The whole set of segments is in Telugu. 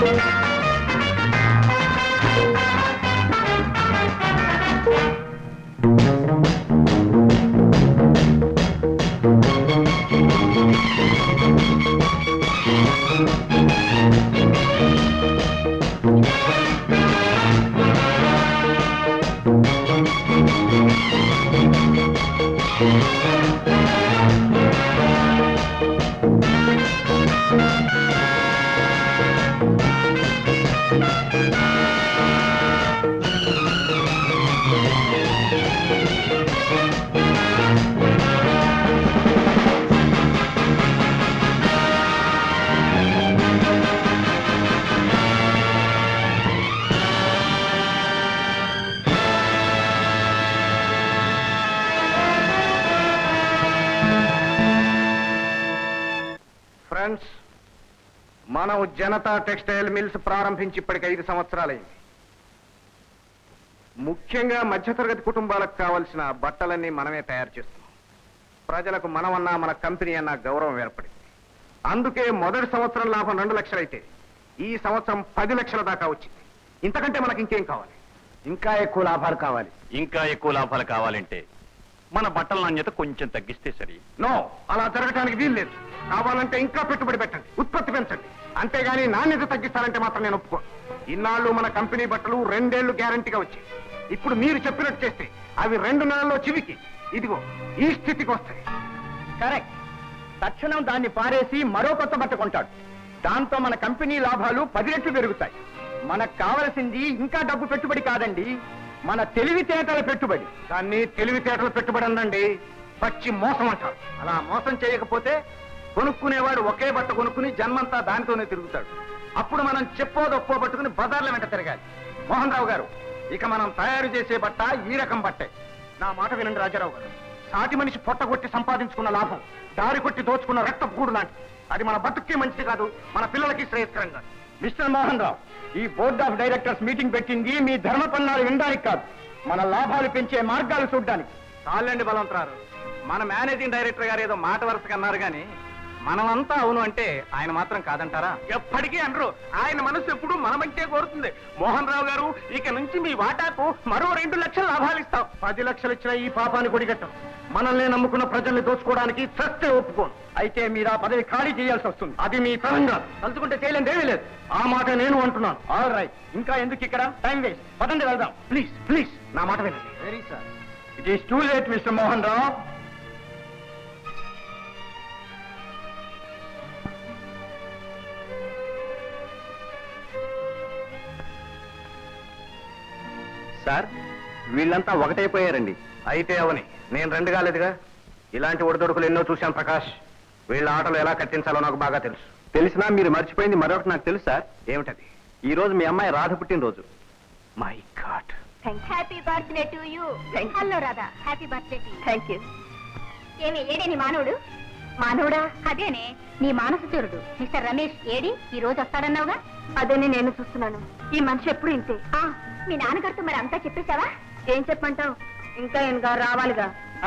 ఫ్రెండ్స్ మనం జనతా టెక్స్టైల్ మిల్స్ ప్రారంభించి ఇప్పటికి ఐదు సంవత్సరాలైంది ముఖ్యంగా మధ్యతరగతి కుటుంబాలకు కావలసిన బట్టలన్నీ మనమే తయారు చేస్తున్నాం ప్రజలకు మనమన్నా మన కంపెనీ అన్న గౌరవం ఏర్పడింది అందుకే మొదటి సంవత్సరం లాభం రెండు లక్షలైతే ఈ సంవత్సరం పది లక్షల దాకా వచ్చింది ఇంతకంటే మనకి ఇంకేం కావాలి ఇంకా ఎక్కువ లాభాలు కావాలి ఇంకా ఎక్కువ లాభాలు కావాలంటే మన బట్టల నాణ్యత కొంచెం తగ్గిస్తే సరి నో అలా జరగటానికి వీలు లేదు కావాలంటే ఇంకా పెట్టుబడి పెట్టండి ఉత్పత్తి పెంచండి అంతేగాని నాణ్యత తగ్గిస్తారంటే మాత్రం నేను ఒప్పుకోను ఇన్నాళ్ళు మన కంపెనీ బట్టలు రెండేళ్లు గ్యారంటీగా వచ్చాయి ఇప్పుడు మీరు చెప్పినట్టు చేస్తే అవి రెండు నెలల్లో చివికి ఇదిగో ఈ స్థితికి వస్తాయి కరెక్ట్ తక్షణం దాన్ని పారేసి మరో కొత్త బట్ట కొంటాడు దాంతో మన కంపెనీ లాభాలు పది రెట్లు పెరుగుతాయి మనకు కావలసింది ఇంకా డబ్బు పెట్టుబడి కాదండి మన తెలివితేటల పెట్టుబడి దాన్ని తెలివితేటలు పెట్టుబడి అందండి పచ్చి మోసం అంటారు అలా మోసం చేయకపోతే కొనుక్కునేవాడు ఒకే బట్ట కొనుక్కుని జన్మంతా దానితోనే తిరుగుతాడు అప్పుడు మనం చెప్పో దొప్పో పట్టుకుని బజార్ల వెంట తిరగాలి మోహన్ రావు గారు ఇక మనం తయారు చేసే బట్ట ఈ రకం బట్టే నా మాట వినండి రాజారావు గారు సాటి మనిషి పొట్టగొట్టి సంపాదించుకున్న లాభం దారి కొట్టి దోచుకున్న రక్త కూడు లాంటి అది మన బతుక్కి మంచిది కాదు మన పిల్లలకి శ్రేయస్కరం కాదు మిస్టర్ మోహన్ రావు ఈ బోర్డ్ ఆఫ్ డైరెక్టర్స్ మీటింగ్ పెట్టింది మీ ధర్మ పన్నాలు వినడానికి కాదు మన లాభాలు పెంచే మార్గాలు చూడడానికి చాలండి బలవంతరారు మన మేనేజింగ్ డైరెక్టర్ గారు ఏదో మాట వరుసగా అన్నారు కానీ మనమంతా అవును అంటే ఆయన మాత్రం కాదంటారా ఎప్పటికీ అనరు ఆయన మనసు ఎప్పుడు మనమంటే కోరుతుంది మోహన్ రావు గారు ఇక నుంచి మీ వాటాకు మరో రెండు లక్షల లాభాలు ఇస్తాం పది లక్షలు ఇచ్చిన ఈ పాపాన్ని కొడిగట్టం మనల్ని నమ్ముకున్న ప్రజల్ని దోచుకోవడానికి చస్తే ఒప్పుకోను అయితే మీరు ఆ పదవి ఖాళీ చేయాల్సి వస్తుంది అది మీ తరంగా తలుచుకుంటే చేయలేదేమీ లేదు ఆ మాట నేను అంటున్నాను ఆల్ రైట్ ఇంకా ఎందుకు ఇక్కడ టైం వేస్ట్ పదండి వెళ్దాం ప్లీజ్ ప్లీజ్ నా మాట వినండి very sir it is too late mister Mohan Rao sir వీళ్ళంతా ఒకటైపోయారండి అయితే అవని నేను రెండు కాలేదుగా ఇలాంటి ఒడిదొడుకులు ఎన్నో చూశాను ప్రకాష్ వీళ్ళ ఆటలు ఎలా కట్టించాలో నాకు బాగా తెలుసు తెలిసినా మీరు మర్చిపోయింది మరొకటి నాకు తెలుసు సార్ ఏమిటది ఈ రోజు మీ అమ్మాయి రాధ పుట్టినరోజు my God happy birthday to you hello Radha happy birthday thank you ఏమి ఏడే నీ మానవుడు మానవుడా అదేనే నీ మానసచరుడు మిస్టర్ రమేష్ ఏడి ఈ రోజు వస్తాడన్నావుగా అదేనే నేను చూస్తున్నాను ఈ మనిషి ఎప్పుడు ఇంతే మీ నాన్నగారితో మరి అంతా చెప్పేశావా ఏం చెప్పంటావు ఇంకా ఇంకా రావాలిగా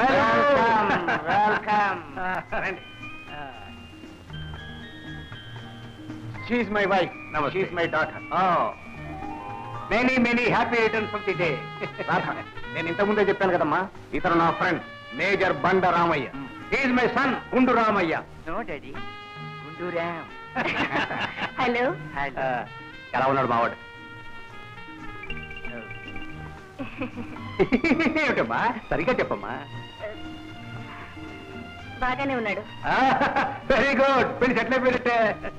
she my wife she my daughter many many happy returns of the day నేను ఇంతకు ముందే చెప్పాను కదమ్మా ఇతను నా ఫ్రెండ్ మేజర్ బండ Ramayya is my son Gundu Ramayya no daddy Gunduram hello ఎలా ఉన్నాడు మావాడు ఏమిటమ్మా సరిగ్గా చెప్పమ్మా బాగానే ఉన్నాడు వెరీ గుడ్ పెళ్లి సెటిల్ అయిపోయినట్టే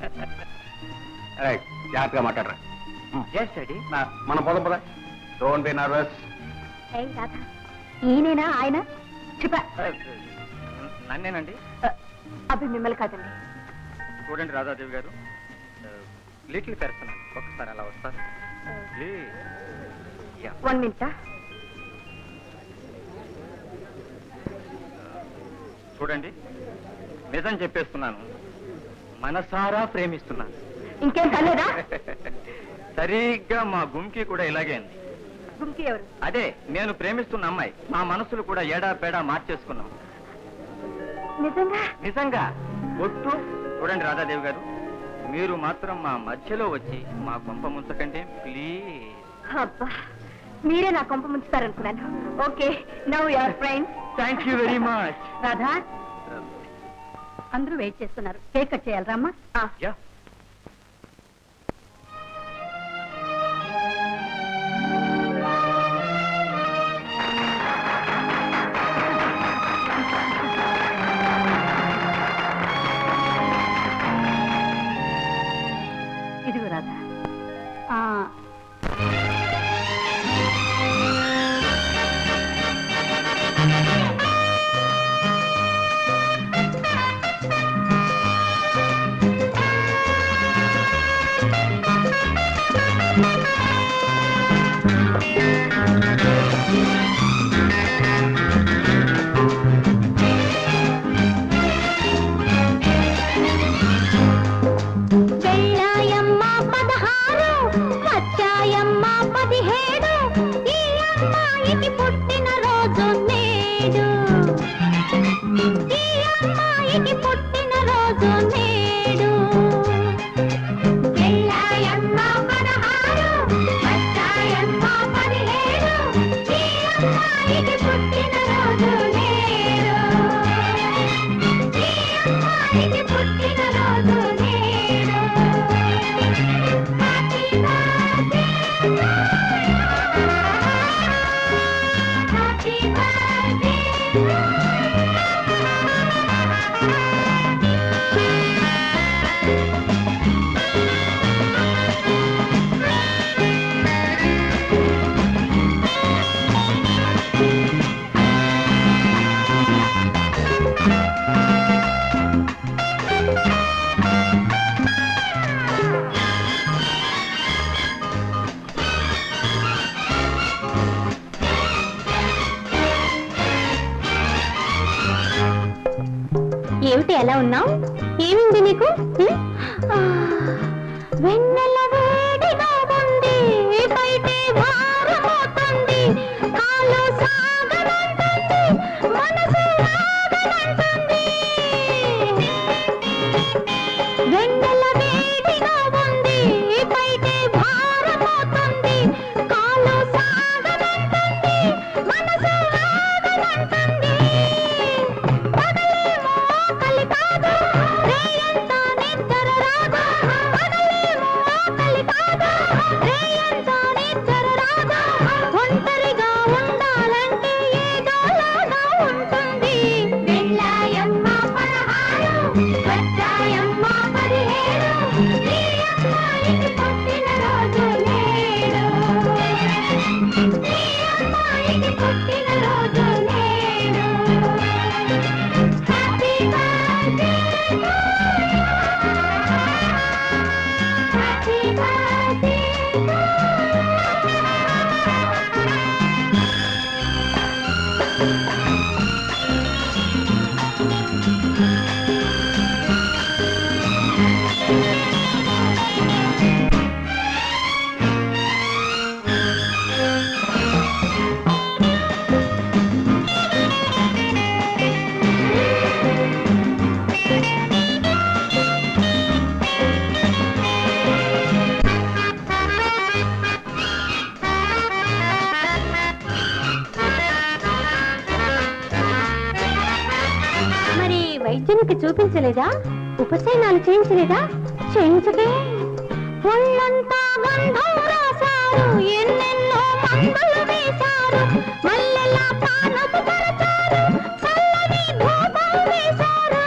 రైట్ జాగ్రత్తగా మాట్లాడరా ఎస్ డాడీ మన పొలం పొల డోంట్ బి నర్వస్ ఏయ్ రాధా ఈయనేనా ఆయన చెప్ప నన్నేనండి అవి మిమ్మల్ని కాదండి చూడండి రాధాదేవి గారు లిటిల్ పెర్సన్ ఒకసారి అలా వస్తారు వన్ మినిట్ చూడండి నిజం చెప్పేస్తున్నాను మనసారా ప్రేమిస్తున్నాను ఇంకేం కాలేదా సరిగ్గా మా గుంకి కూడా ఇలాగే ఉంది గుంకి ఎవరు అదే నేను ప్రేమిస్తున్న అమ్మాయి మా మనసులు కూడా ఏడా పేడా మార్చేసుకున్నాం నిజంగా నిజంగా ఒట్టు చూడండి రాధాదేవి గారు మీరు మాత్రం మా మధ్యలో వచ్చి మా కొంప ముంచకండి ప్లీజ్ అబ్బా మీరే నా కొంప ముంచుతారనుకున్నాను okay now your friends thank you very much Radha అందరూ వెయిట్ చేస్తున్నారు కేక్ కట్ చేయాలి రమ్మా యా ఇదిగో రాధా ఆ, వెళ్ళాయమ్మ పదహారు వచ్చాయమ్మ పదిహేడు ఈ అమ్మాయికి పుట్టిన రోజు నేడు ఈ అమ్మాయికి పుట్టిన రోజు నేడు వెళ్ళాయమ్మ పదహారు వచ్చాయమ్మ పదిహేడు ఈ అమ్మాయికి పుట్టిన రోజు నేడు ఈ అమ్మాయికి పుట్టిన రోజు నేడు హ్యాపీ బర్త్డే ఏమిటి ఎలా ఉన్నావు ఏమింది నీకు హ్మ్? ఆ, వెన్నెల వేడిగా ఉంది బయటే భారమవుతుంది కాలు సాగనంటుంది మనసు ఆగనంటుంది వెన్నెల వేడిగా ఉంది బయటే భారమవుతుంది కాలు సాగనంటుంది మనసు ఆగనంటుంది పగలేమో ఆకలి కాదు రేయంతా నిద్ర రాదు పగలేమో ఆకలి కాదు రేయంతా నిద్ర రాదు ఒంటరిగా ఉండాలంటే ఏదోలాగా ఉంటుంది వెళ్ళాయమ్మ పదహారు వచ్చాయమ్మ పదిహేడు ఈ అమ్మాయికి పుట్టిన రోజు నేడు ఈ అమ్మాయికి పుట్టిన రోజు నేడు హ్యాపీ బర్త్డే హ్యాపీ బర్త్డే మరి వైద్యునికి చూపించలేదా ఉపశయనాలు చేయించలేదా చేయించకే ఒళ్ళంతా గంధం రాశారు ఎన్నెన్నో మందులు వేశారు మల్లెల పానపు పరచారు చల్లని ధూపం వేశారు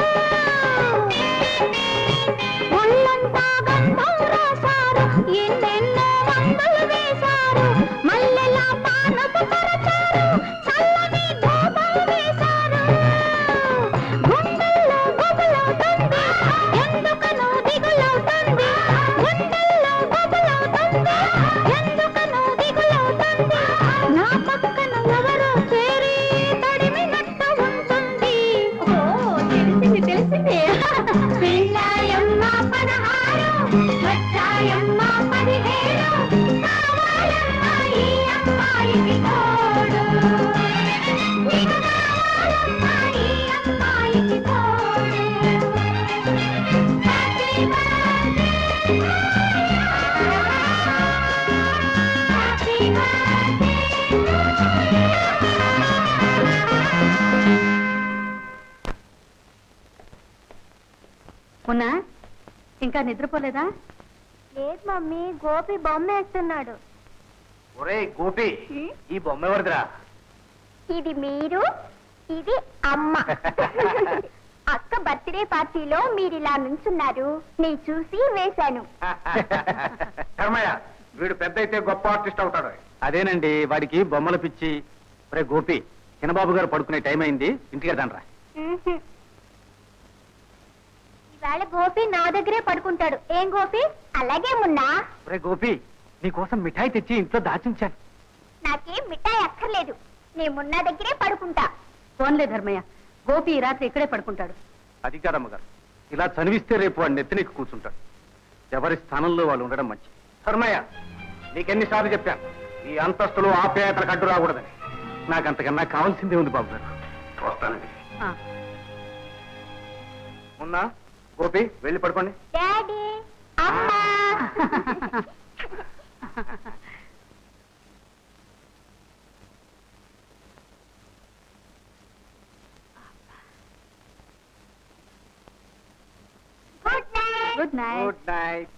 ఒళ్ళంతా గంధం రాశారు ఎన్నెన్నో మందులు వేశారు మల్లెల పానపు పరచారు చల్లని ధూపం వేశారు గుండెల్లో గుబులవుతుంది ఎందుకనో దిగులవుతుంది గుండెల్లో గుబులవుతుంది ఎందుకనో దిగులవుతుంది నా పక్కన ఎవరో చేరి తడిమినట్టు ఉంటుంది ఓ తెలిసింది తెలిసింది పిల్లాయమ్మ పదహారు వచ్చాయమ్మ పదిహేడు కావాలమ్మ ఈ అమ్మాయికి తోడు ఇక కావాలమ్మ ఈ అమ్మాయికి తోడు హ్యాపీ బర్త్డే ఉన్నా ఇంకా నిద్రపోలేదా లేదు మమ్మీ గోపి బొమ్మ వేస్తున్నాడు ఒరే గోపి ఈ బొమ్మ ఎవరిదిరా ఇది మీరు ఇది అమ్మ అక్క బర్త్డే పార్టీలో మీరు ఇలా నుంచున్నారు నీ చూసి వేశాను కర్మయ్య వీడు పెద్ద అయితే గొప్ప ఆర్టిస్ట్ అవుతాడు అదేనండి వాడికి బొమ్మలు పిచ్చి రే గోపి చిన్నబాబు గారు పడుకునే టైం అయింది ఇంటికి వెళ్దాంరా మ్మ్హ్. ఇవాళ గోపి నా దగ్గరే పడుకుంటాడు ఏం గోపి అలాగే మున్నా రే గోపి నీకోసం మిఠాయి తెచ్చి ఇంట్లో దాచించాను నాకేం మిఠాయి అక్కర్లేదు నేను మున్నా దగ్గరే పడుకుంటా ఫోన్లే ధర్మయ్య గోపి ఈ రాత్రి ఇక్కడే పడుకుంటాడు అది కాదమ్మ గారు ఇలా చనివిస్తే రేపు వాడు నెత్తినెక్కి కూర్చుంటాడు ఎవరి స్థానంలో వాళ్ళు ఉండడం మంచిది కర్మయ్య నీకెన్నిసార్లు చెప్పాను ఈ అంతస్తులు ఆప్యాయతలకు అడ్డు రాకూడదని నాకు అంతకన్నా కావాల్సిందే ఉంది బాబు గారు వస్తానండి ఆ, ఉన్నా గోపి వెళ్ళి పడుకోండి డాడీ అమ్మా good night good night good night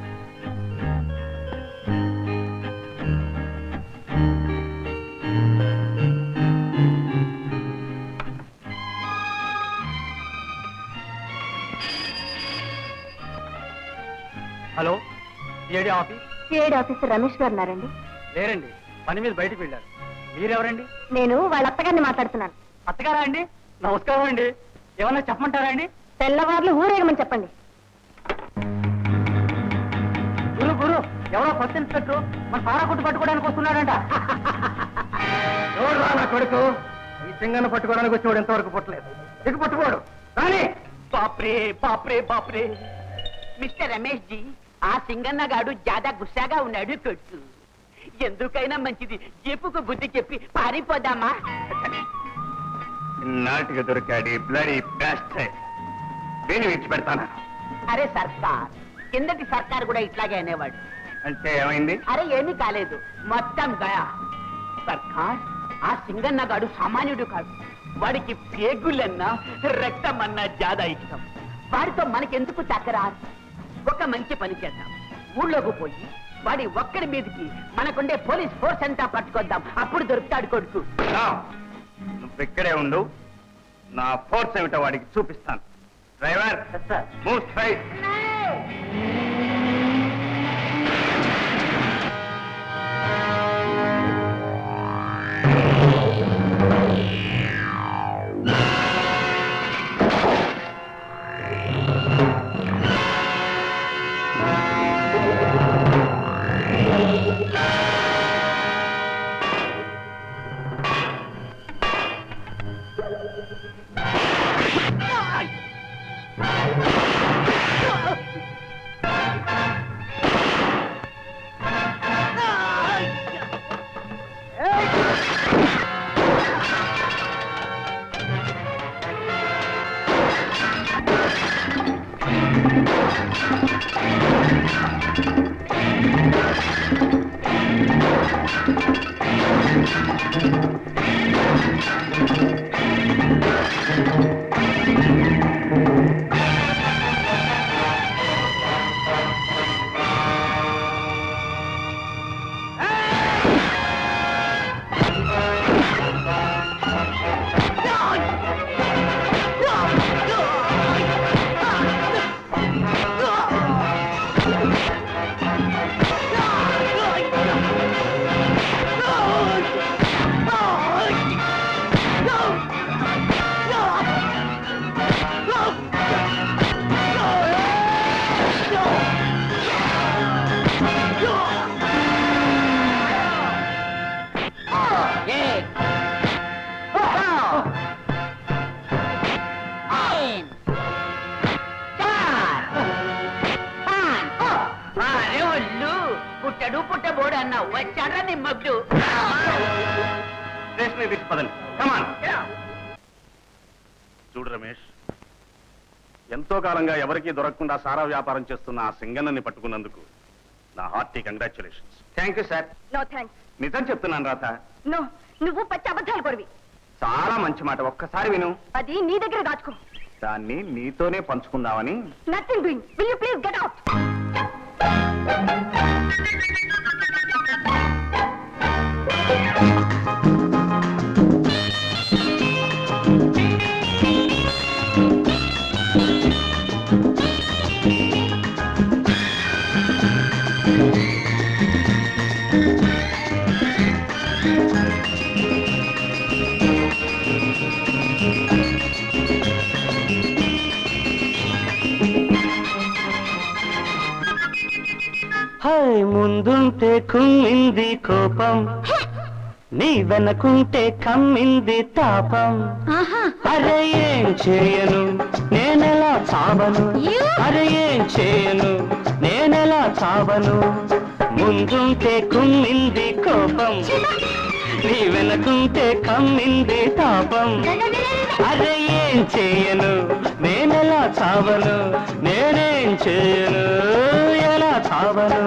hello ఏడి ఆఫీస్ ఏడు ఆఫీసర్ రమేష్ గారు ఉన్నారండి లేరండి పని మీద బయటికి వెళ్ళారు మీరెవరండి నేను వాళ్ళ అత్తగారిని మాట్లాడుతున్నాను అత్తగారా అండి నమస్కారం అండి ఏమన్నా చెప్పమంటారా అండి తెల్లవారులు ఊరేగమని చెప్పండి గురు గురు ఎవరో కొత్త ఇన్స్పెక్టర్ మన సారా కొట్టు పట్టుకోవడానికి వస్తున్నాడంట ఎవరు రా నా కొడుకు ఈ సింగన్న పట్టుకోవడానికి వచ్చేవాడు ఎంతవరకు పుట్టలేదు దిగు పట్టుకోడు కానీ బాప్రే బాప్రే బాప్రే మిస్టర్ రమేష్ జీ ఆ సింగన్న గాడు జాదా గుస్సాగా ఉన్నాడు కొట్టు ఎందుకైనా మంచిది చెప్పుకు బుద్ధి చెప్పి పారిపోదామా నాటిగా దొరికాడు బ్లడీ బ్యాస్ట్ దీన్ని విడిచిపెడతాను అరే సర్కార్ కిందటి సర్కార్ కూడా ఇట్లాగే అనేవాడు అంటే ఏమైంది అరే ఏమీ కాలేదు మొత్తం గయా సర్కార్ ఆ సింగన్న గాడు సామాన్యుడు కాదు వాడికి పేగులన్నా రక్తమన్నా జాదా ఇష్టం వాడితో మనకెందుకు చక్కరా ఒక మంచి పని చేద్దాం ఊళ్ళోకి పోయి వాడి ఒక్కడి మీదకి మనకుండే పోలీస్ ఫోర్స్ అంతా పట్టుకొద్దాం అప్పుడు దొరుకుతాడు కొడుకు నా, నువ్వు ఇక్కడే ఉండు నా ఫోర్స్ ఏమిటో వాడికి చూపిస్తాను డ్రైవర్ మూవ్ స్ట్రైట్ అరే ఒళ్ళు పుట్టడు పుట్టబోడు అన్నావు వచ్చాడ్రా నిమ్మగ్డు స్టేషన్ తీసుకుపదండి కమాన్ చూడు రమేష్ ఎంతో కాలంగా ఎవరికీ దొరకకుండా సారా వ్యాపారం చేస్తున్న ఆ సింగన్నని పట్టుకున్నందుకు నా hearty congratulations thank you sir no thanks నిజం చెప్తున్నాను రాత నో నువ్వు పచ్చి అబద్ధాలు కొడివి చాలా మంచి మాట ఒక్కసారి విను అది నీ దగ్గర దాచుకో దాన్ని నీతోనే పంచుకుందామని nothing doing will you please get out హాయ్ ముందుంటే కుమ్మింది కోపం నీ వెనకుంటే కమ్మింది తాపం అరే ఏం చేయను నేనెలా చావను అరే ఏం చేయను నేనెలా చావను ముందుంటే కుమ్మింది కోపం నీ వెనకుంటే కమ్మింది తాపం అరే ఏం చేయను నేనెలా చావను నేనేం చేయను ఎలా చావను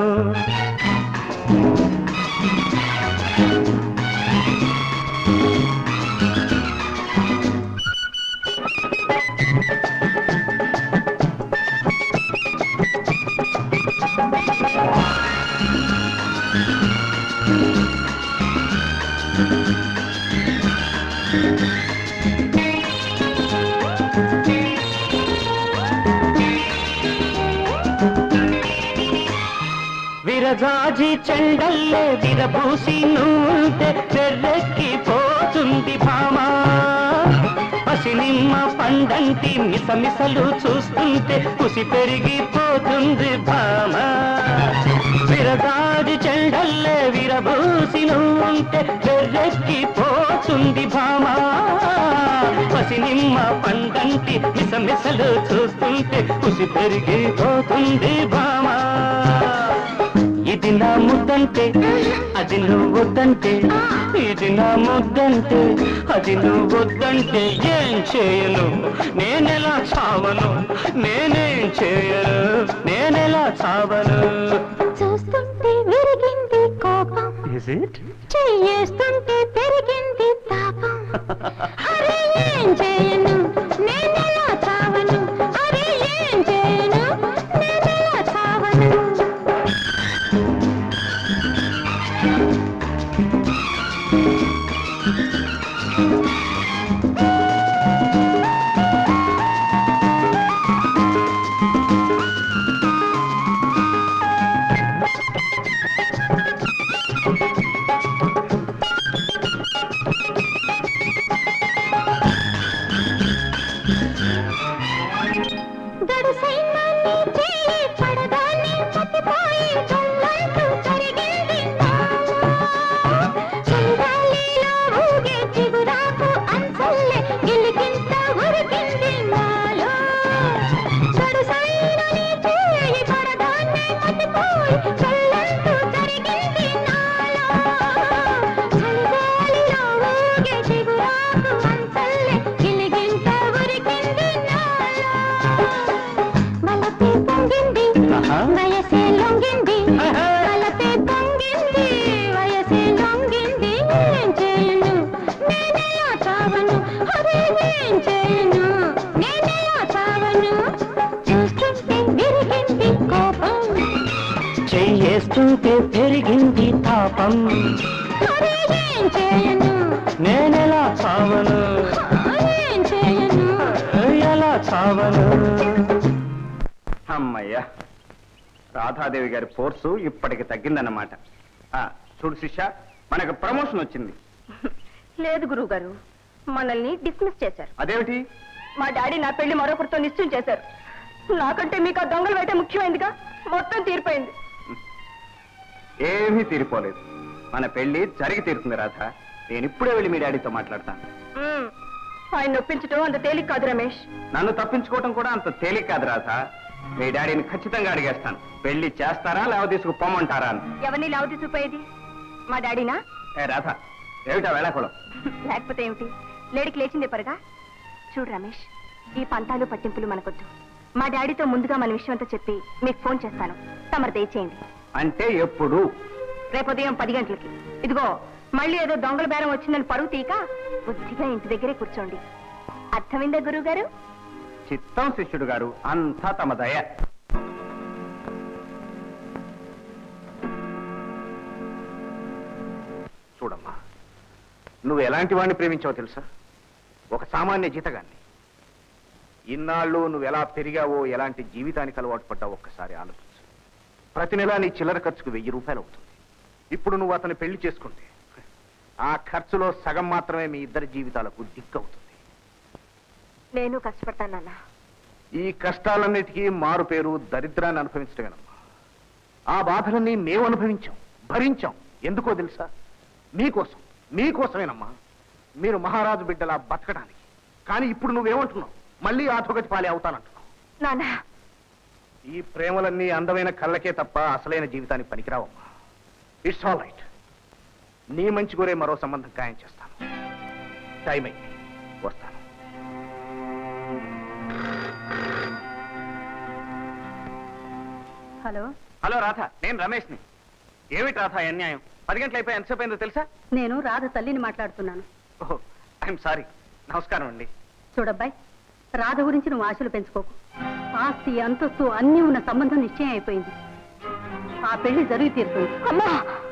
విరజాజి చెండల్లే విరబూసి నూంటే వెర్రెక్కి పోతుంది భామా పసినిమ్మ పండంటి మిసమిసలు చూస్తుంటే కుసి పెరిగిపోతుంది భామా విరజాజి చెండల్లే విరబూసి నూంటే వెర్రెక్కి పోతుంది భామా పసినిమ్మ పండంటి మిసమిసలు చూస్తుంటే కుసి పెరిగిపోతుంది భామా ఇది నా ముద్దంటే అది నువ్వు వద్దంటే ఇది నా ముద్దంటే అది నువ్వు వద్దంటే ఏం చేయను నేనెలా చావను నేనేం చేయను నేనెలా చావను చూస్తుంటే విరిగింది కోపం Is it? చెయ్యేస్తుంటే పెరిగింది తాపం అరే ఏం చేయను నేనెలా చావను అరే ఏం చేయను నేనెలా చావను గడుసైన నీ చేయి పడగానే మతిపోయి జల్లంటూ జరిగింది నాలో. చలిగాలిలో ఊగే చిగురాకు అంచల్లే గిలిగింత ఉరికింది నాలో. గడుసైన నీ చేయి పడగానే మతిపోయి జల్లంటూ జరిగింది నాలో. చలిగాలిలో ఊగే చిగురాకు అంచల్లే గిలిగింత ఉరికింది నాలో. వలపే పొంగింది ఆహా. వయసే లొంగింది ఆహా. వలపే పొంగింది వయసే లొంగింది ఏం చేయను నేనెలా చావను అరే ఏం చేయను నేనెలా చావను చూస్తుంటే విరిగింది కోపం చెయ్యేస్తుంటే పెరిగింది తాపం అరే ఏం చేయను నేనెలా చావను ఏం చేయను ఎలా చావను అమ్మయ్యా రాధాదేవి గారి ఫోర్సు ఇప్పటికి తగ్గిందన్నమాట ఆ, చూడు శిష్య మనకు ప్రమోషన్ వచ్చింది లేదు గురువు గారు మనల్ని డిస్మిస్ చేశారు అదేమిటి మా డాడీ నా పెళ్లి మరొకరితో నిశ్చయం చేశారు నాకంటే మీకు ఆ దొంగలు వేట ముఖ్యమైందిగా మొత్తం తీరిపోయింది ఏమీ తీరిపోలేదు మన పెళ్లి జరిగి తీరుతుంది రాధ నేను ఇప్పుడే వెళ్ళి మీ డాడీతో మాట్లాడతాను మ్మ్. ఆయన నొప్పించడం అంత తేలిక కాదు రమేష్ నన్ను తప్పించుకోవటం కూడా అంత తేలిక కాదు రాధ మీ డాడీని ఖచ్చితంగా అడిగేస్తాను పెళ్లి చేస్తారా లేవ తీసుకు పొమ్మంటారా అని ఎవరిని లావు తీసుకుపోయేది మా డాడీనా ఏ రాధ ఏమిటా వేళాకుళం లేకపోతే ఏమిటి లేడికి లేచిందే పరగా చూడు రమేష్ ఈ పంతాలు పట్టింపులు మనకొద్దు మా డాడీతో ముందుగా మన విషయం అంతా చెప్పి మీకు ఫోన్ చేస్తాను తమరు దయచేయండి అంటే ఎప్పుడు రేపు ఉదయం పది గంటలకి ఇదిగో మళ్ళీ ఏదో దొంగల బేరం వచ్చిందని పరువు తీక బుద్ధిగా ఇంటి దగ్గరే కూర్చోండి అర్థమైందా గురువు గారు చిత్తం శిష్యుడు గారు అంతా తమ దయ చూడమ్మా నువ్వు ఎలాంటి వాడిని ప్రేమించావో తెలుసా ఒక సామాన్య జీతగాన్ని ఇన్నాళ్ళు నువ్వు ఎలా పెరిగావో ఎలాంటి జీవితానికి అలవాటు పడ్డావో ఒక్కసారి ఆలోచించు ప్రతి నెలా నీ చిల్లర ఖర్చుకు వెయ్యి రూపాయలు అవుతుంది ఇప్పుడు నువ్వు అతను పెళ్లి చేసుకుంటే ఆ ఖర్చులో సగం మాత్రమే మీ ఇద్దరి జీవితాలకు దిక్కవుతుంది నేను కష్టపడతాను నాన్న ఈ కష్టాలన్నిటికీ మారు పేరు దరిద్రాన్ని అనుభవించడమేనమ్మా ఆ బాధలన్నీ మేము అనుభవించాం భరించాం ఎందుకో తెలుసా మీకోసం మీకోసమేనమ్మా మీరు మహారాజు బిడ్డలా బతకడానికి కానీ ఇప్పుడు నువ్వేమంటున్నావు మళ్ళీ ఆధోగతి పాలే అవుతానంటున్నావు నాన్న ఈ ప్రేమలన్నీ అందమైన కళ్ళకే తప్ప అసలైన జీవితానికి పనికిరావమ్మా ఇట్స్ ఆల్ రైట్ నీ మంచి కోరే మరో సంబంధం ఖాయం చేస్తాను టైం అయింది వస్తాను హలో హలో రాధ నేను రమేష్ని ఏమిటి రాధ ఈ అన్యాయం పది గంటలు అయిపోయి ఎంతసేపు అయిందో తెలుసా నేను రాధ తల్లిని మాట్లాడుతున్నాను ఓహో ఐఎమ్ సారీ నమస్కారం అండి చూడబ్బాయి రాధ గురించి నువ్వు ఆశలు పెంచుకోకు ఆస్తి అంతస్తు అన్నీ ఉన్న సంబంధం నిశ్చయం అయిపోయింది ఆ పెళ్లి జరిగి తీరుతుంది అమ్మా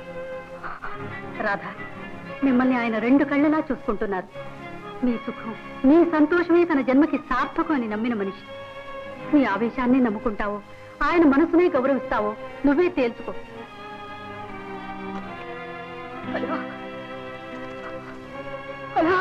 రాధ మిమ్మల్ని ఆయన రెండు కళ్ళలా చూసుకుంటున్నారు మీ సుఖం మీ సంతోషమే తన జన్మకి సార్థకం అని నమ్మిన మనిషి మీ ఆవేశాన్ని నమ్ముకుంటావో ఆయన మనసునే గౌరవిస్తావో నువ్వే తేల్చుకో హలో హలో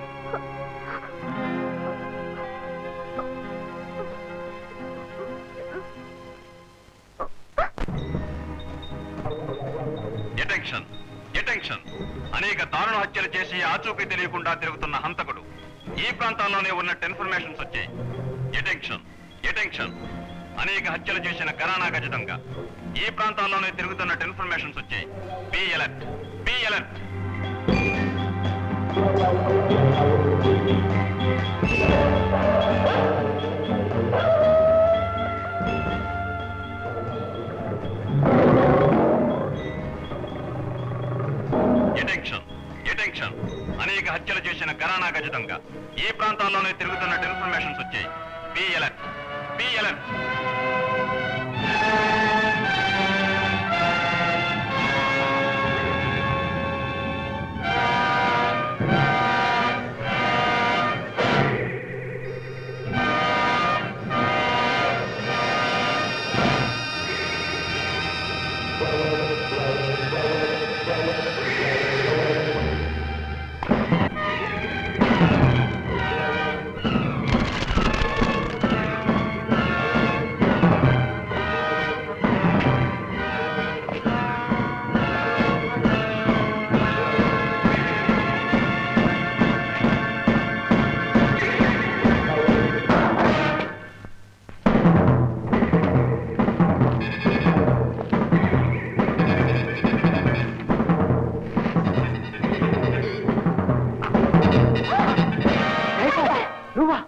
ఎటెన్షన్ ఎటెన్షన్ అనేక దారుణ హత్యలు చేసి ఆచూకీ తెలియకుండా తిరుగుతున్న హంతకుడు ఈ ప్రాంతాల్లోనే ఉన్నట్టు ఇన్ఫర్మేషన్స్ వచ్చాయి ఎటెన్షన్ ఎటెన్షన్ అనేక హత్యలు చేసిన ఘరానా ఖచ్చితంగా ఈ ప్రాంతాల్లోనే తిరుగుతున్నట్టు ఇన్ఫర్మేషన్స్ వచ్చాయి be alert be alert attention attention అనేక హత్యలు చేసిన ఘరానా ఖచ్చితంగా ఈ ప్రాంతాల్లోనే తిరుగుతున్నట్టు ఇన్ఫర్మేషన్స్ వచ్చాయి బి అలర్ట్ బి అలర్ట్ నువ్వా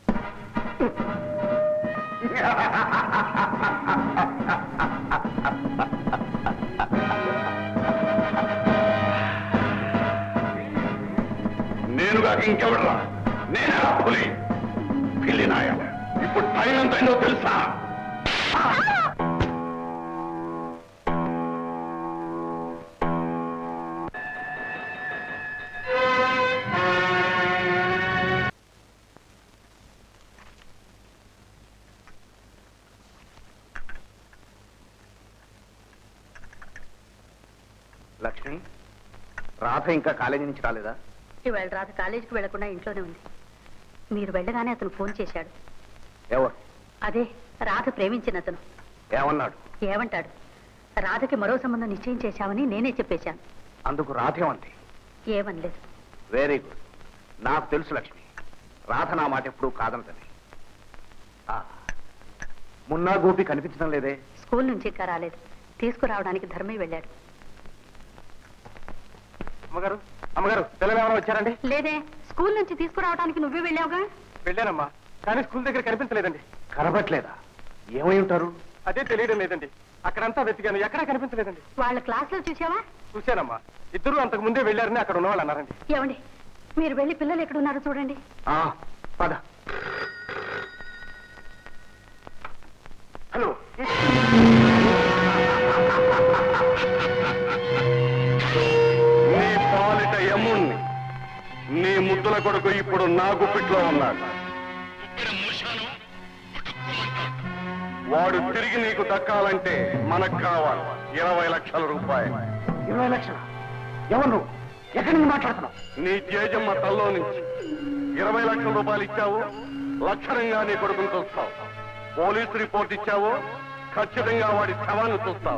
నేనుగా ఇంకెవడరా నేనే పులి పిల్లి నాయ ఇప్పుడు టైం ఎంత అయిందో తెలుసా లక్ష్మి రాధ ఇంకా కాలేజీ నుంచి రాలేదా ఇవాళ రాధ కాలేజీకి వెళ్లకుండా ఇంట్లోనే ఉంది మీరు వెళ్ళగానే అతను ఫోన్ చేశాడు ఎవరు అదే రాధ ప్రేమించిన అతను ఏమన్నాడు ఏమంటాడు రాధకి మరో సంబంధం నిశ్చయం చేశామని నేనే చెప్పేశాను అందుకు రాధేమంది ఏమనలేదు వెరీ గుడ్ నాకు తెలుసు లక్ష్మి రాధ నా మాట ఎప్పుడూ కాదనదని ఆ, మున్నా గోపి కనిపించడం లేదే స్కూల్ నుంచి ఇంకా రాలేదు తీసుకురావడానికి ధర్మయ్య వెళ్ళాడు అమ్మగారు అమ్మగారు పిల్లలు ఎవరైనా వచ్చారండి లేదే స్కూల్ నుంచి తీసుకురావడానికి నువ్వే వెళ్ళావుగా వెళ్ళానమ్మా కానీ స్కూల్ దగ్గర కనిపించలేదండి కనబట్లేదా ఏమై ఉంటారు అదే తెలియడం లేదండి అక్కడంతా వెతికాను ఎక్కడా కనిపించలేదండి వాళ్ళ క్లాస్ లో చూసావా చూశానమ్మా ఇద్దరు అంతకు ముందే వెళ్ళారని అక్కడ ఉన్నవాళ్ళు అన్నారండి ఏమండి మీరు వెళ్ళి పిల్లలు ఎక్కడున్నారో చూడండి ఆ, పద నీ పాలిట యముణ్ణి నీ ముద్దుల కొడుకు ఇప్పుడు నా గుప్పిట్లో ఉన్నాడు వాడు తిరిగి నీకు దక్కాలంటే మనకు కావాలి ఇరవై లక్షల రూపాయలు ఇరవై లక్షల ఎవరు నువ్వు ఎక్కడి నుంచి మాట్లాడుతున్నావు నీ తేజమ్మ తల్లో నుంచి ఇరవై లక్షల రూపాయలు ఇచ్చావు లక్షణంగా నీ కొడుకుని చూస్తావు పోలీసు రిపోర్ట్ ఇచ్చావు ఖచ్చితంగా వాడి శవాన్ని చూస్తావు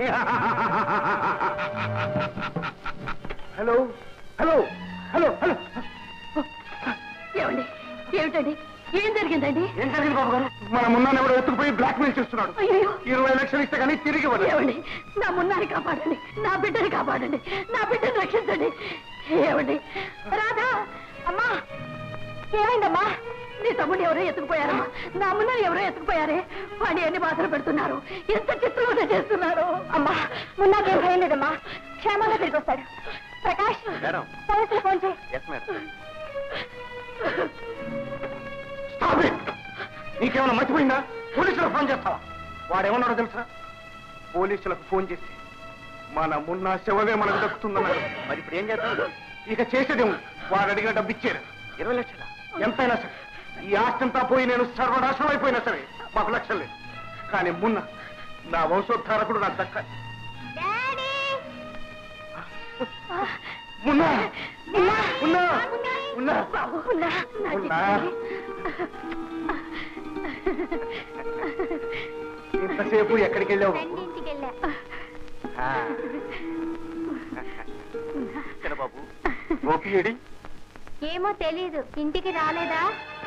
హలో హలో హలో హలో ఏమండి ఏమిటండి ఏం జరిగిందండి ఏం జరిగింది బాబు గారు మన మున్నాన్ని ఎవడో ఎత్తుకుపోయి బ్లాక్ మెయిల్ చేస్తున్నాడు అయ్యో ఇరవై లక్షలు ఇస్తే కానీ తిరిగి ఇవ్వలేదు. ఏమండి నా మున్నాన్ని కాపాడండి నా బిడ్డని కాపాడండి నా బిడ్డని రక్షించండి ఏమండి రాధా అమ్మా ఏమైందమ్మా నీ తమ్ముడు ఎవరో ఎత్తుకుపోయారమ్మా నా మున్నాన్ని ఎవరో ఎత్తుకుపోయారే వాడిని ఎన్ని బాధలు పెడుతున్నారు ఎంత చిత్రవద చేస్తున్నారు అమ్మా మున్నాకేం భయం లేదమ్మా క్షేమంగా తిరిగి వస్తాడు ప్రకాష్ మేడం. పోలీసులు ఫోన్ చేయి ఎస్ మేడం Stop it! నీకేమైనా మర్చిపోయిందా పోలీసులకు ఫోన్ చేస్తావా వాడేమన్నాడో తెలుసా పోలీసులకు ఫోన్ చేసి మన మున్నా శవమే మనకు దక్కుతుందన్నాడు మరి ఇప్పుడు ఏం చేద్దాం ఇక చేసేదేముంది వాడు అడిగిన డబ్బు ఇచ్చారు ఇరవై లక్షల ఎంతైనా సరే ఈ ఆస్తంతా పోయి నేను సర్వనాశనం అయిపోయినా సరే మాకు లక్షలు లేదు కానీ మున్న నా వంశోద్ధారకుడు నాకు దక్కాలి డాడీ మున్నా మున్నా మున్నా బాబు ఉన్నా నా ఉన్నా. ఇంతసేపు ఎక్కడికి వెళ్ళావు ఫ్రెండ్ ఇంటికి వెళ్ళా బాబు గోపి ఏడి ఏమో తెలీదు ఇంటికి రాలేదా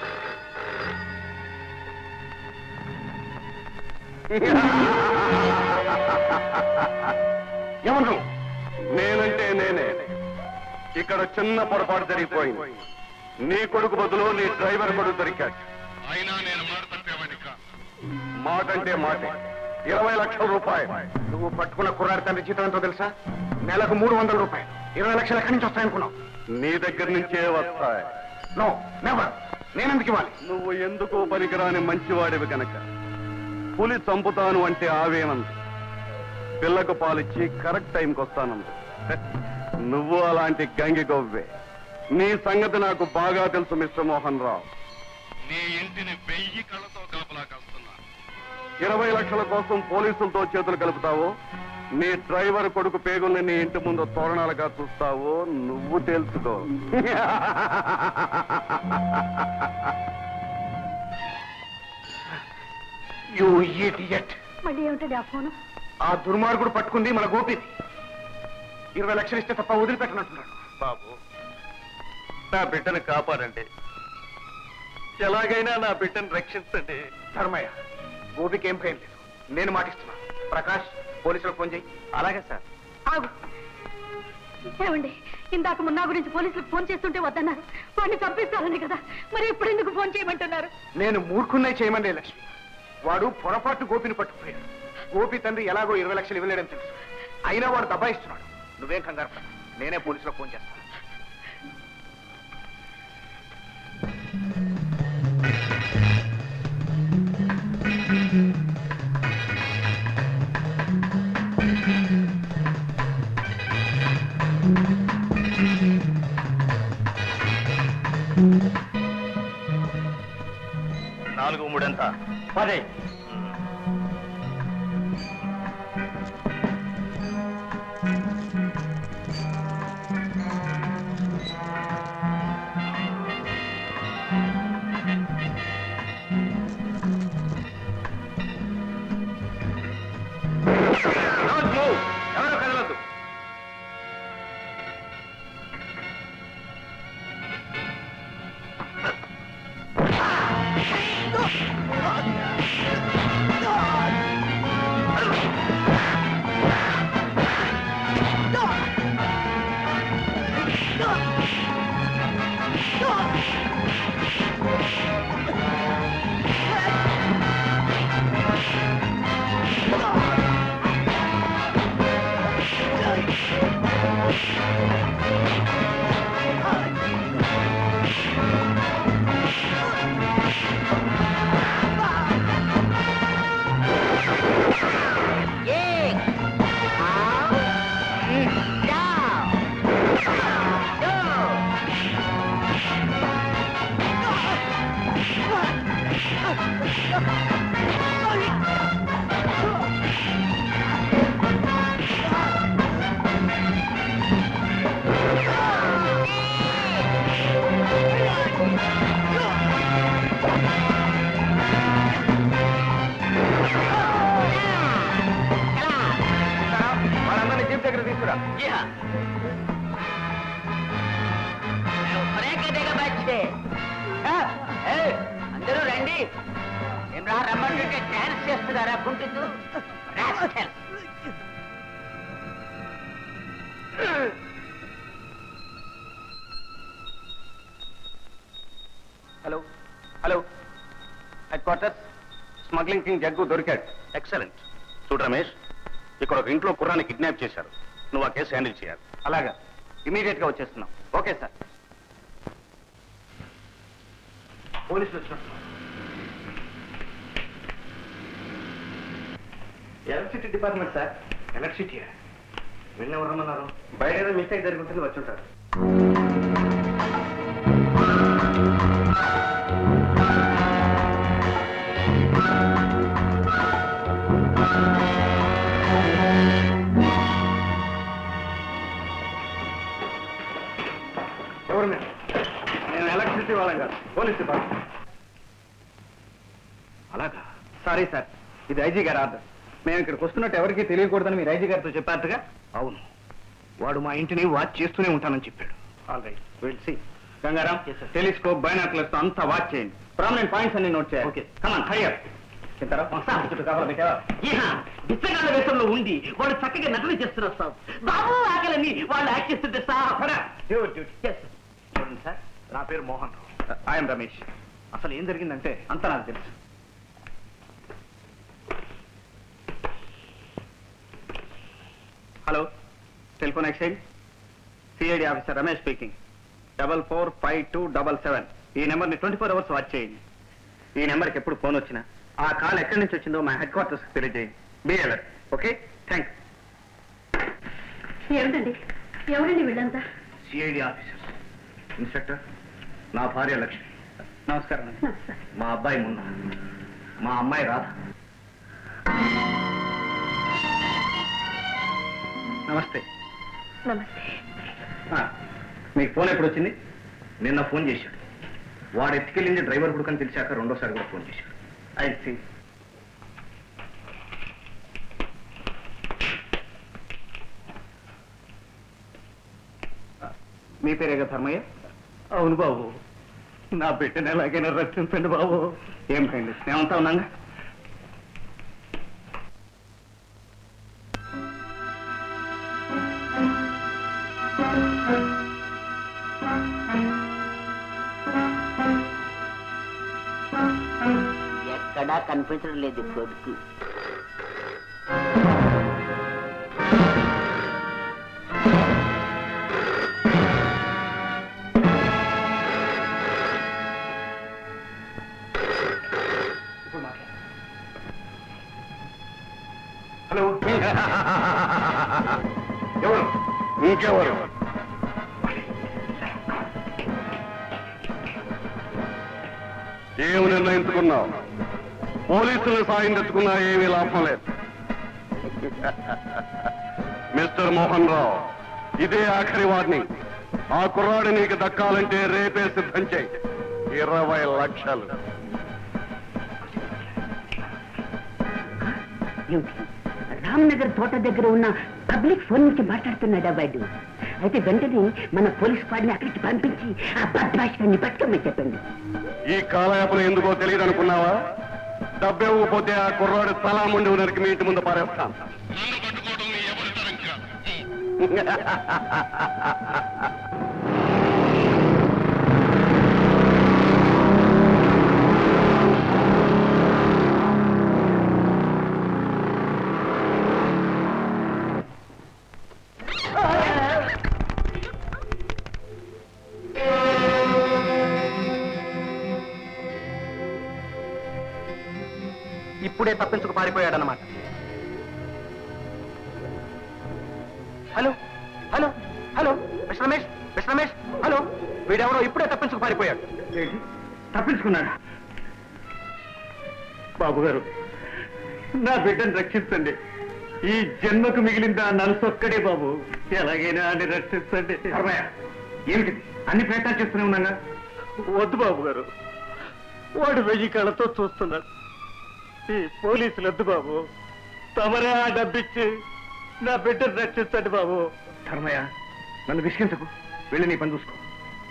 ఎవరు నేనంటే నేనే ఇక్కడ చిన్న పొరపాటు జరిగిపోయింది నీ కొడుకు బదులు నీ డ్రైవర్ కొడుకు దొరికాడు అయినా నేను మాట తప్పేవాడిని మాట అంటే మాట ఇరవై లక్షల రూపాయలు నువ్వు పట్టుకున్న కుర్రాడి తండ్రి జీతం ఎంతో తెలుసా నెలకు మూడు వందల రూపాయలు ఇరవై లక్షలు ఎక్కడి నుంచి వస్తాయనుకున్నావు నీ దగ్గర నుంచే వస్తాయి నో నెవర్ నేనెందుకు ఇవ్వాలి నువ్వు ఎందుకు పనికిరాని మంచివాడివి కనుక పులి చంపుతాను అంటే ఆవేనంది పిల్లకు పాలిచ్చి కరెక్ట్ టైంకి వస్తానంది నువ్వు అలాంటి గంగి గొవ్వే నీ సంగతి నాకు బాగా తెలుసు మిస్టర్ మోహన్ రావు నీ ఇంటిని వెయ్యి కళ్ళతో కాపలా కాస్తున్నా ఇరవై లక్షల కోసం పోలీసులతో చేతులు కలుపుతావు నీ డ్రైవర్ కొడుకు పేగుల్ని నీ ఇంటి ముందు తోరణాలుగా చూస్తావు నువ్వు తెలుసుకో యూ ఇడియట్ మళ్ళీ ఏమిటండి ఆ ఫోను ఆ దుర్మార్గుడు పట్టుకుంది మన గోపిని ఇరవై లక్షలు ఇస్తే తప్ప వదిలిపెట్టనంటున్నాడు బాబు నా బిడ్డను కాపాడండి ఎలాగైనా నా బిడ్డను రక్షించండి ధర్మయ్య గోపికి ఏం భయం లేదు నేను మాటిస్తున్నా ప్రకాష్ పోలీసులకు ఫోన్ చేయి అలాగే సార్ ఆగు ఏమండి ఇందాక మున్నా గురించి పోలీసులకు ఫోన్ చేస్తుంటే వద్దన్నారు వాడిని చంపిస్తారని కదా మరి ఇప్పుడు ఎందుకు ఫోన్ చేయమంటున్నారు నేను మూర్ఖున్నై చేయమని లక్ష్మి వాడు పొరపాటు గోపిని పట్టుకుపోయాడు గోపి తండ్రి ఎలాగో ఇరవై లక్షలు ఇవ్వలేడని తెలుసు అయినా వాడు దబాయిస్తున్నాడు నువ్వేం కంగారు పడకు. నేనే పోలీసులకు ఫోన్ చేస్తాను నాలుగు మూడెంత పదే ఎవరో కదలద్దు ఆ పోలీస్ దగ్గర తీసుకురా जी हाँ బ్రేక్ దేగా బచ్చే అందరూ రండి ఏమ్రా రమ్మంటుంటే డాన్స్ చేస్తున్నారా కుంటుతూ rascal. Hello hello headquarters smuggling king Jaggu దొరికాడు ఎక్సలెంట్ చూడు రమేష్ ఇక్కడ ఒక ఇంట్లో కుర్రాన్ని కిడ్నాప్ చేశారు నువ్వు ఆ కేసు హ్యాండిల్ చేయాలి అలాగా ఇమీడియట్ గా వచ్చేస్తున్నాం ఓకే సార్ పోలీసులు వచ్చినట్టు ఎలక్ట్రిసిటీ డిపార్ట్మెంట్ సార్ ఎలక్ట్రిసిటీ వెళ్ళి ఎవరు రమ్మన్నారు బయట ఏదో మిస్టేక్ జరిగి ఉంటుంది వచ్చి ఉంటారు ఎవరు మీరు నేను ఎలక్ట్రిసిటీ వాళ్ళం కాదు పోలీస్ డిపార్ట్మెంట్ అలాగా సారీ సార్ ఇది ఐజీ గారి ఆర్డర్ మేము ఇక్కడికి వస్తున్నట్టు ఎవరికీ తెలియకూడదని మీరు ఐజీ గారితో చెప్పారుగా అవును వాడు మా ఇంటిని వాచ్ చేస్తూనే ఉంటానని చెప్పాడు all right will see Gangaram telescope binoculars అంతా వాచ్ చేయండి ప్రామినెంట్ పాయింట్స్ అన్ని నోట్ చేయాలి ఓకే కమాన్ హరి అప్ जी हाँ బిచ్చగాళ్ళ వేషంలో ఉండి వాళ్ళు చక్కగా నటన చేస్తున్నారు సార్ బాబు ఆకలని వాళ్ళు యాక్ట్ చేస్తుంటే సార్ చూడండి సార్ నా పేరు మోహన్ ఐఎమ్ రమేష్ అసలు ఏం జరిగిందంటే అంతా నాకు తెలుసు hello telephone exchange CID officer Ramesh speaking double four five two double seven ఈ నెంబర్ని ట్వంటీ ఫోర్ అవర్స్ వాచ్ చేయండి ఈ నెంబర్కి ఎప్పుడు ఫోన్ వచ్చినా ఆ కాల్ ఎక్కడి నుంచి వచ్చిందో మా హెడ్ క్వార్టర్స్ తెలియజేయండి బీ అలర్ట్ ఓకే థ్యాంక్స్ ఏమిటండి ఎవరండి వీళ్ళంతా సిఐడి ఆఫీసర్స్ ఇన్స్పెక్టర్ నా భార్య లక్ష్మి నమస్కారం అండి మా అబ్బాయి మున్న మా అమ్మాయి రాధ నమస్తే నమస్తే ఆ, మీకు ఫోన్ ఎప్పుడు వచ్చింది నిన్న ఫోన్ చేశాడు వాడు ఎత్తుకెళ్ళింది డ్రైవర్ కొడుకని తెలిసాక రెండోసారి కూడా ఫోన్ చేశాడు ఐ సి మీ పేరేగా ధర్మయ్య అవును బాబు నా బిడ్డను ఎలాగైనా రక్షించండి బాబు ఏం కండి ఏమంతా ఉన్నాగా ఎక్కడా కనిపించడం లేదు కొడుకు హలో ఎవరు ఇంకెవరు ఏమి నిర్ణయించుకున్నావు పోలీసులు సాయం తెచ్చుకున్నా ఏమీ లాభం లేదు మిస్టర్ మోహన్ రావు ఇదే ఆఖరి వారిని ఆ కుర్రాడు నీకు దక్కాలంటే రేపే సిద్ధం చేయి ఇరవై లక్షలు ఏమిటి రామ్నగర్ తోట దగ్గర ఉన్న పబ్లిక్ ఫోన్ నుంచి మాట్లాడుతున్నాడా వాడు అయితే వెంటనే మన పోలీస్ వాడిని అక్కడికి పంపించి ఆ బద్మాషాన్ని పట్టుకోమని చెప్పండి ఈ కాలయాపన ఎందుకో తెలియదు అనుకున్నావా డబ్బివ్వకపోతే ఆ కుర్రాడు తలా ముండి నరికి మీ ఇంటి ముందు పారేస్తాను ఇప్పుడే తప్పించుకు పారిపోయాడనమాట hello hello hello mister Ramesh mister Ramesh hello వీడెవడో ఇప్పుడే తప్పించుకు పారిపోయాడు తప్పించుకున్నాడా బాబు గారు నా బిడ్డను రక్షించండి ఈ జన్మకు మిగిలింది ఆ నలుసొక్కడే బాబు ఎలాగైనా అని రక్షించండి ఏమిటి అన్ని ప్రయత్నాలు చేస్తూనే ఉన్నాగా వద్దు బాబు గారు వాడు వెయ్యి కళ్ళతో చూస్తున్నాడు ఈ పోలీసులు వద్దు బాబు తమరే ఆ డబ్బిచ్చి నా బిడ్డను రక్షించండి బాబు ధర్మయ్య నన్ను విసిగించకు వెళ్ళి నీ పని చూసుకో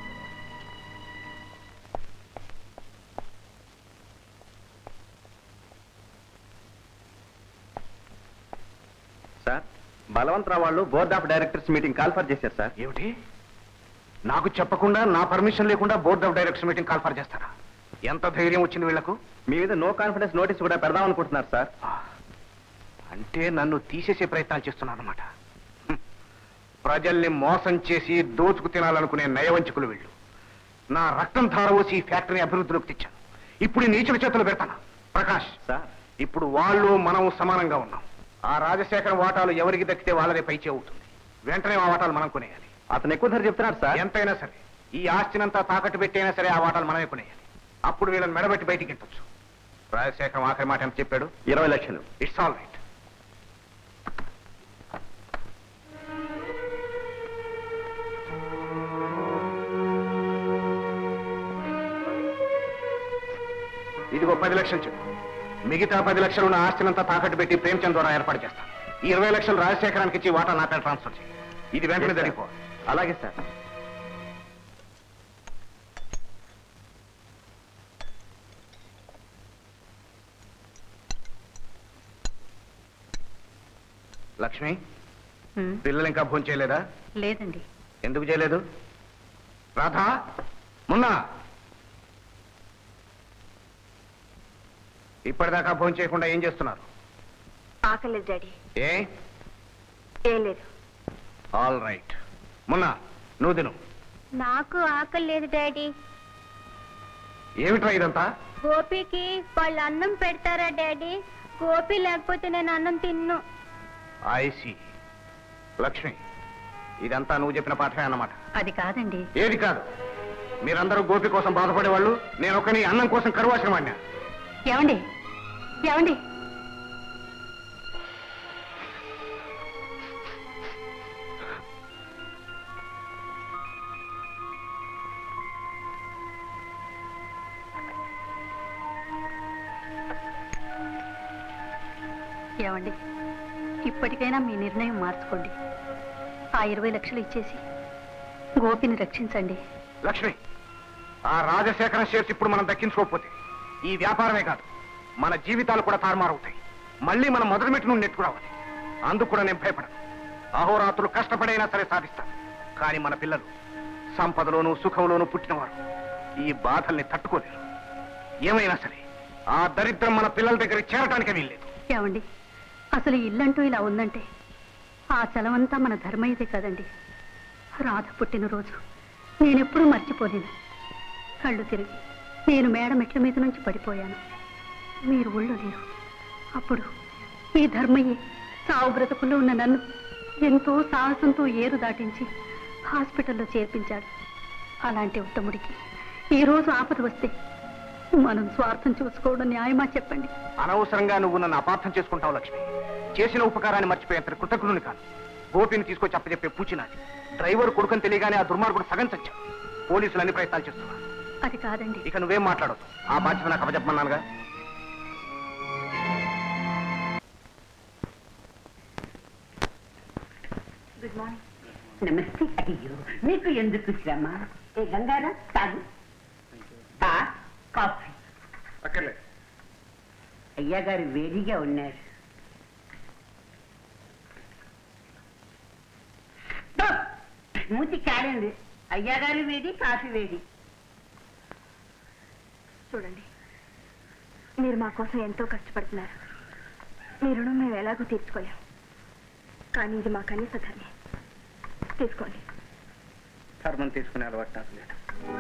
సార్ బలవంతరావు వాళ్ళు board of directors meeting call for చేశారు సార్ ఏమిటి నాకు చెప్పకుండా నా పర్మిషన్ లేకుండా board of directors meeting call for చేస్తారా ఎంత ధైర్యం వచ్చింది వీళ్లకు మీ మీద నో కాన్ఫిడెన్స్ నోటీస్ కూడా పెడదాం అనుకుంటున్నారు సార్ అంటే నన్ను తీసేసే ప్రయత్నాలు చేస్తున్నారన్నమాట హ్మ్. ప్రజల్ని మోసం చేసి దోచుకు తినాలనుకునే నయవంచకులు వీళ్ళు నా రక్తం ధారవోసి ఈ ఫ్యాక్టరీ అభివృద్ధిలోకి తెచ్చాను ఇప్పుడు ఈ నీచుల చేతులు పెడతాను ప్రకాష్ సార్ ఇప్పుడు వాళ్ళు మనం సమానంగా ఉన్నాం ఆ రాజశేఖర వాటాలు ఎవరికి దక్కితే వాళ్ళదే పైచే అవుతుంది వెంటనే ఆ వాటాలు మనం కొనేయాలి అతను ఎక్కువ ధర చెప్తున్నాడు సార్ ఎంతైనా సరే ఈ ఆస్తినంతా తాకట్టు పెట్టైనా సరే ఆ వాటాలు మనమే కొనేయాలి అప్పుడు వీళ్ళని మెడబెట్టి బయటికి ఎట్టొచ్చు రాజశేఖరం ఆఖరి మాట ఎంత చెప్పాడు ఇరవై లక్షలు ఇట్స్ ఆల్ రైట్ ఇదిగో పది లక్షలు చెప్పు మిగతా పది లక్షలు నా ఆస్తినంతా తాకట్టు పెట్టి ప్రేమచంద్ ద్వారా ఏర్పాటు చేస్తాను ఈ ఇరవై లక్షలు రాజశేఖరానికి ఇచ్చి వాటా నా పేరు ట్రాన్స్ఫర్ చేయి ఇది వెంటనే జరిగిపోవాలి అలాగే సార్ లక్ష్మి పిల్లలు ఇంకా భోజనం చేయలేదా లేదండి ఎందుకు చేయలేదు రాధా మున్నా ఇప్పటిదాకా భోజనం చేయకుండా ఏం చేస్తున్నారు ఆకలేదు డాడీ ఏ ఏం లేదు ఆల్ రైట్ మున్నా నువ్వు తిను నాకు ఆకలి లేదు డాడీ ఏమిట్రా ఇదంతా గోపికి వాళ్ళు అన్నం పెడతారా డాడీ గోపి లేకపోతే నేను అన్నం తిన్ను ఐసి లక్ష్మి ఇదంతా నువ్వు చెప్పిన పాఠమే అన్నమాట అది కాదండి ఏది కాదు మీరందరూ గోపి కోసం బాధపడేవాళ్ళు నేను ఒకని అన్నం కోసం కరువాసిన వాడినా ఏమండి ఏమండి ఏమండి ఇప్పటికైనా మీ నిర్ణయం మార్చుకోండి ఆ ఇరవై లక్షలు ఇచ్చేసి గోపిని రక్షించండి లక్ష్మి ఆ రాజశేఖరం షేర్స్ ఇప్పుడు మనం దక్కించుకోకపోతే ఈ వ్యాపారమే కాదు మన జీవితాలు కూడా తారుమారవుతాయి మళ్ళీ మనం మొదటి మెట్టు నుండి నెట్టుకురావాలి అందుకు కూడా నేను భయపడను అహోరాత్రులు కష్టపడైనా సరే సాధిస్తాను కానీ మన పిల్లలు సంపదలోనూ సుఖంలోనూ పుట్టినవారు ఈ బాధల్ని తట్టుకోలేరు ఏమైనా సరే ఆ దరిద్రం మన పిల్లల దగ్గరికి చేరటానికే వీల్లేదు ఏమండి అసలు ఈ ఇల్లంటూ ఇలా ఉందంటే ఆ చలమంతా మన ధర్మయ్యదే కదండి రాధ పుట్టినరోజు నేనెప్పుడూ మర్చిపోలేను కళ్ళు తిరిగి నేను మేడ మెట్ల మీద నుంచి పడిపోయాను మీరు ఒళ్ళు లేరు అప్పుడు ఈ ధర్మయ్యే సావు బ్రతుకుల్లో ఉన్న నన్ను ఎంతో సాహసంతో ఏరు దాటించి హాస్పిటల్లో చేర్పించాడు అలాంటి ఉత్తముడికి ఈ రోజు ఆపద వస్తే మనం స్వార్థం చూసుకోవడం న్యాయమా చెప్పండి అనవసరంగా నువ్వు నన్ను అపార్థం చేసుకుంటావు లక్ష్మి చేసిన ఉపకారాన్ని మర్చిపోయేంత కృతజ్ఞుని కాదు గోపిని తీసుకొచ్చి అప్పచెప్పే పూచినాది డ్రైవర్ కొడుకని తెలియగానే ఆ దుర్మార్గుడు సగం చచ్చాడు పోలీసులు అన్ని ప్రయత్నాలు చేస్తున్నారు అది కాదండి ఇక నువ్వేం మాట్లాడదు ఆ బాధ్యత నాకు అప్పచెప్పమన్నానుగా గుడ్ మార్నింగ్ నమస్తే అయ్యో మీకు ఎందుకు శ్రమ ఏ గంగారా తాగు ఆ, కాఫీ అక్కర్లేదు అయ్యా గారు వేడిగా ఉన్నారు దో! మూతి కాలండి అయ్యా గారు వేడి కాఫీ వేడి చూడండి మీరు మా కోసం ఎంతో కష్టపడుతున్నారు మీ రుణం మేము ఎలాగో తీర్చుకోలేం కానీ ఇది మా కనీస ధర్మం తీసుకోండి ధర్మం తీసుకునే అలవాటు నాకు లేదు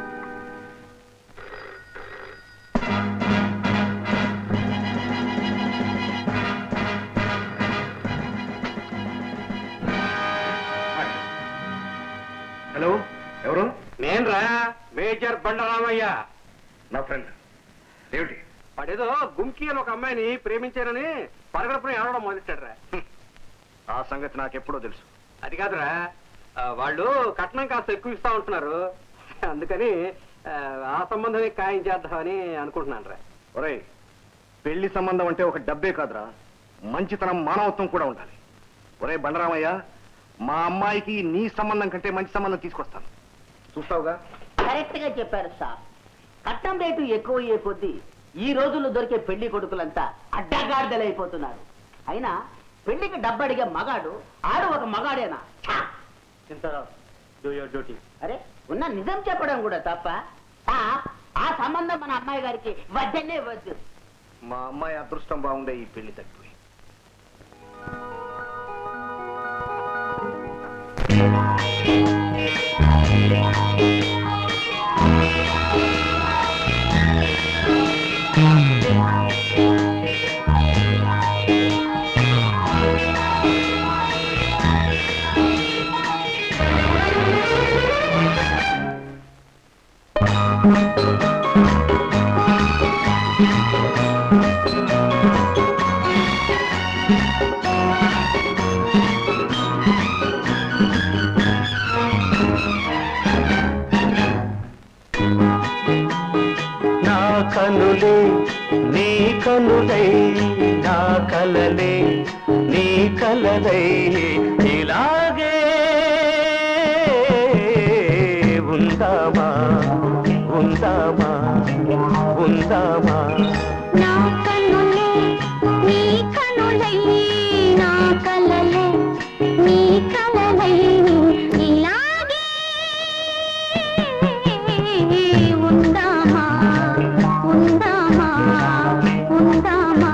హలో ఎవరు నేను రా మేజర్ బండరామయ్య నా ఫ్రెండ్ ఏమిటి వాడేదో గుంకి అని ఒక అమ్మాయిని ప్రేమించారని పరగడపుని ఏడవడం మొదలెట్టాడు రా ఆ సంగతి నాకెప్పుడో తెలుసు అది కాదురా ఆ, వాళ్ళు కట్నం కాస్త ఎక్కువ ఇస్తా ఉంటున్నారు అందుకని ఆ, ఆ సంబంధమే ఖాయం చేద్దామని అనుకుంటున్నాను రా ఒరేయ్ పెళ్లి సంబంధం అంటే ఒక డబ్బే కాదురా మంచితనం మానవత్వం కూడా ఉండాలి ఒరే బండరామయ్య మా అమ్మాయికి నీ సంబంధం కంటే మంచి సంబంధం తీసుకొస్తాను చూస్తావుగా కరెక్ట్ గా చెప్పారు సార్ కట్నం రేటు ఎక్కువ అయ్యే కొద్దీ ఈ రోజుల్లో దొరికే పెళ్లి కొడుకులంతా అడ్డగాడిదలైపోతున్నారు అయినా పెళ్లికి డబ్బడిగే మగాడు ఆడు ఒక మగాడేనా ఛా! అరే ఉన్న నిజం చెప్పడం కూడా తప్ప సార్, ఆ సంబంధం మన అమ్మాయి గారికి వద్దనే వద్దు మా అమ్మాయి అదృష్టం బాగుండే ఈ పెళ్లి తగ్గిపోయి నా కనులే నీ కనులై నా కలలే నీ కలలై ఇలాగే ఉందామా ఉందామా ఉందామా నా కనులే నీ కనులై నా కలలే నీ కలలై ఇలాగే ఉందామా ఉందామా ఉందామా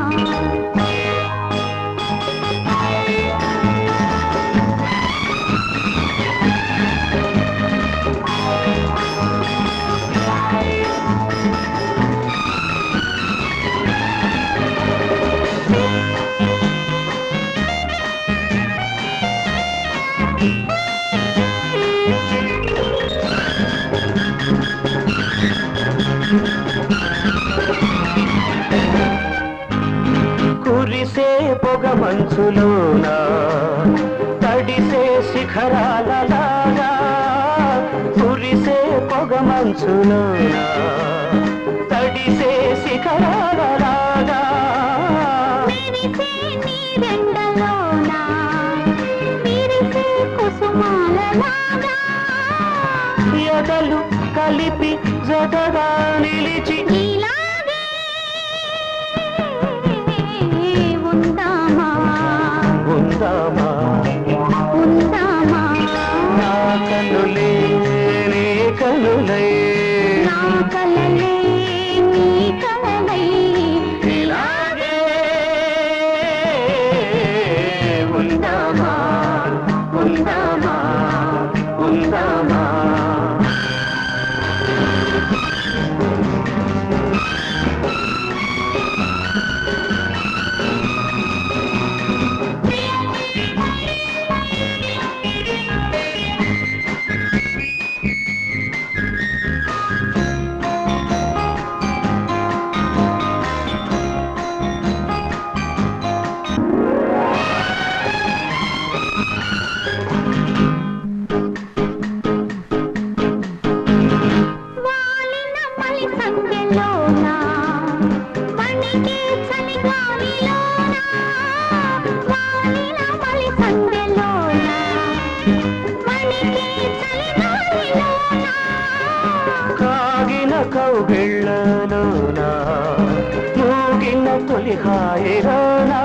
కురిసే పొగ మంచులోన తడిసే శిఖరాలలాగా కురిసే పొగ మంచులోన తడిసే శిఖరాలలాగా మెరిసే నీరెండలోన విరిసే కుసుమాలలాగా ఎదలు కలిపి జతగా నిలిచి ఇలాగే ఉందామా ఉందామా ఉందామా నా కనులే నీ కనులై నా కలలే నీ కలలై ఇలాగే ఉందామా ఉందామా ఉందామా వాలిన మలి సంఖ్యలోన వణికే చలిగాలిలోన వాలిన మలి సంఖ్యలోన వణికే చలిగాలిలోన కాగిన కౌగిళ్ళలోన మూగిన తొలి హాయిలోనా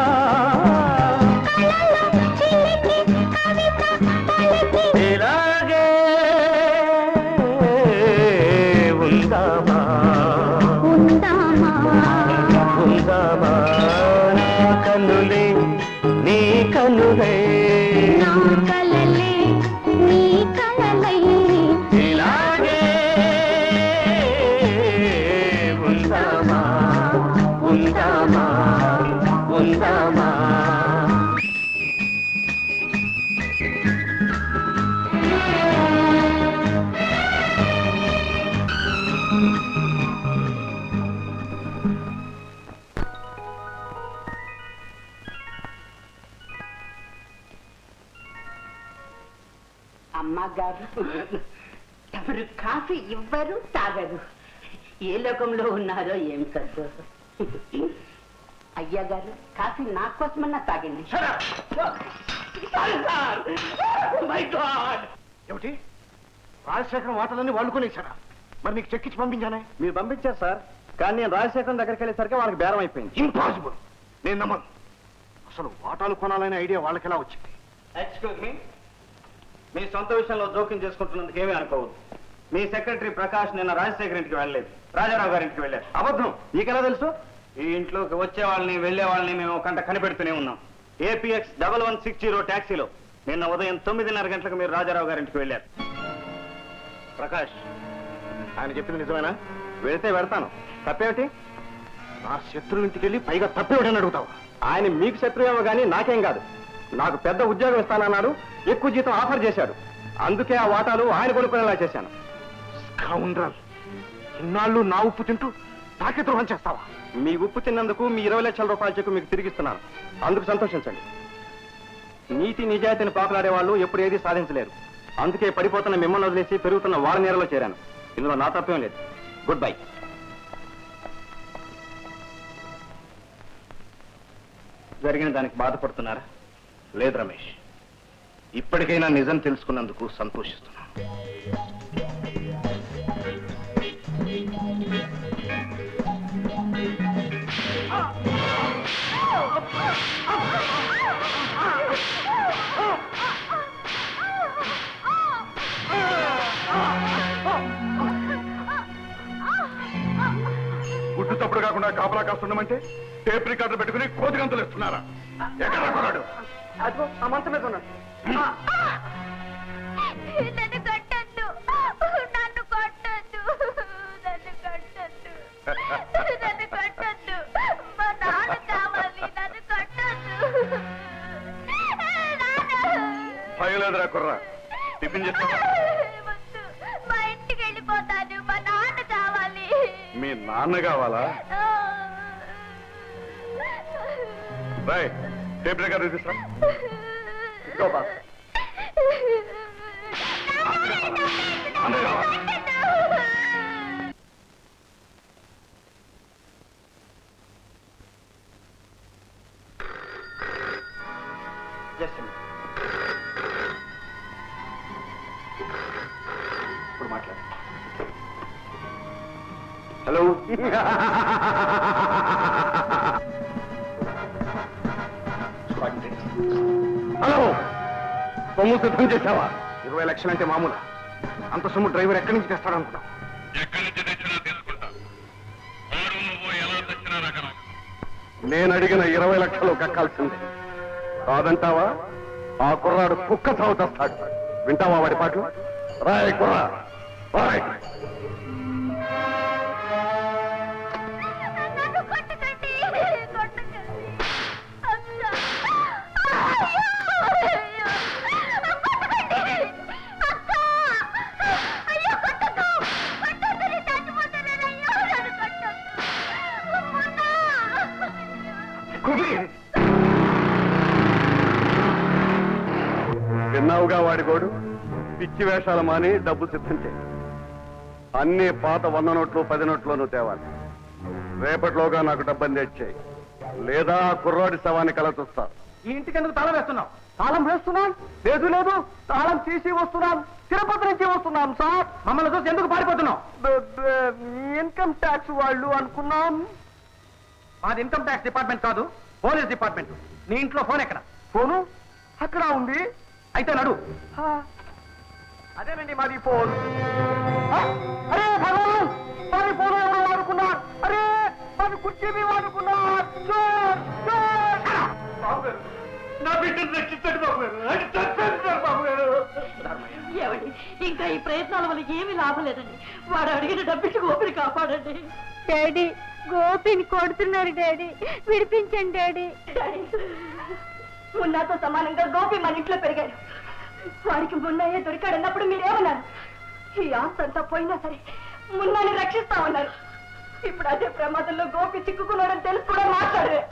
కలలో చిలికి కవిత పలికి ఇలాగే ఉందామా ఉందామా ఉందామా నా కనులే నీ కనులే నా కలలే నీ కలలై ఇలాగే ఉందామా ఉందామా ఉందామా అమ్మగారు తమరు కాఫీ ఇవ్వరు తాగరు ఏ లోకంలో ఉన్నారో ఏం సద్దు అయ్యా గారు కాఫీ నా కోసమన్నా తాగండి సార్ మై గాడ్ ఏమిటి రాజశేఖరం వాటలన్నీ వాళ్ళు కొనేశారా మరి నీకు చెక్కిచ్చి పంపించానే మీరు పంపించారు సార్ కానీ నేను రాజశేఖరం దగ్గరికి వెళ్ళేసరికి వాళ్ళకి బేరం అయిపోయింది ఇంపాసిబుల్ నేను నమ్మను అసలు వాటాలు కొనాలనే ఐడియా వాళ్ళకి ఎలా వచ్చింది ఎక్స్క్యూజ్ మీ మీ సొంత విషయంలో జోక్యం చేసుకుంటున్నందుకు ఏమీ అనుకోవద్దు మీ సెక్రటరీ ప్రకాష్ నిన్న రాజశేఖర్ ఇంటికి వెళ్ళలేదు రాజారావు గారి ఇంటికి వెళ్ళారు అబద్ధం నీకెలా తెలుసు ఈ ఇంట్లోకి వచ్చే వాళ్ళని వెళ్ళే వాళ్ళని మేము కంట కనిపెడుతూనే ఉన్నాం APX double one six zero ట్యాక్సీలో నిన్న ఉదయం తొమ్మిదిన్నర గంటలకు మీరు రాజారావు గారి ఇంటికి వెళ్ళారు ప్రకాష్ ఆయన చెప్పింది నిజమేనా వెళితే వెళ్తాను తప్పేమిటి నా శత్రువు ఇంటికి వెళ్ళి పైగా తప్పేవాడని అడుగుతావా ఆయన మీకు శత్రువేమో కానీ నాకేం కాదు నాకు పెద్ద ఉద్యోగం ఇస్తానన్నాడు ఎక్కువ జీతం ఆఫర్ చేశాడు అందుకే ఆ వాటాలు ఆయన కొనుక్కునేలా చేశాను స్కౌండ్రల్ ఇన్నాళ్ళు నా ఉప్పు తింటూ నాకే ద్రోహం చేస్తావా మీ ఉప్పు తిన్నందుకు మీ ఇరవై లక్షల రూపాయల చెక్కు మీకు తిరిగిస్తున్నాను అందుకు సంతోషించండి నీతి నిజాయితీని పాకులాడే వాళ్ళు ఎప్పుడు ఏది సాధించలేరు అందుకే పడిపోతున్న మిమ్మల్ని వదిలేసి పెరుగుతున్న వాళ్ళ నీరలో చేరాను ఇందులో నా తప్పేం లేదు గుడ్ బై జరిగిన దానికి బాధపడుతున్నారా లేదు రమేష్ ఇప్పటికైనా నిజం తెలుసుకున్నందుకు సంతోషిస్తున్నాను గుడ్డు తప్పుడు కాకుండా కాపలా కాస్తుండమంటే టేప్ రికార్డు పెట్టుకుని కోతి గంతులు ఇస్తున్నారా ఎక్కడ కొన్నాడు అదిగో ఆ మంచం మీద ఉన్నాడు నన్ను కొట్టద్దు నన్ను కొట్టద్దు నన్ను కొట్టద్దు నన్ను కొట్టద్దు మా నాన్న కావాలి నన్ను కొట్టద్దు భయలేదురా కుర్రా టిఫిన్ చేస్తావా వద్దు. మా ఇంటికి వెళ్ళిపోతాను మా నాన్న కావాలి మీ నాన్న కావాలా బాయ్ టేప్ రికార్డు తీసుకురా ఇదిగో బాస్. అన్నయ్య కావాలా? Just a minute. ఇప్పుడు మాట్లాడు హలో హలో సొమ్ము సిద్ధం చేశావా ఇరవై లక్షలంటే మామూలు అంత సొమ్ము డ్రైవర్ ఎక్కడి నుంచి తెస్తాడనుకున్నావు ఎక్కడి నుంచి తెచ్చినా తీసుకుంటా వాడు నువ్వు ఎలా తెచ్చినా రకం నేను అడిగిన ఇరవై లక్షలు కక్కాల్సిందే కాదంటావా ఆ కుర్రాడు కుక్క చావు తెస్తాడు వింటావా వాడి పాటలు రాయ్ కుర్రా రాయ్ నన్ను కొట్టకండి కొట్టకండి అక్క అయ్యో కొట్టకండి అక్క అయ్యో కొట్టకు కొట్టకు నేను చచ్చిపోతాను అయ్యో నన్ను కొట్టకు మొన్న విన్నావుగా వాడి గోడు పిచ్చి వేషాలు మాని డబ్బు సిద్ధం చేయి అన్ని పాత వంద నోట్లు పది నోట్లోనూ తేవాలి రేపటిలోగా నాకు డబ్బని తెచ్చేయి లేదా ఆ కుర్రాడి శవాన్ని కల చూస్తా ఈ ఇంటికి ఎందుకు తాళం వేస్తున్నాం తాళం వేస్తున్నాం లేదు లేదు తాళం తీసి వస్తున్నాం తిరుపతి నుంచి వస్తున్నాం సార్ మమ్మల్ని చూసి ఎందుకు పారిపోతున్నాం ఇన్కమ్ ట్యాక్స్ వాళ్ళు అనుకున్నాం మాది ఇన్కమ్ ట్యాక్స్ డిపార్ట్మెంట్ కాదు పోలీస్ డిపార్ట్మెంట్ నీ ఇంట్లో ఫోన్ ఎక్కడ ఫోను అక్కడ ఉంది అయితే నడు అదేనండి మాది ఫోన్ ఆ, అరే భగవాన్ మాది ఫోన్ ఎవరు వాడుకున్నారు అరే మాది కుర్చీ మీ వాడుకున్నారు చోర్ చోర్ బాబు గారు నా బిడ్డను రక్షించండి బాబు గారు అది చంపేస్తారు బాబు గారు ఏమండి ఇంకా ఈ ప్రయత్నాల వల్ల ఏమీ లాభం లేదండి వాడు అడిగిన డబ్బికి ఓపిక కాపాడండి డాడీ గోపిని కొడుతున్నారు డాడీ విడిపించండి డాడీ మున్నాతో సమానంగా గోపి మన ఇంట్లో పెరిగాడు వాడికి మున్నయ్య దొరికాడన్నప్పుడు మీరేమన్నారు ఈ ఆస్తి అంతా పోయినా సరే మున్నాని రక్షిస్తామన్నారు ఇప్పుడు అదే ప్రమాదంలో గోపి చిక్కుకున్నాడని తెలిసి కూడా మాట్లాడరే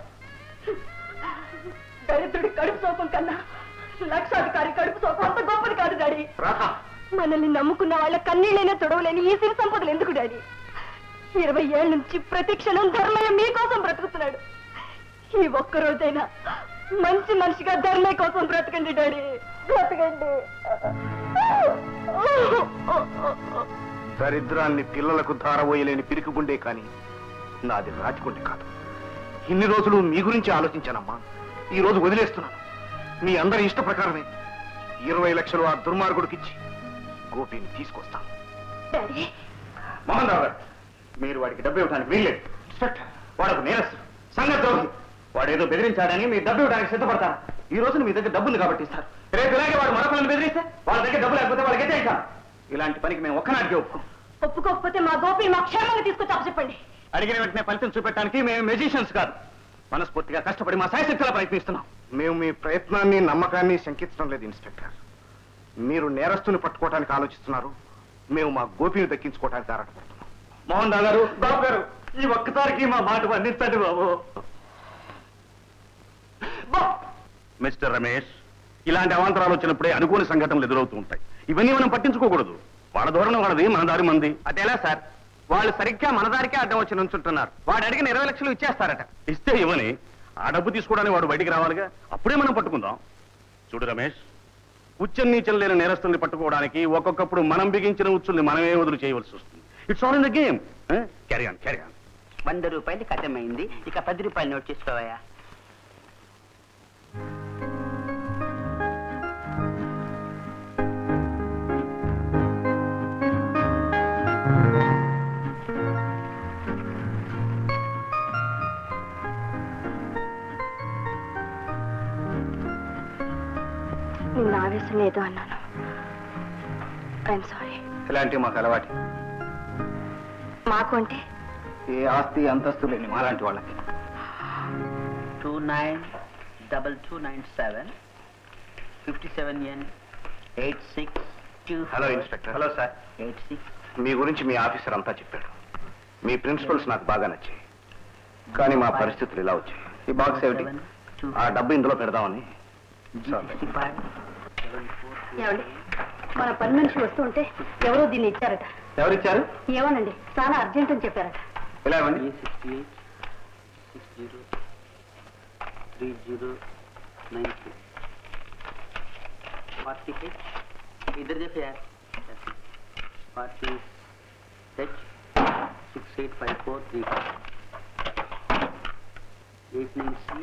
దరిద్రుడి కడుపు సోపం కన్నా లక్షాధికారి కడుపు సోపం అంత గొప్పది కాదు డాడీ మనల్ని నమ్ముకున్న వాళ్ళ కన్నీళ్ళైనా తొడవలేని ఈ సిరి సంపదలు ఎందుకు డాడీ ఇరవై ఏళ్ళ నుంచి ప్రతి క్షణం ధర్మయ్య మీకోసం బ్రతుకుతున్నాడు ఈ ఒక్క రోజైనా మంచి మనిషిగా ధర్మే కోసం బ్రతకండి డాడీ బ్రతకండి దరిద్రాన్ని పిల్లలకు ధారపోయలేని పిరికిగుండే కాని నాది రాజగుండె కాదు ఇన్ని రోజులు మీ గురించి ఆలోచించానమ్మా ఈ రోజు వదిలేస్తున్నాను మీ అందరి ఇష్ట ప్రకారమే ఇరవై లక్షలు ఆ దుర్మార్గుడికిచ్చి గోపిని తీసుకొస్తాను డాడీ మోహన్ రావు గారు మీరు వాడికి డబ్బు ఇవ్వడానికి వీల్లేదు ఇన్స్పెక్టర్ వాడకు నేరస్తు సంగతి ద్రోహి వాడేదో బెదిరించాడని మీ డబ్బు ఇవ్వడానికి సిద్ధపడతారు ఈ రోజున మీ దగ్గర డబ్బులు కాబట్టి ఇస్తారు రేపు ఇలాగే వాడు మరొకరిని బెదిరిస్తే వాళ్ళ దగ్గర డబ్బు లేకపోతే వాళ్ళకి ఎట్టే ఇస్తాను ఇలాంటి పనికి మేము ఒక్కనాటికి ఒప్పుకోం ఒప్పుకోకపోతే మా గోపిని మా క్షేమంగా తీసుకొచ్చి చెప్పండి అడిగిన వెంటనే ఫలితం చూపెట్టడానికి మేము మెజిషియన్స్ కాదు మనస్ఫూర్తిగా కష్టపడి మా సాయశక్తిలా ప్రయత్నిస్తున్నాం మేము మీ ప్రయత్నాన్ని నమ్మకాన్ని శంకించడం లేదు ఇన్స్పెక్టర్ మీరు నేరస్తుని పట్టుకోవడానికి ఆలోచిస్తున్నారు మేము మా గోపిని దక్కించుకోవడానికి ఆరాటపడుతున్నాం మోహన్ రావు గారు బాబు గారు ఈ ఒక్కసారికి మా మాట అందించండి బాబు మిస్టర్ రమేష్ ఇలాంటి అవాంతరాలు వచ్చినప్పుడే అనుకోని సంఘటనలు ఎదురవుతూ ఉంటాయి ఇవన్నీ మనం పట్టించుకోకూడదు వాళ్ళ ధోరణి వాళ్ళది మన దారి మంది అదేలా సార్ వాళ్ళు సరిగ్గా మన దారికే అడ్డం వచ్చి నుంచుంటున్నారు వాడు అడిగిన ఇరవై లక్షలు ఇచ్చేస్తారట ఇస్తే ఇవ్వని ఆ డబ్బు తీసుకోవడానికి వాడు బయటికి రావాలిగా అప్పుడే మనం పట్టుకుందాం చూడు రమేష్ ఉచ్చం నీచం లేని నేరస్తుల్ని పట్టుకోవడానికి ఒక్కొక్కప్పుడు మనం బిగించిన ఉచ్చుల్ని మనమే వదులు చేయవలసి వస్తుంది it's all in the game carry on carry on వంద రూపాయలు కథమైంది ఇక పది రూపాయలు నోట్ చేసుకోవయా నిన్న ఆవేశం లేదు అన్నాను ఐఎమ్ సారీ ఇలాంటివి మాకు అలవాటు మాకు అంటే ఏ ఆస్తి అంతస్తు లేని మాలాంటి వాళ్ళకి two nine double two nine seven fifty seven N eight six two hello inspector hello sir eight six మీ గురించి మీ ఆఫీసర్ అంతా చెప్పాడు మీ ప్రిన్సిపల్స్ నాకు బాగా నచ్చాయి కానీ మా పరిస్థితులు ఇలా వచ్చాయి ఈ బాక్స్ ఏమిటి ఆ డబ్బు ఇందులో పెడదామని ఏమండి మన పని మనిషి వస్తుంటే ఎవరో దీన్ని ఇచ్చారట ఎవరిచ్చారు ఏమోనండి చాలా అర్జెంట్ అని చెప్పారట ఇలా ఇవ్వండి sixty eight six zero three zero nine two forty H ఇద్దరు చెప్పా forty H six eight five four three five eight nine C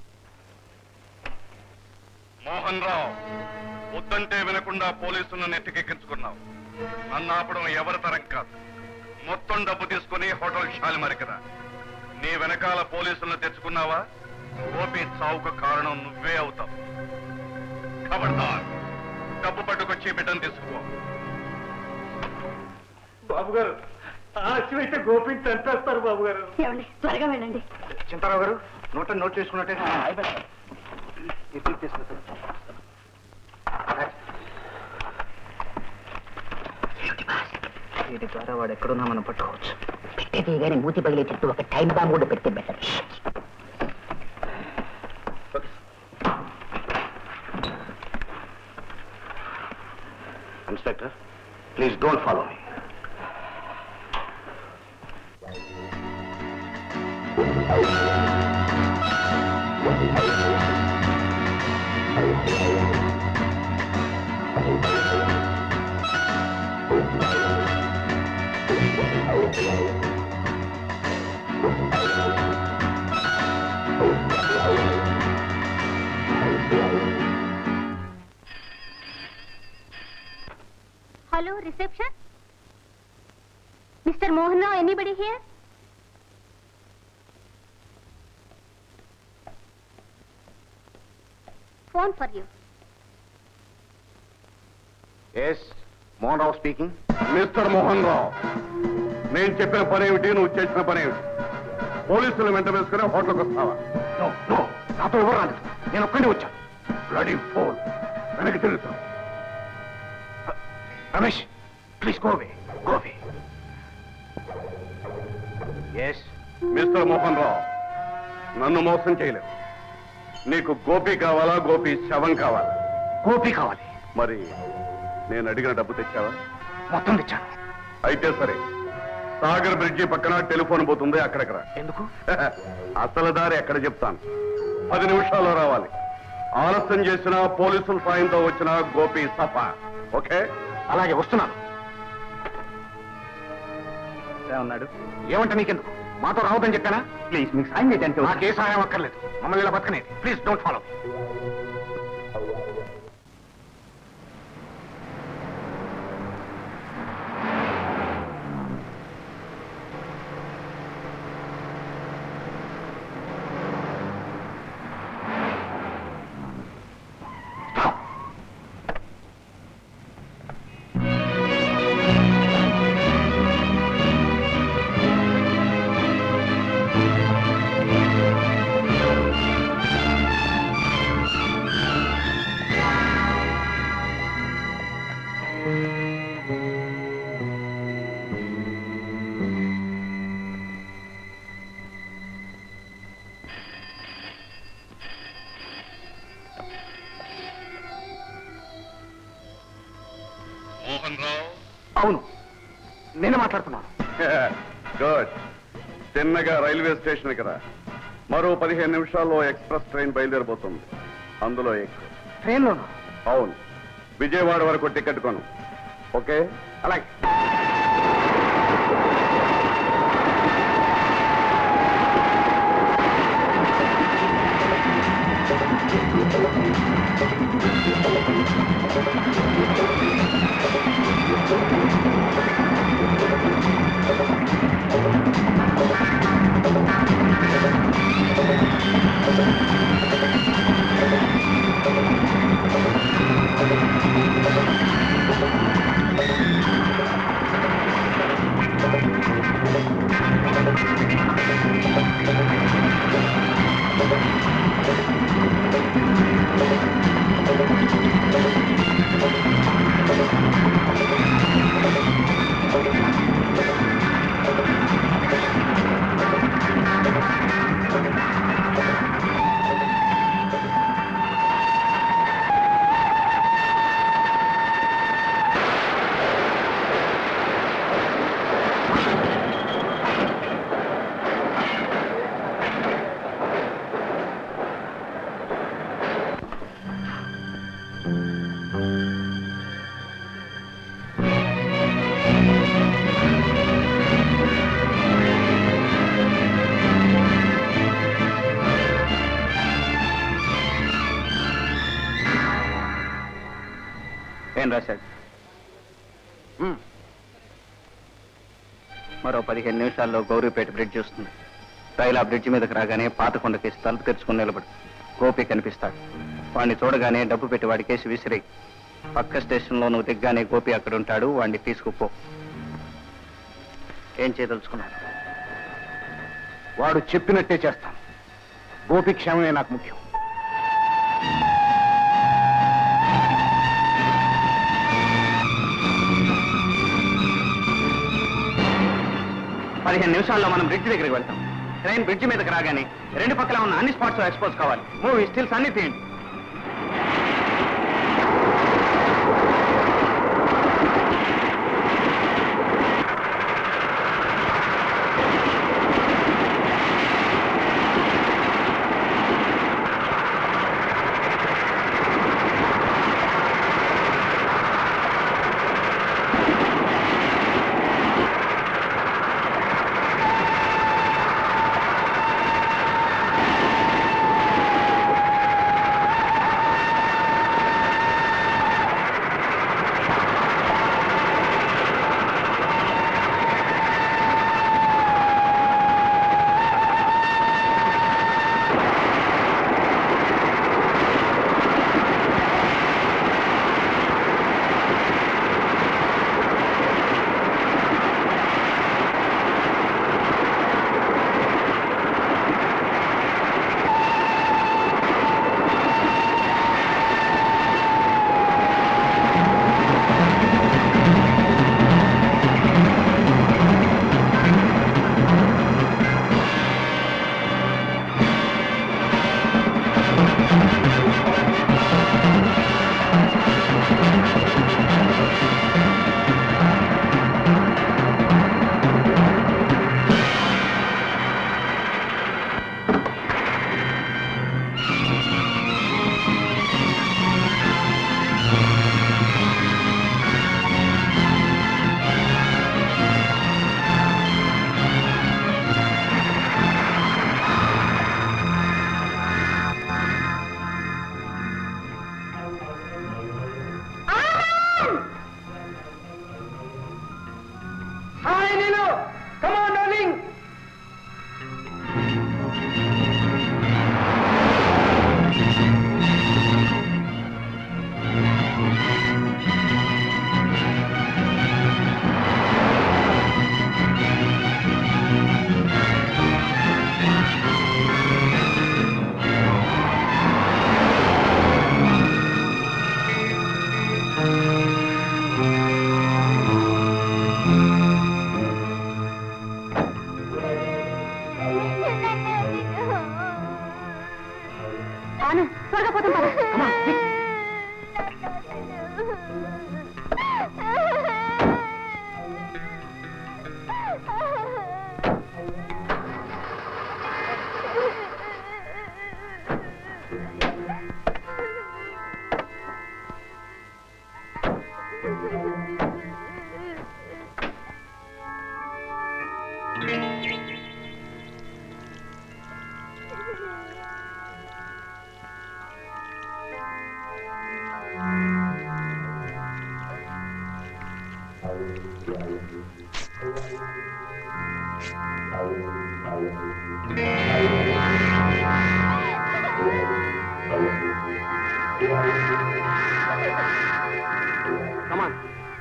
Mohan Rao వద్దంటే వినకుండా పోలీసులను నెత్తికెక్కించుకున్నావు నన్ను ఆపడం ఎవరి తరం కాదు మొత్తం డబ్బు తీసుకుని హోటల్ షాలిమరికరా నీ వెనకాల పోలీసులను తెచ్చుకున్నావా గోపి చావుకు కారణం నువ్వే అవుతావు ఖబర్దార్ డబ్బు పట్టుకొచ్చి బిడ్డను తీసుకో బాబు గారు ఆశమైతే గోపిని చంపేస్తారు బాబు గారు ఏమండి త్వరగా వెళ్ళండి చింతారావు గారు నోట్ నోట్ చేసుకున్నట్టే వీటి ద్వారా వాడు ఎక్కడున్నా మనం పట్టుకోవచ్చు పెట్టేది కానీ మూతి పగిలే చుట్టూ ఒక టైం బాంబు కూడా పెడితే better inspector please don't follow me Hello, reception? Mr. Mohan Rao, anybody here? Phone for you. Yes Mohan Rao speaking mister Mohan Rao నేను చెప్పిన పని ఏమిటి నువ్వు చేసిన పని ఏమిటి పోలీసులు వెంట వేసుకుని హోటల్కి వస్తావా నో నో నాతో ఎవరు రాలేదు నేను ఒక్కడే వచ్చాను బ్లడీ ఫోన్ వెనక్కి తిరుగుతావు Ramesh please go away go away yes mister Mohan Rao నన్ను మోసం చేయలేవు నీకు గోపి కావాలా గోపి శవం కావాలా గోపి కావాలి మరి నేను అడిగిన డబ్బు తెచ్చావా మొత్తం తెచ్చాను అయితే సరే సాగర్ బ్రిడ్జి పక్కన టెలిఫోన్ పోతుంది అక్కడికి రా ఎందుకు అసలు దారి ఎక్కడ చెప్తాను పది నిమిషాల్లో రావాలి ఆలస్యం చేసిన పోలీసుల సాయంతో వచ్చిన గోపి సఫా ఓకే అలాగే వస్తున్నాను ఏమన్నాడు ఏమంటే నీకెందుకు మాతో రావద్దని చెప్పానా ప్లీజ్ మీకు సాయం చేయడానికి నాకే సహాయం అక్కర్లేదు మమ్మల్ని ఇలా బతకనేది please don't follow Mohan Rao అవును నేను మాట్లాడుతున్నాను గుడ్ చిన్నగా రైల్వే స్టేషన్కి రా మరో పదిహేను నిమిషాల్లో ఎక్స్ప్రెస్ ట్రైన్ బయలుదేరబోతుంది అందులో ఎక్కువ ట్రైన్లోను అవును విజయవాడ వరకు టికెట్ కొను ఓకే అలాగే ఏం రాశాడు మ్మ్. మరో పదిహేను నిమిషాల్లో గౌరీపేట బ్రిడ్జ్ వస్తుంది రైలు ఆ బ్రిడ్జ్ మీదకి రాగానే పాత కొండకేసి తలుపు తెరుచుకుని నిలబడు గోపి కనిపిస్తాడు వాడిని చూడగానే డబ్బు పెట్టి వాడి కేసి విసిరి పక్క స్టేషన్లో నువ్వు దిగ్గానే గోపి అక్కడ ఉంటాడు వాడిని తీసుకుపో ఏం చేయదలుచుకున్నాడు వాడు చెప్పినట్టే చేస్తాను గోపి క్షేమమే నాకు ముఖ్యం పదిహేను నిమిషాల్లో మనం బ్రిడ్జ్ దగ్గరికి వెళ్తాం ట్రైన్ బ్రిడ్జ్ మీదకి రాగానే రెండు పక్కల ఉన్న అన్ని స్పాట్స్ ఎక్స్పోజ్ కావాలి మూవీ స్టిల్స్ అన్ని తీయండి కమాన్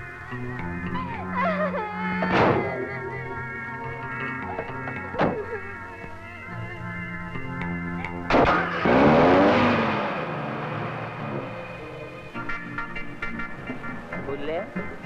బుల్లే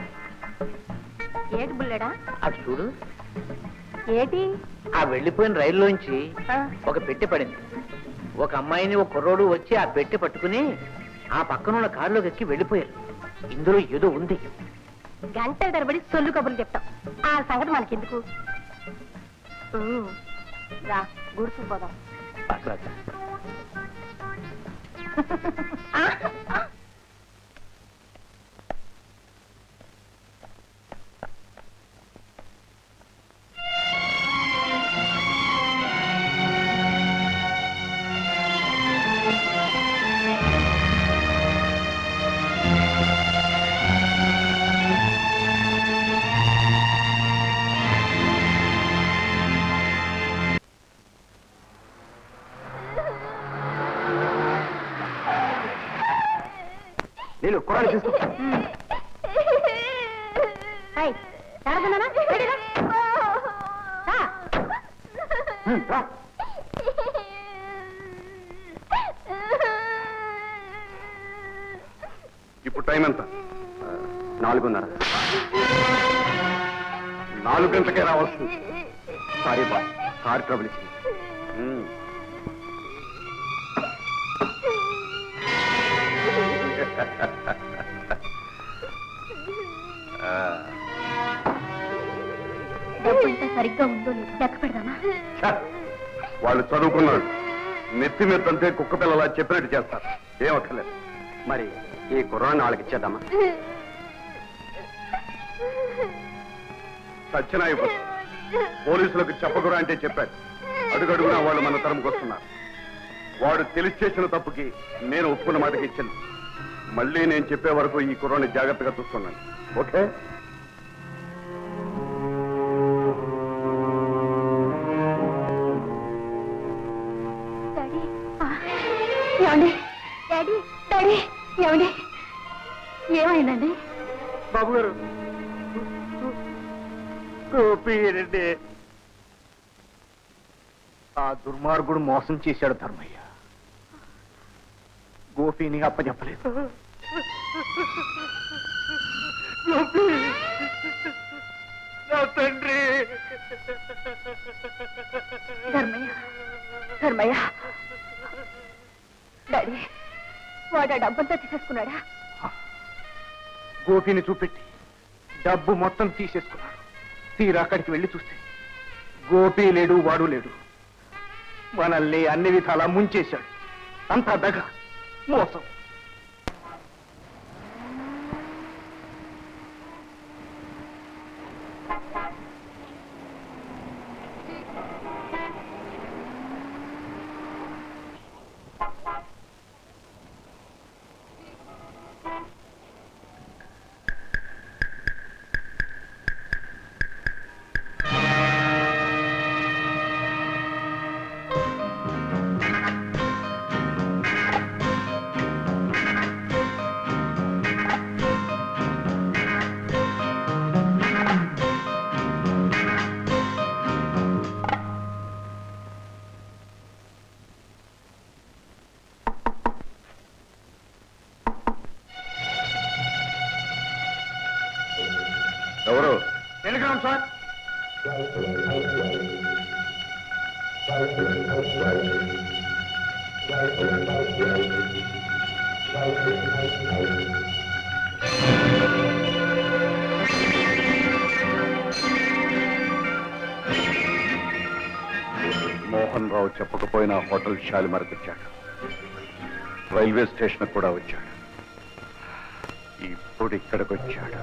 ఏటి బుల్లెడా అటు చూడు ఏటి ఆ వెళ్ళిపోయిన రైల్లోంచి ఒక పెట్టె పడింది ఒక అమ్మాయిని ఒక కుర్రోడు వచ్చి ఆ పెట్టె పట్టుకుని ఆ పక్కన ఉన్న కారులోకి ఎక్కి వెళ్ళిపోయారు ఇందులో ఏదో ఉంది గంట తరబడి సొల్లు కబుర్లు చెప్తాం ఆ సంగతి మనకెందుకు ఉమ్, రా గుర్తు పోదాం అట్లా నేను కురాలు తీసుకో హాయ్ తారదన్నానా రెడీరా రా. ఉమ్, రా. ఇప్పుడు టైం ఎంత ఆ, నాలుగున్నర నాలుగు గంటలకే రావాల్సింది సారీ బా కార్ ట్రబుల్ ఇచ్చింది ఉమ్. ఆ, డబ్బు అంతా సరిగ్గా ఉందో లేదో లెక్క పెడదామా ఛ! వాళ్ళు చదువుకున్నాడు నెత్తి మెత్తంటే కుక్క పిల్లలా చెప్పినట్టు చేస్తారు ఏం అక్కర్లేదు మరి ఈ కుర్రాన్ని వాళ్ళకి ఇచ్చేద్దామా సత్యనాయకు పోలీసులకు చెప్పకురా అంటే చెప్పారు అడుగడుగునా వాళ్ళు మన తరంకి వస్తున్నారు వాడు తెలిసి చేసిన తప్పుకి నేను ఒప్పుకున్న మాటకి ఇచ్చింది మళ్ళీ నేను చెప్పే వరకు ఈ కుర్రాన్ని జాగ్రత్తగా చూస్తున్నాను ఓకే డాడీ ఏమండి డాడీ డాడీ ఏమండి ఏమైందండి బాబు గారు గోపీరెడ్డి ఆ దుర్మార్గుడు మోసం చేశాడు ధర్మయ్య గోపిని అప్పచెప్పలేదు నా తండ్రి ధర్మయ్య ధర్మయ్య డాడీ వాడు ఆ డబ్బంతా తీసేసుకున్నాడా గోపిని చూపెట్టి డబ్బు మొత్తం తీసేసుకున్నాడు తీరా అక్కడికి వెళ్ళి చూస్తే గోపి లేడు వాడు లేడు మనల్ని అన్ని విధాలా ముంచేశాడు అంతా దగ మోసం ఎవరు టెలిగ్రామ్ సార్ మోహన్ రావు చెప్పకపోయినా హోటల్ షాలిమార్కి వచ్చాడు రైల్వే స్టేషన్ కూడా వచ్చాడు ఇప్పుడు ఇక్కడికి వచ్చాడు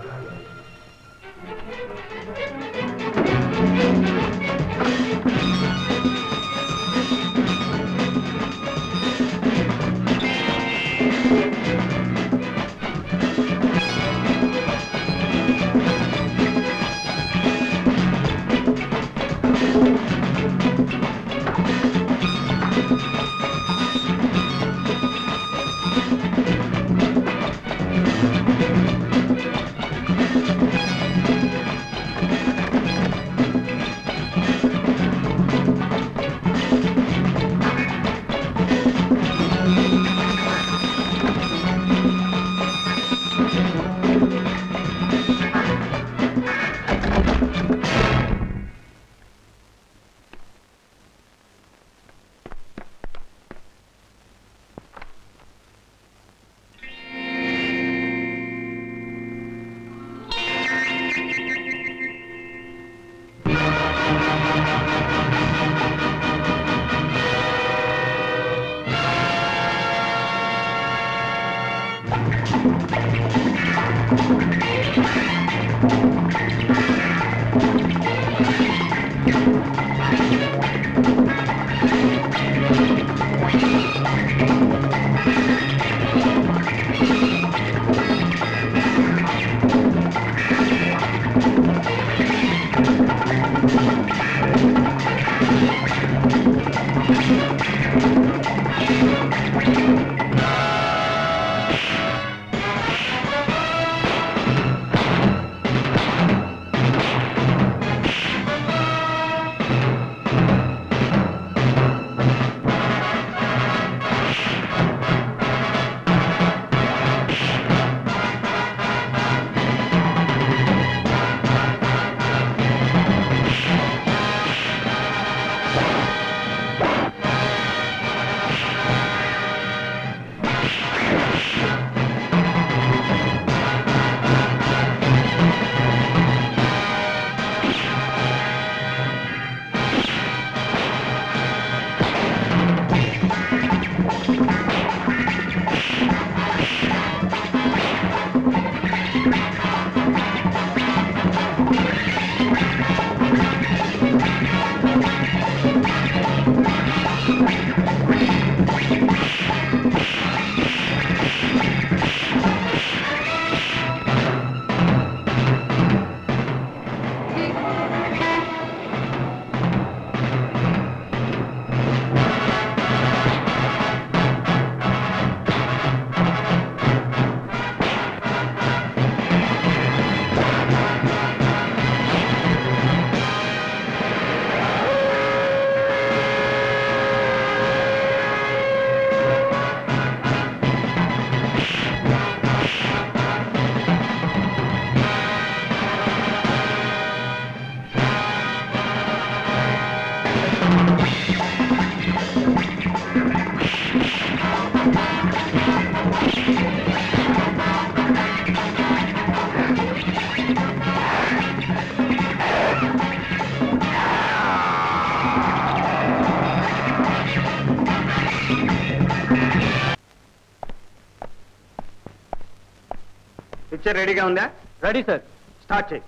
పిక్చర్ రెడీగా ఉందా రెడీ సార్ స్టార్ట్ చేయి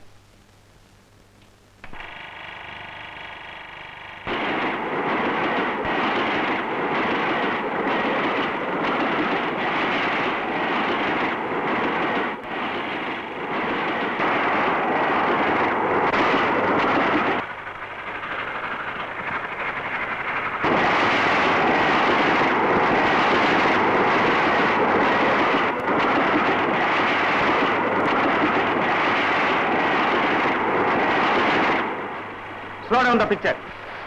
slow down the picture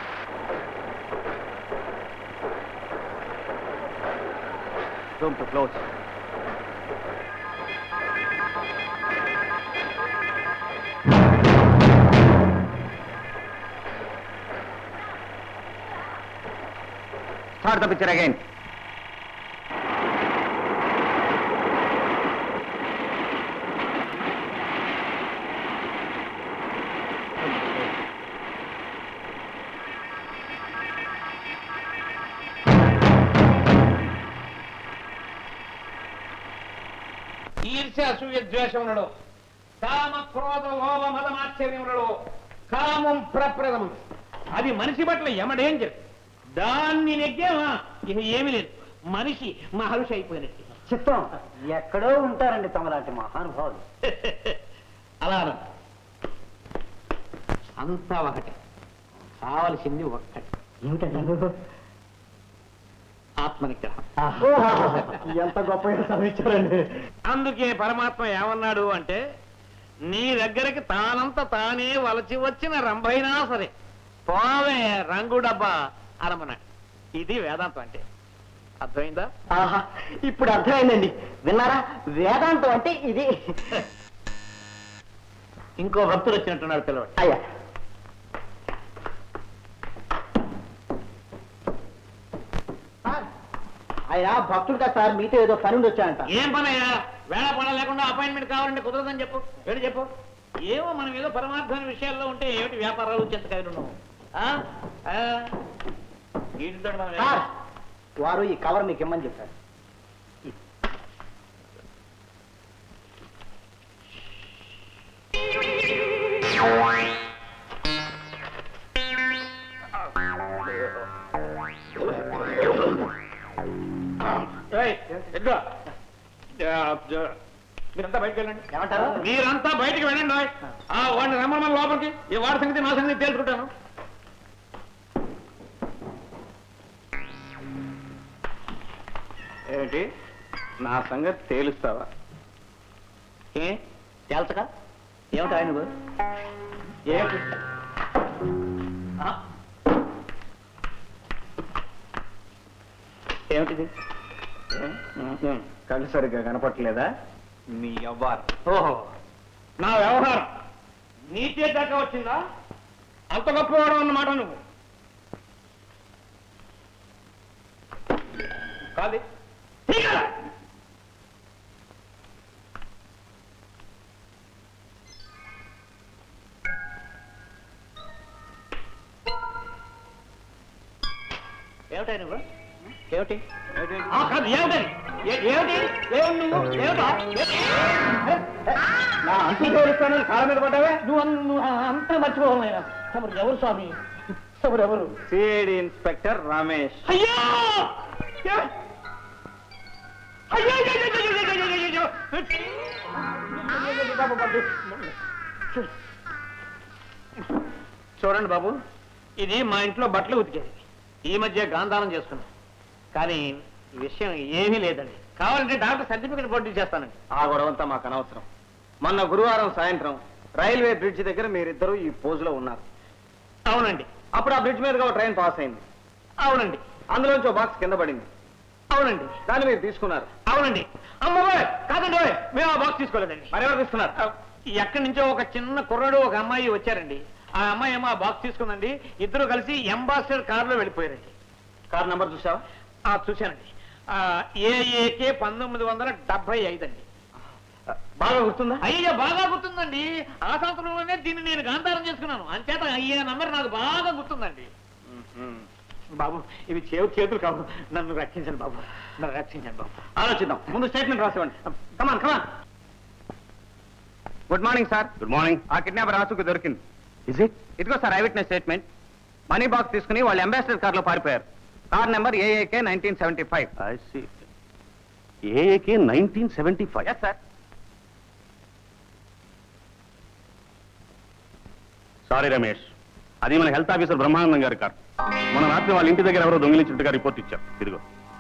room to close start the picture again అసూయ ద్వేషములలో కామ క్రోధ లోభ మదమాశ్చర్యములలో కామం ప్రప్రదం అది మనిషి పట్ల ఎమడేం చెప్పి దాన్ని నెగ్గేమా ఇక ఏమీ లేదు మనిషి మహర్షి అయిపోయినట్టు చిత్తం ఎక్కడో ఉంటారండి తమలాంటి మహానుభావులు అలా అనకు. అంతా ఒకటే కావలసింది ఒక్కటి ఏమిటండి ఆత్మనిగ్రహం ఎంత గొప్ప సమీక్షలండి అందుకే పరమాత్మ ఏమన్నాడు అంటే నీ దగ్గరికి తానంత తానే వలచి వచ్చిన రంభైనా సరే పోవే రంగు డబ్బా అనమన్నాడు ఇది వేదాంతం అంటే అర్థమైందా ఆహా ఇప్పుడు అర్థమైందండి విన్నారా వేదాంతం అంటే ఇది ఇంకో భక్తుడు వచ్చినట్టున్నాడు పిల్లవాడు అయ్యా సార్, ఆయన భక్తుడు కదా సార్ మీతో ఏదో పని ఉండి వచ్చాయంట ఏం పనయ్యా వేళ పడ లేకుండా అపాయింట్మెంట్ కావాలంటే కుదరదని చెప్పు ఏడు చెప్పు ఏమో మనం ఏదో పరమార్థమైన విషయాల్లో ఉంటే ఏమిటి వ్యాపారాలు చింతకాయలు నువ్వు ఆ? ఆ? వీటితోటి మనం సార్ వారు ఈ కవర్ మీకు ఇమ్మని చెప్పారు ఏయ్, ఎద్దు. ఆ, జ- మీరంతా బయటకు వెళ్ళండి ఏమంటారు మీరంతా బయటికి వెళ్ళండి ఓయ్. ఆ వాడిని రమ్మని లోపలికి ఈ వాడి సంగతి నా సంగతి తేల్చుకుంటాను ఏమిటి నా సంగతి తేలుస్తావా ఏ తేల్చక ఏమిటా నువ్వు ఏమిటి ఆ? ఏమిటిది ఏ? ఉమ్, కళ్ళు సరిగ్గా కనపట్లేదా మీ అవ్వారు ఓహో నా వ్యవహారం నీ చేతాక వచ్చిందా అంత గొప్పవాడు అన్నమాట నువ్వు కాదు తీగల. ఏమిటా నువ్వు ఏమిటి ఆ, కాదు ఏమిటని ఏ- ఏమిటి ఏమిటి నువ్వు ఏమిటా ఏ- నా అంతు తేలుస్తాను కాళ్ళ మీద పడ్డావే నువ్వు అన్- నువ్వు అంతా మర్చిపోవాలి తమరు ఎవరు స్వామి తమరు ఎవరు సిఐడి ఇన్స్పెక్టర్ రమేష్ అయ్యో ఏ- అయ్యో అయ్యో, అయ్యో, అయ్యో, అయ్యో, అయ్యో, అయ్యో, అయ్యో. చూడండి బాబు ఇది మా ఇంట్లో బట్టలు ఉతికేది ఈ మధ్య గాంధారం చేసుకున్నాం కానీ విషయం ఏమీ లేదండి కావాలంటే డాక్టర్ సర్టిఫికెట్ పోటీ చేస్తానండి ఆ గొడవంతా మాకు అనవసరం మొన్న గురువారం సాయంత్రం రైల్వే బ్రిడ్జ్ దగ్గర మీరిద్దరూ ఈ పోజులో ఉన్నారు అవునండి అప్పుడు ఆ బ్రిడ్జ్ మీదుగా ఒక ట్రైన్ పాస్ అయింది అవునండి అందులోంచి ఒక బాక్స్ కింద పడింది అవునండి దాన్ని మీరు తీసుకున్నారు అవునండి అమ్మబాయ్ కాదండి ఓయ్, మేము ఆ బాక్స్ తీసుకోలేదండి మరెవరు తీసుకున్నారు ఆ, ఎక్కడి నుంచో ఒక చిన్న కుర్రాడు ఒక అమ్మాయి వచ్చారండి ఆ అమ్మాయి ఏమో ఆ బాక్స్ తీసుకుందండి ఇద్దరు కలిసి అంబాసిడర్ కారులో వెళ్ళిపోయారండి కార్ నంబర్ చూసావా ఆ చూశానండి ఆ, ఏఏకే పంతొమ్మిది వందల డెబ్బై ఐదు అండి బాగా గుర్తుందా అయ్యో బాగా గుర్తుందండి ఆ సంవత్సరంలోనే దీన్ని నేను గాంధారం చేసుకున్నాను అంచేత అయ్యే నంబర్ నాకు బాగా గుర్తుందండి బాబు ఇవి చేవు చేతులు కావు నన్ను రక్షించండి బాబు నన్ను రక్షించండి బాబు ఆలోచిద్దాం ముందు స్టేట్మెంట్ రాసివ్వండి come on come on good morning sir good morning ఆ కిడ్నాపర్ ఆసుకు దొరికింది ఇజ్ ఇట్ ఇదిగో sir eye witness statement money box తీసుకుని వాళ్ళు అంబాసిడర్ కార్ లో పారిపోయారు car number AAK nineteen seventy five AAK nineteen seventy five yes sir sorry Ramesh అది మన హెల్త్ ఆఫీసర్ బ్రహ్మానందం గారి కార్ మన రాత్రి వాళ్ళ ఇంటి దగ్గర ఎవరో దొంగిలించినట్టుగా రిపోర్ట్ ఇచ్చారు ఇదిగో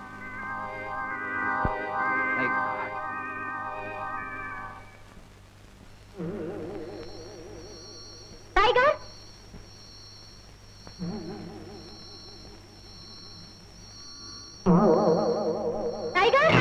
టైగర్ టైగర్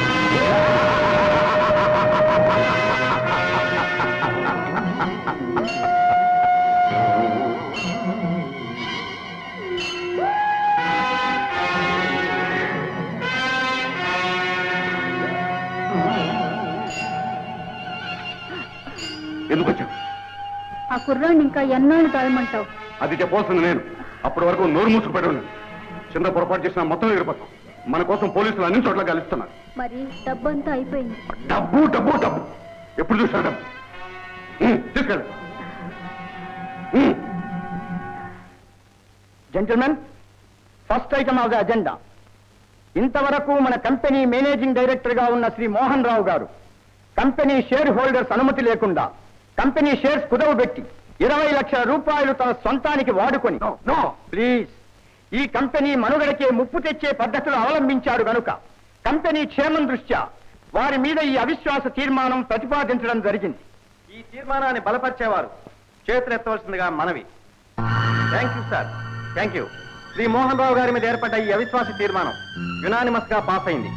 ఎందుకు వచ్చావు ఆ కుర్రాడిని ఇంకా ఎన్నాళ్ళు దాయమంటావు అది చెప్పవలసింది నేను అప్పటి వరకు నోరు మూసుకు పెట్టను చిన్న పొరపాటు చేసిన మొత్తం ఎగిరిపోతాం మన కోసం పోలీసులు అన్ని చోట్ల కలుస్తున్నారు మరి డబ్బంతా అయిపోయింది డబ్బు డబ్బు డబ్బు ఎప్పుడు చూసావు డబ్బు ఉమ్, తీసుకెళ్ళు um. Gentlemen first item of the agenda ఇంతవరకు మన కంపెనీ మేనేజింగ్ డైరెక్టర్ గా ఉన్న శ్రీ మోహన్ రావు గారు కంపెనీ షేర్ హోల్డర్స్ అనుమతి లేకుండా కంపెనీ షేర్స్ కుదవబెట్టి ఇరవై లక్షల రూపాయలు తన సొంతానికి వాడుకొని నో ప్లీజ్ ఈ కంపెనీ మనుగడకే ముప్పు తెచ్చే పద్ధతులు అవలంబించాడు గనుక కంపెనీ క్షేమం దృష్ట్యా వారి మీద ఈ అవిశ్వాస తీర్మానం ప్రతిపాదించడం జరిగింది ఈ తీర్మానాన్ని బలపరిచేవారు చేతులెత్తవలసిందిగా మనవి thank you sir thank you Shri Mohan Rao గారి మీద ఏర్పడ్డ ఈ అవిశ్వాస తీర్మానం యునానిమస్ గా పాస్ అయింది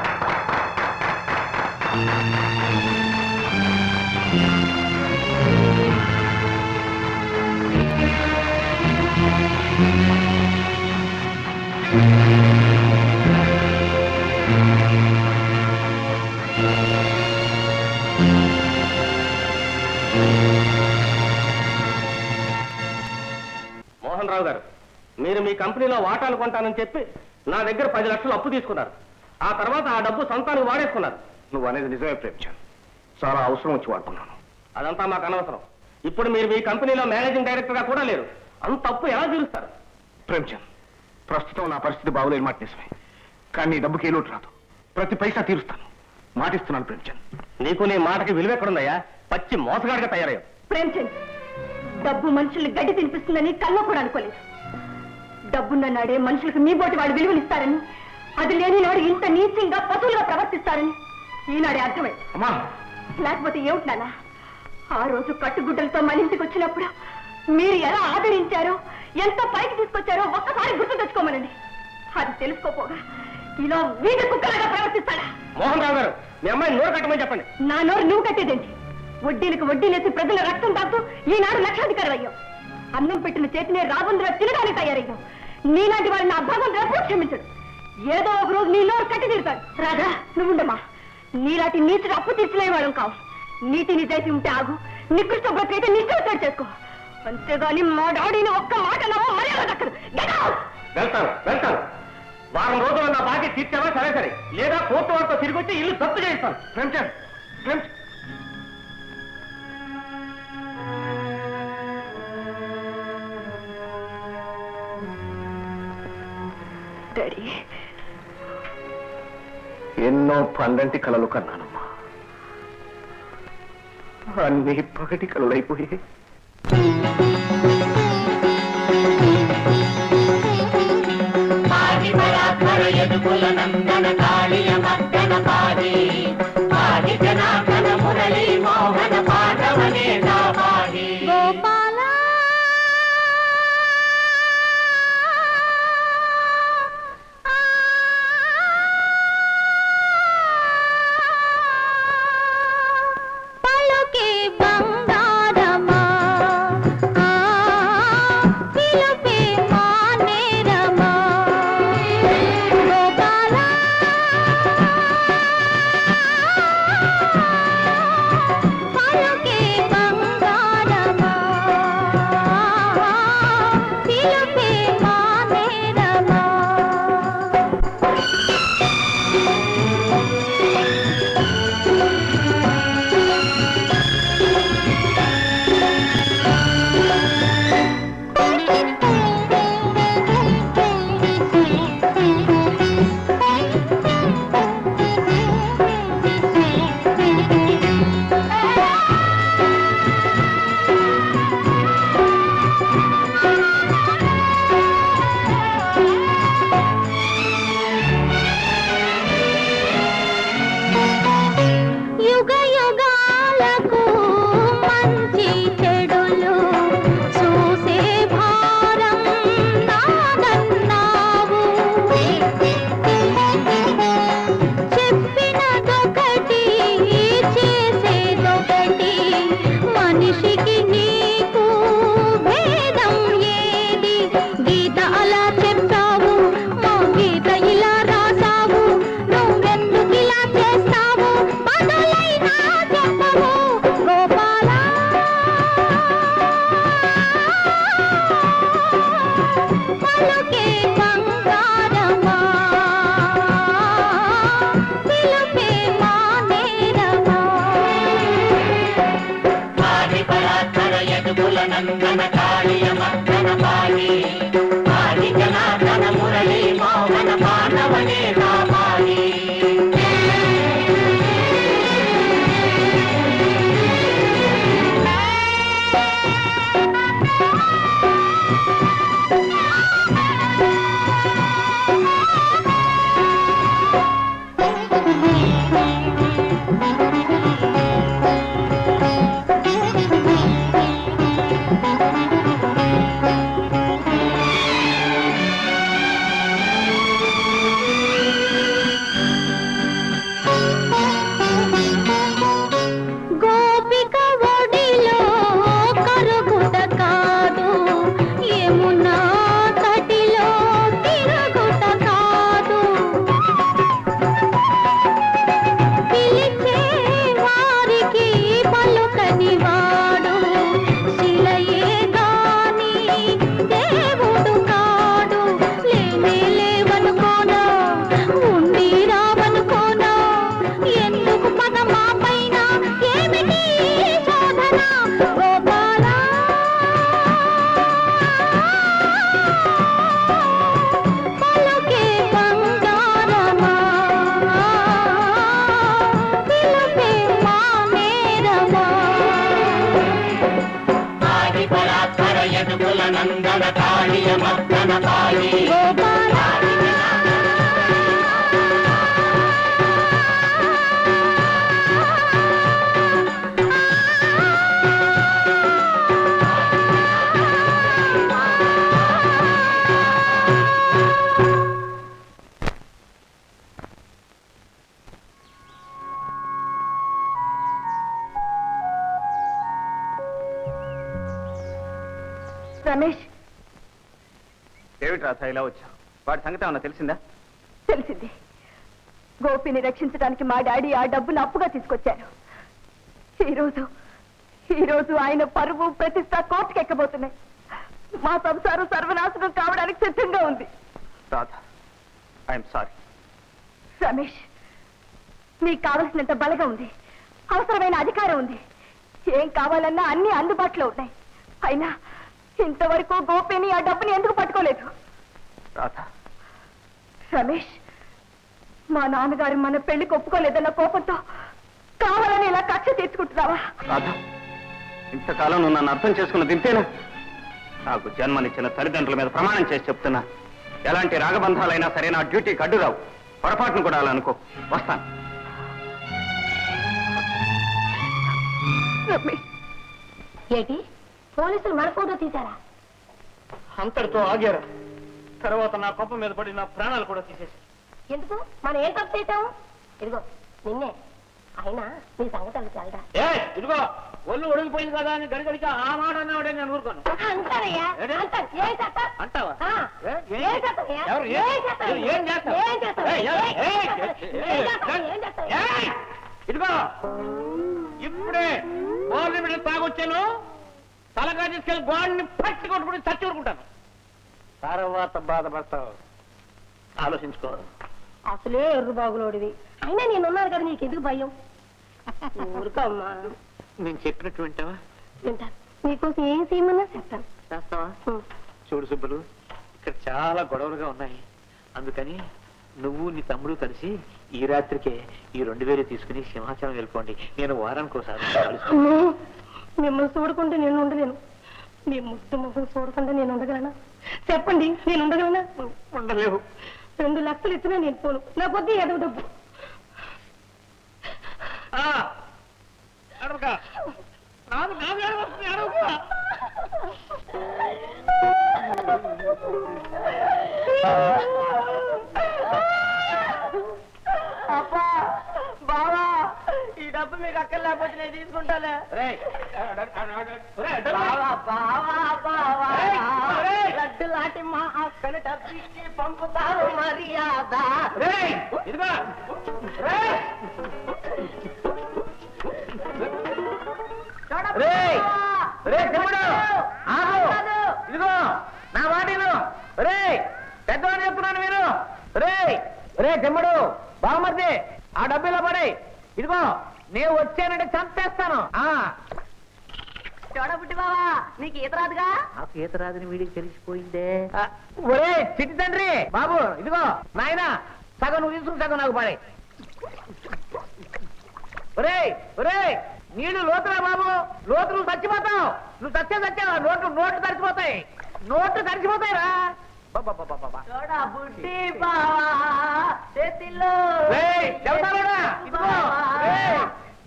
మోహన్ రావు గారు మీరు మీ కంపెనీలో వాటాలు కొంటానని చెప్పి నా దగ్గర పది లక్షలు అప్పు తీసుకున్నారు ఆ తర్వాత ఆ డబ్బు సొంతానికి వాడేసుకున్నారు నువ్వు అనేది నిజమే ప్రేమించాను చాలా అవసరం వచ్చి వాడుకున్నాను అదంతా మాకు అనవసరం ఇప్పుడు మీరు మీ కంపెనీలో మేనేజింగ్ డైరెక్టర్ గా కూడా లేరు అంత తప్పు ఎలా తీరుస్తారు ప్రేమించాను ప్రస్తుతం నా పరిస్థితి బాగోలేని మాట నిజమే కానీ నీ డబ్బుకి ఏ లోటు రాదు ప్రతి పైసా తీరుస్తాను మాటిస్తున్నాను ప్రేమించాను నీకు నీ మాటకి విలువ ఎక్కడుందయ్యా పచ్చి మోసగాడిగా తయారయ్యావు ప్రేమచంద్ డబ్బు మనుషుల్ని గడ్డి తినిపిస్తుందని కల్లో కూడా అనుకోలేదు డబ్బున్న నాడే మనుషులకు మీ బోటి వాళ్ళు విలువనిస్తారని అది లేని నాడు ఇంత నీచంగా పశువులుగా ప్రవర్తిస్తారని ఈనాడే అర్థమైంది అమ్మా లేకపోతే ఏమిటి నాన్న ఆ రోజు కట్టుగుడ్డలతో మన ఇంటికి వచ్చినప్పుడు మీరు ఎలా ఆదరించారో ఎంత పైకి తీసుకొచ్చారో ఒక్కసారి గుర్తు తెచ్చుకోమనండి అది తెలుసుకోపోగా ఇలా వీధి కుక్కలాగా ప్రవర్తిస్తాడా మోహన్ రావు గారు మీ అమ్మాయిని నోరు కట్టమని చెప్పండి నా నోరు నువ్వు కట్టేదేంటి వడ్డీలకు వడ్డీలేసి ప్రజల రక్తం తాగుతూ ఈనాడు లక్షాధికారి అయ్యావు అన్నం పెట్టిన చేతినే రాబందులో తినడానికి తయారయ్యావు నీలాంటి వాడిని నా భగవంతుడు ఎప్పుడు క్షమించడు ఏదో ఒక రోజు నీ నోరు కట్టి తీరుతాడు రాధా నువ్వుండమ్మా నీలాంటి నీచుడు అప్పు తీర్చలేవాళ్ళం కావు నీతి నిజాయితీ ఉంటే ఆగు నికృష్ట బ్రతకైతే నిశ్చయితాడు చేసుకో అంతేగాని మా డాడీని ఒక్క మాట నమ్మో మర్యాద దక్కదు Get out! వెళ్తాను వెళ్తాను వారం రోజులు నా బాకీ తీర్చావా సరే సరే లేదా కోర్టు వారితో తిరిగి వచ్చి ఇల్లు జప్తు చేయిస్తాను ప్రేమించాను ప్రేమించాను డాడీ ఎన్నో పండంటి కలలు కన్నానమ్మా అన్ని పగటి కలలైపోయాయి పాడి పరాత్పర యదుకుల నందన కాళియ మద్దన పాడి పాడి జనార్దన మురళి మోహన పాండవ నేత పాడి పలుకే బంగారమా ఆ పిలుపే మానేరమా గోపాలా పలుకే బంగారమా పిలుపే మానేరమా యుగ యుగాలకు మంచి చెడులు చూసే భారం నాదన్నావు చెప్పినదొకటి చేసేదొకటి మనిషికి నీకు భేదం ఏది గీత అలా చెప్పావు మా గీత ఇలా రాసావు నువ్వెందుకు ఇలా చేస్తావు బదులైనా చెప్పవు గోపాలా పలుకే బంగారమా పిలుపే మానేరమా నందన కాళియ మద్దన పాడి పాడి జనార్దన మురళీ మోహన పాండవనే కాపాడి గోపిక ఒడిలో కరుగుట కాదు యమునా తటిలో తిరుగుట కాదు పిలిచే వారికి పలుకని వాడు శిలయే గాని దేవుడు కాడు లేనే లేవనుకోనా ఉండి రావనుకోనా ఎందుకు పద మా పైన ఏమిటి శోధన గోపాల పలుకే బంగారమా పిలుపే మానేరమా పాడి పరాత్పర యదుకుల నందన కాళియ మద్దన పాడి పాడి జనార్దన రమేష్ ఏమిటి రాధ ఇలా వచ్చా వాడి సంగతి ఏమన్నా తెలిసిందా తెలిసింది గోపిని రక్షించడానికి మా డాడీ ఆ డబ్బును అప్పుగా తీసుకొచ్చారు ఈరోజు ఈరోజు ఆయన పరువు ప్రతిష్ట కోర్టుకు ఎక్కబోతున్నాయి మా సంసారం సర్వనాశనం కావడానికి సిద్ధంగా ఉంది రాధ ఐఎమ్ సారీ రమేష్ నీకు కావలసినంత బలగా ఉంది అవసరమైన అధికారం ఉంది ఏం కావాలన్నా అన్ని అందుబాటులో ఉన్నాయి అయినా ఇంతవరకు గోపిని ఆ డబ్బుని ఎందుకు పట్టుకోలేదు రాధ రమేష్ మా నాన్నగారు మన పెళ్లికి ఒప్పుకోలేదన్న కోపంతో కావాలని ఇలా కక్ష తీర్చుకుంటున్నావా రాధ ఇంతకాలం నువ్వు నన్ను అర్థం చేసుకున్న దింతేనా నాకు జన్మనిచ్చిన తల్లిదండ్రుల మీద ప్రమాణం చేసి చెప్తున్నా ఎలాంటి రాగబంధాలైనా సరే నా డ్యూటీకి అడ్డు రావు పొరపాటును కూడా అలా అనుకో వస్తాను రమేష్ ఏంటి పోలీసులు మన ఫోటో తీశారా అంతటితో ఆగారు తర్వాత నా కొంప మీద పడి నా ప్రాణాలు కూడా తీసేసి ఎందుకు మనం ఏం తప్పు చేశాము ఇదిగో నిన్నే అయినా నీ సంగతి అది తెలదా ఏ ఇదిగో ఒళ్ళు ఒడిగిపోయింది కదా అని గడిగడిగా ఆ మాట అన్నాడే నేను ఊరుకోను అంటారయ్యా ఏంటి? అంటారు ఏం చేస్తారు అంటావా ఆ. ఏ? ఏ? ఏం చేస్తారయ్యా? ఎవరు? ఏ? ఏం చేస్తారు? ఏం చేస్తారు? ఏం చేస్తారు? ఏయ్, ఏయ్, ఏయ్, ఏం ఏయ్, చేస్తారు? ఏయ్, ఏం చేస్తారు? ఏయ్! ఇదిగో ఇప్పుడే గవర్నమెంట్ తాగొచ్చాను తలగా తీసుకెళ్లి గోడని పట్టి కొట్టుకుని చచ్చి ఊరుకుంటాను తర్వాత బాధపడతావు ఆలోచించుకో అసలే ఎర్రు బాగులోడివి అయినా నేనున్నాను కదా నీకు ఎందుకు భయం ఊరుకోమ్మా నేను చెప్పినట్టు వింటావా వింటా నీకోసం ఏం చేయమన్నా చెప్తాను చేస్తావా ఉం. చూడు సుబ్బులు ఇక్కడ చాలా గొడవలుగా ఉన్నాయి అందుకని నువ్వు నీ తమ్ముడు కలిసి ఈ రాత్రికే ఈ రెండు వేలు తీసుకుని సింహాచలం వెళ్ళిపోండి నేను వారానికి ఒకసారి కలుస్తాను. అమ్మో, మిమ్మల్ని చూడకుండా నేను ఉండలేను మీ ముద్దు ముగ్గురు చూడకుండా నేను ఉండగలనా చెప్పండి నేను ఉండగలనా ఉండలేవు రెండు లక్షలు ఇచ్చినా నేను పోను నా కొద్ది ఏదో డబ్బు ఆ, అడవక. నాకు నాకు ఏడుపు వస్తుంది, అడవక. అబ్బా బావా ఈ డబ్బు మీకు అక్కడ లేకపోతే నేను తీసుకుంటానే రేయ్, రేయ్, బావా బావా బావా ఏయ్, ఏయ్. లడ్డు లాంటి మా అక్కడ డబ్బిచ్చి పంపుతారు మర్యాద రేయ్, ఇదిగో రేయ్. రేయ్ రే తమ్ముడు ఆగు ఇదిగో నా వాటిను రే పెద్దవాడిని చెప్తున్నాను మీరు రే రే తమ్ముడు బామర్ది ఆ డబ్బు ఇలా పడే ఇదిగో నేను వచ్చానంటే చంపేస్తాను ఆ చూడబుట్టి బావా నీకు ఈత రాదుగా నాకు ఈత రాదని వీడికి తెలిసిపోయిందే ఒరే చిట్టి తండ్రి బాబు ఇదిగో నాయన సగం నువ్వు తీసుకుని సగం నాకు పడే ఒరే ఒరే నీళ్లు లోతురా బాబు లోతు నువ్వు చచ్చిపోతావు నువ్వు చచ్చే చచ్చావా నోట్లు నోట్లు తడిచిపోతాయి నోట్లు తడిచిపోతాయి రా చూడబుట్టి బావా చేతిలో ఏయ్, చెబుతానురా, ఇదిగో, ఏయ్.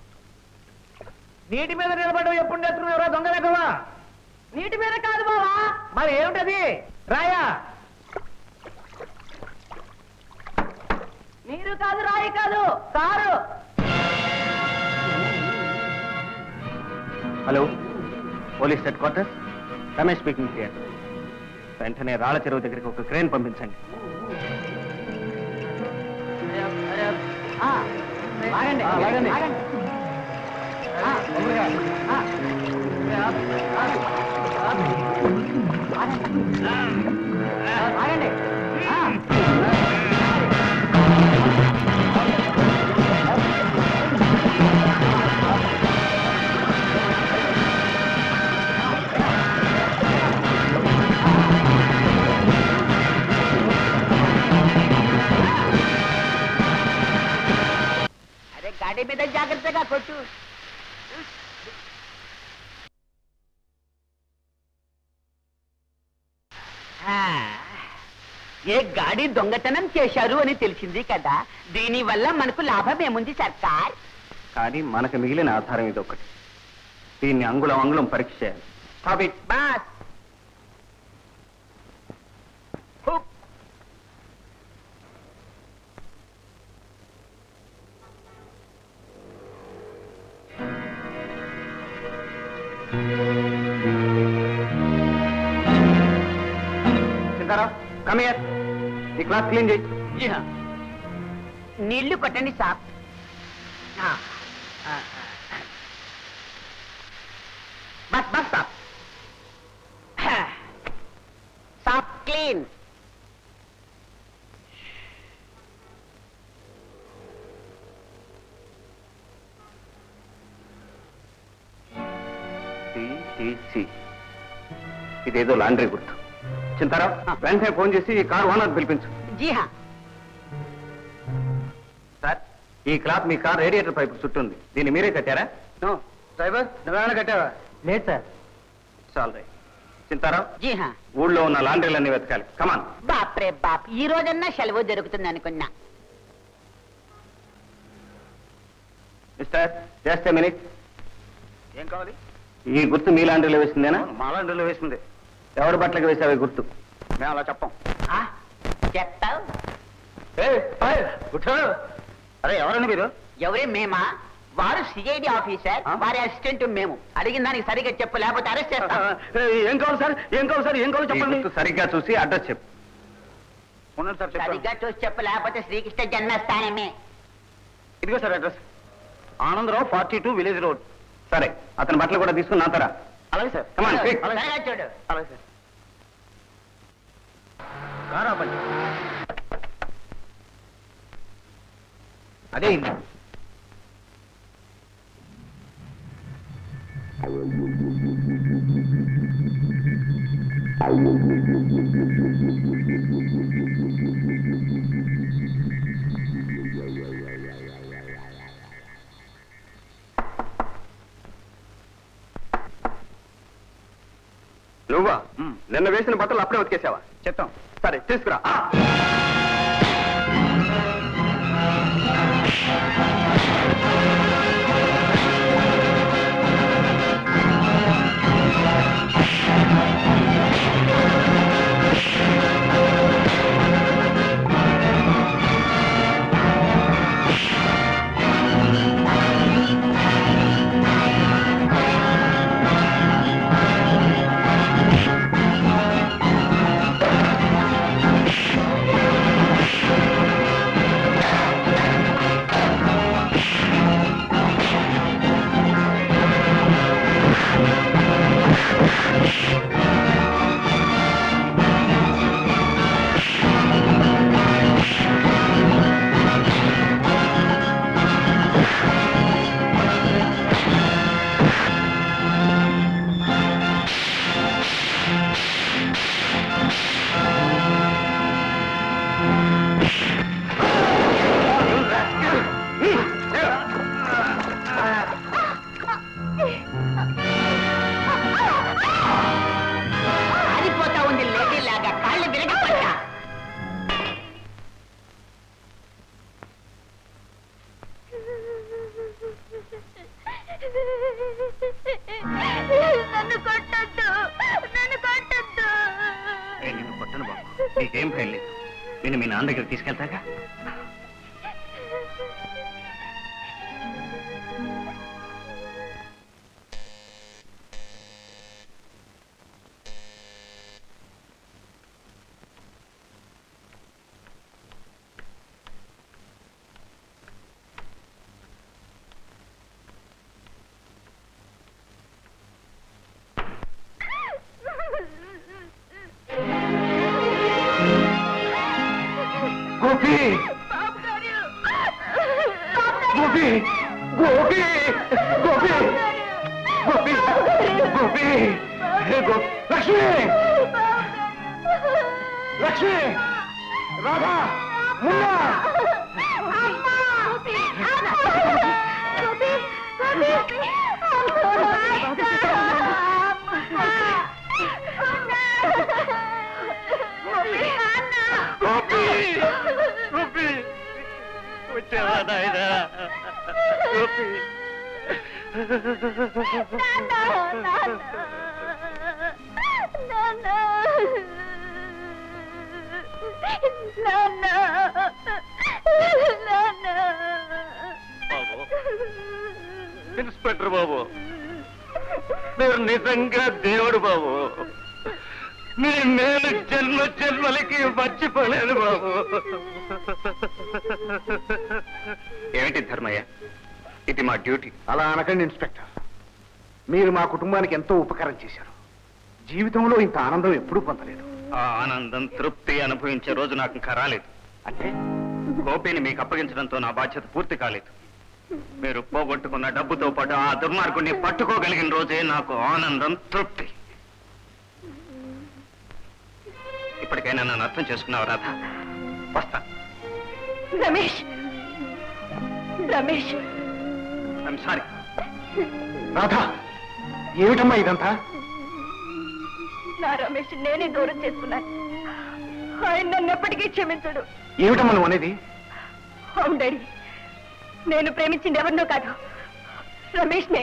నీటి మీద నిలబడ్డం ఎప్పుడు నేర్చుకున్నావురా దొంగ లెక్కవా నీటి మీద కాదు బావా మరి ఏమిటది రాయా నీరు కాదు రాయి కాదు కారు hello police headquarters Ramesh speaking here వెంటనే రాళ్ళ చెరువు దగ్గరికి ఒక క్రేన్ పంపించండి ఆ, ఆగండి ఆ, ఆగండి. ఆగండి ఆ, తొందరగా. ఆ. ఆగండి ఆ. అరే గాడి మీద జాగ్రత్తగా కొట్టు ఆ, ఏ గాడి దొంగతనం చేశారు అని తెలిసింది కదా దీని వల్ల మనకు లాభం ఏముంది సర్కార్ కానీ మనకు మిగిలిన ఆధారం ఇది ఒకటి దీన్ని అంగుళం అంగుళం పరీక్ష చేయాలి Stop it. బాస్ హుప్. సీతారాం కమ్ హియర్ ఈ క్లాస్ క్లీన్ చేయి నీళ్లు కొట్టండి సాబ్ ఆ, ఆ, ఆ. బస్ బస్ సాబ్ సాబ్ క్లీన్ టిటిసి ఇదేదో లాండ్రీ గుర్తు చింతారాం వెంటనే ఫోన్ చేసి ఈ కార్ ఓనర్ పిలిపించు జీ హా సార్ ఈ క్లాత్ మీ కార్ రేడియేటర్ పైపు చుట్టుంది దీన్ని మీరే కట్టారా డ్రైవర్ నువ్వేమైనా కట్టావా లేదు సార్ చాలు రైట్ చింతారాం జీ హా ఊళ్ళో ఉన్న లాండ్రీలన్నీ వెతకాలి కమాన్ బాప్ రే బాప్ ఈ రోజన్నా సెలవు దొరుకుతుంది అనుకున్నా మిస్టర్ జస్ట్ ఏ మినిట్ ఏం కావాలి ఈ గుర్తు మీ లాండ్రీలో వేసిందేనా మా లాండ్రీలో వేసింది ఎవరి బట్టలకు వేసావు ఈ గుర్తు మేము అలా చెప్పం ఆ, చెప్తావు అరే ఎవరండి మీరు ఎవరే మేమా వారు సిఐడి ఆఫీసర్ ఆ? వారి అసిస్టెంట్ మేము అడిగిన దానికి సరిగ్గా చెప్పు లేకపోతే అరెస్ట్ చేస్తాం ఏం కావాలి సార్ ఏం కావాలి సార్ ఏం కావాలి చెప్పండి సరిగ్గా చూసి అడ్రస్ చెప్పు ఉండండి సార్ సరిగ్గా చూసి చెప్పు లేకపోతే శ్రీకృష్ణ జన్మస్థానమే ఇదిగో sir address Anandarao forty two village road సరే అతని బట్టలు కూడా తీసుకుని నాతరా అలాగే సార్ కమాన్ త్వరగా చూడు అలాగే సార్ కారా బండి అదే ఇల్లు నువ్వా నిన్న వేసిన బట్టలు అప్పుడే ఉతికేసావా చెప్తాం సరే తీసుకురా ఆ! ఆ నన్ను కొట్టద్దు నన్ను కొట్టద్దు నేను నిన్ను కొట్టను బాబు నీకేం భయం లేదు నేను మీ నాన్న దగ్గర తీసుకెళ్తాగా గోపి గోపి గోపి గోపి గోపి గోపి గో లక్ష్మి లక్ష్మి రాధా మున్నా గోపి గోపి వచ్చావా నాయనా గోపి బాబు ఇన్స్పెక్టర్ బాబు మీరు నిజంగా దేవుడు బాబు మీ నేను జన్మ జన్మలకి మర్చిపోలేదు బాబు ఏమిటి ధర్మయ్య ఇది మా డ్యూటీ అలా అనకండి ఇన్స్పెక్టర్ మీరు మా కుటుంబానికి ఎంతో ఉపకారం చేశారు జీవితంలో ఇంత ఆనందం ఎప్పుడూ పొందలేదు ఆ ఆనందం తృప్తి అనుభవించే రోజు నాకు ఇంకా రాలేదు అంటే గోపిని మీకు అప్పగించడంతో నా బాధ్యత పూర్తి కాలేదు మీరు పోగొట్టుకున్న డబ్బుతో పాటు ఆ దుర్మార్గుడిని పట్టుకోగలిగిన రోజే నాకు ఆనందం తృప్తి ఇప్పటికైనా నన్ను అర్థం చేసుకున్నావు రాధా వస్తా రమేష్ రమేష్ ఐఎమ్ సారీ రాధా ఏమిటమ్మా ఇదంతా నా రమేష్ నేనే దూరం చేసుకున్నాను ఆయన నన్ను ఎప్పటికీ క్షమించడు ఏమిటమ్మా నువ్వు అనేది అవును డాడీ నేను ప్రేమించింది ఎవరినో కాదు రమేష్నే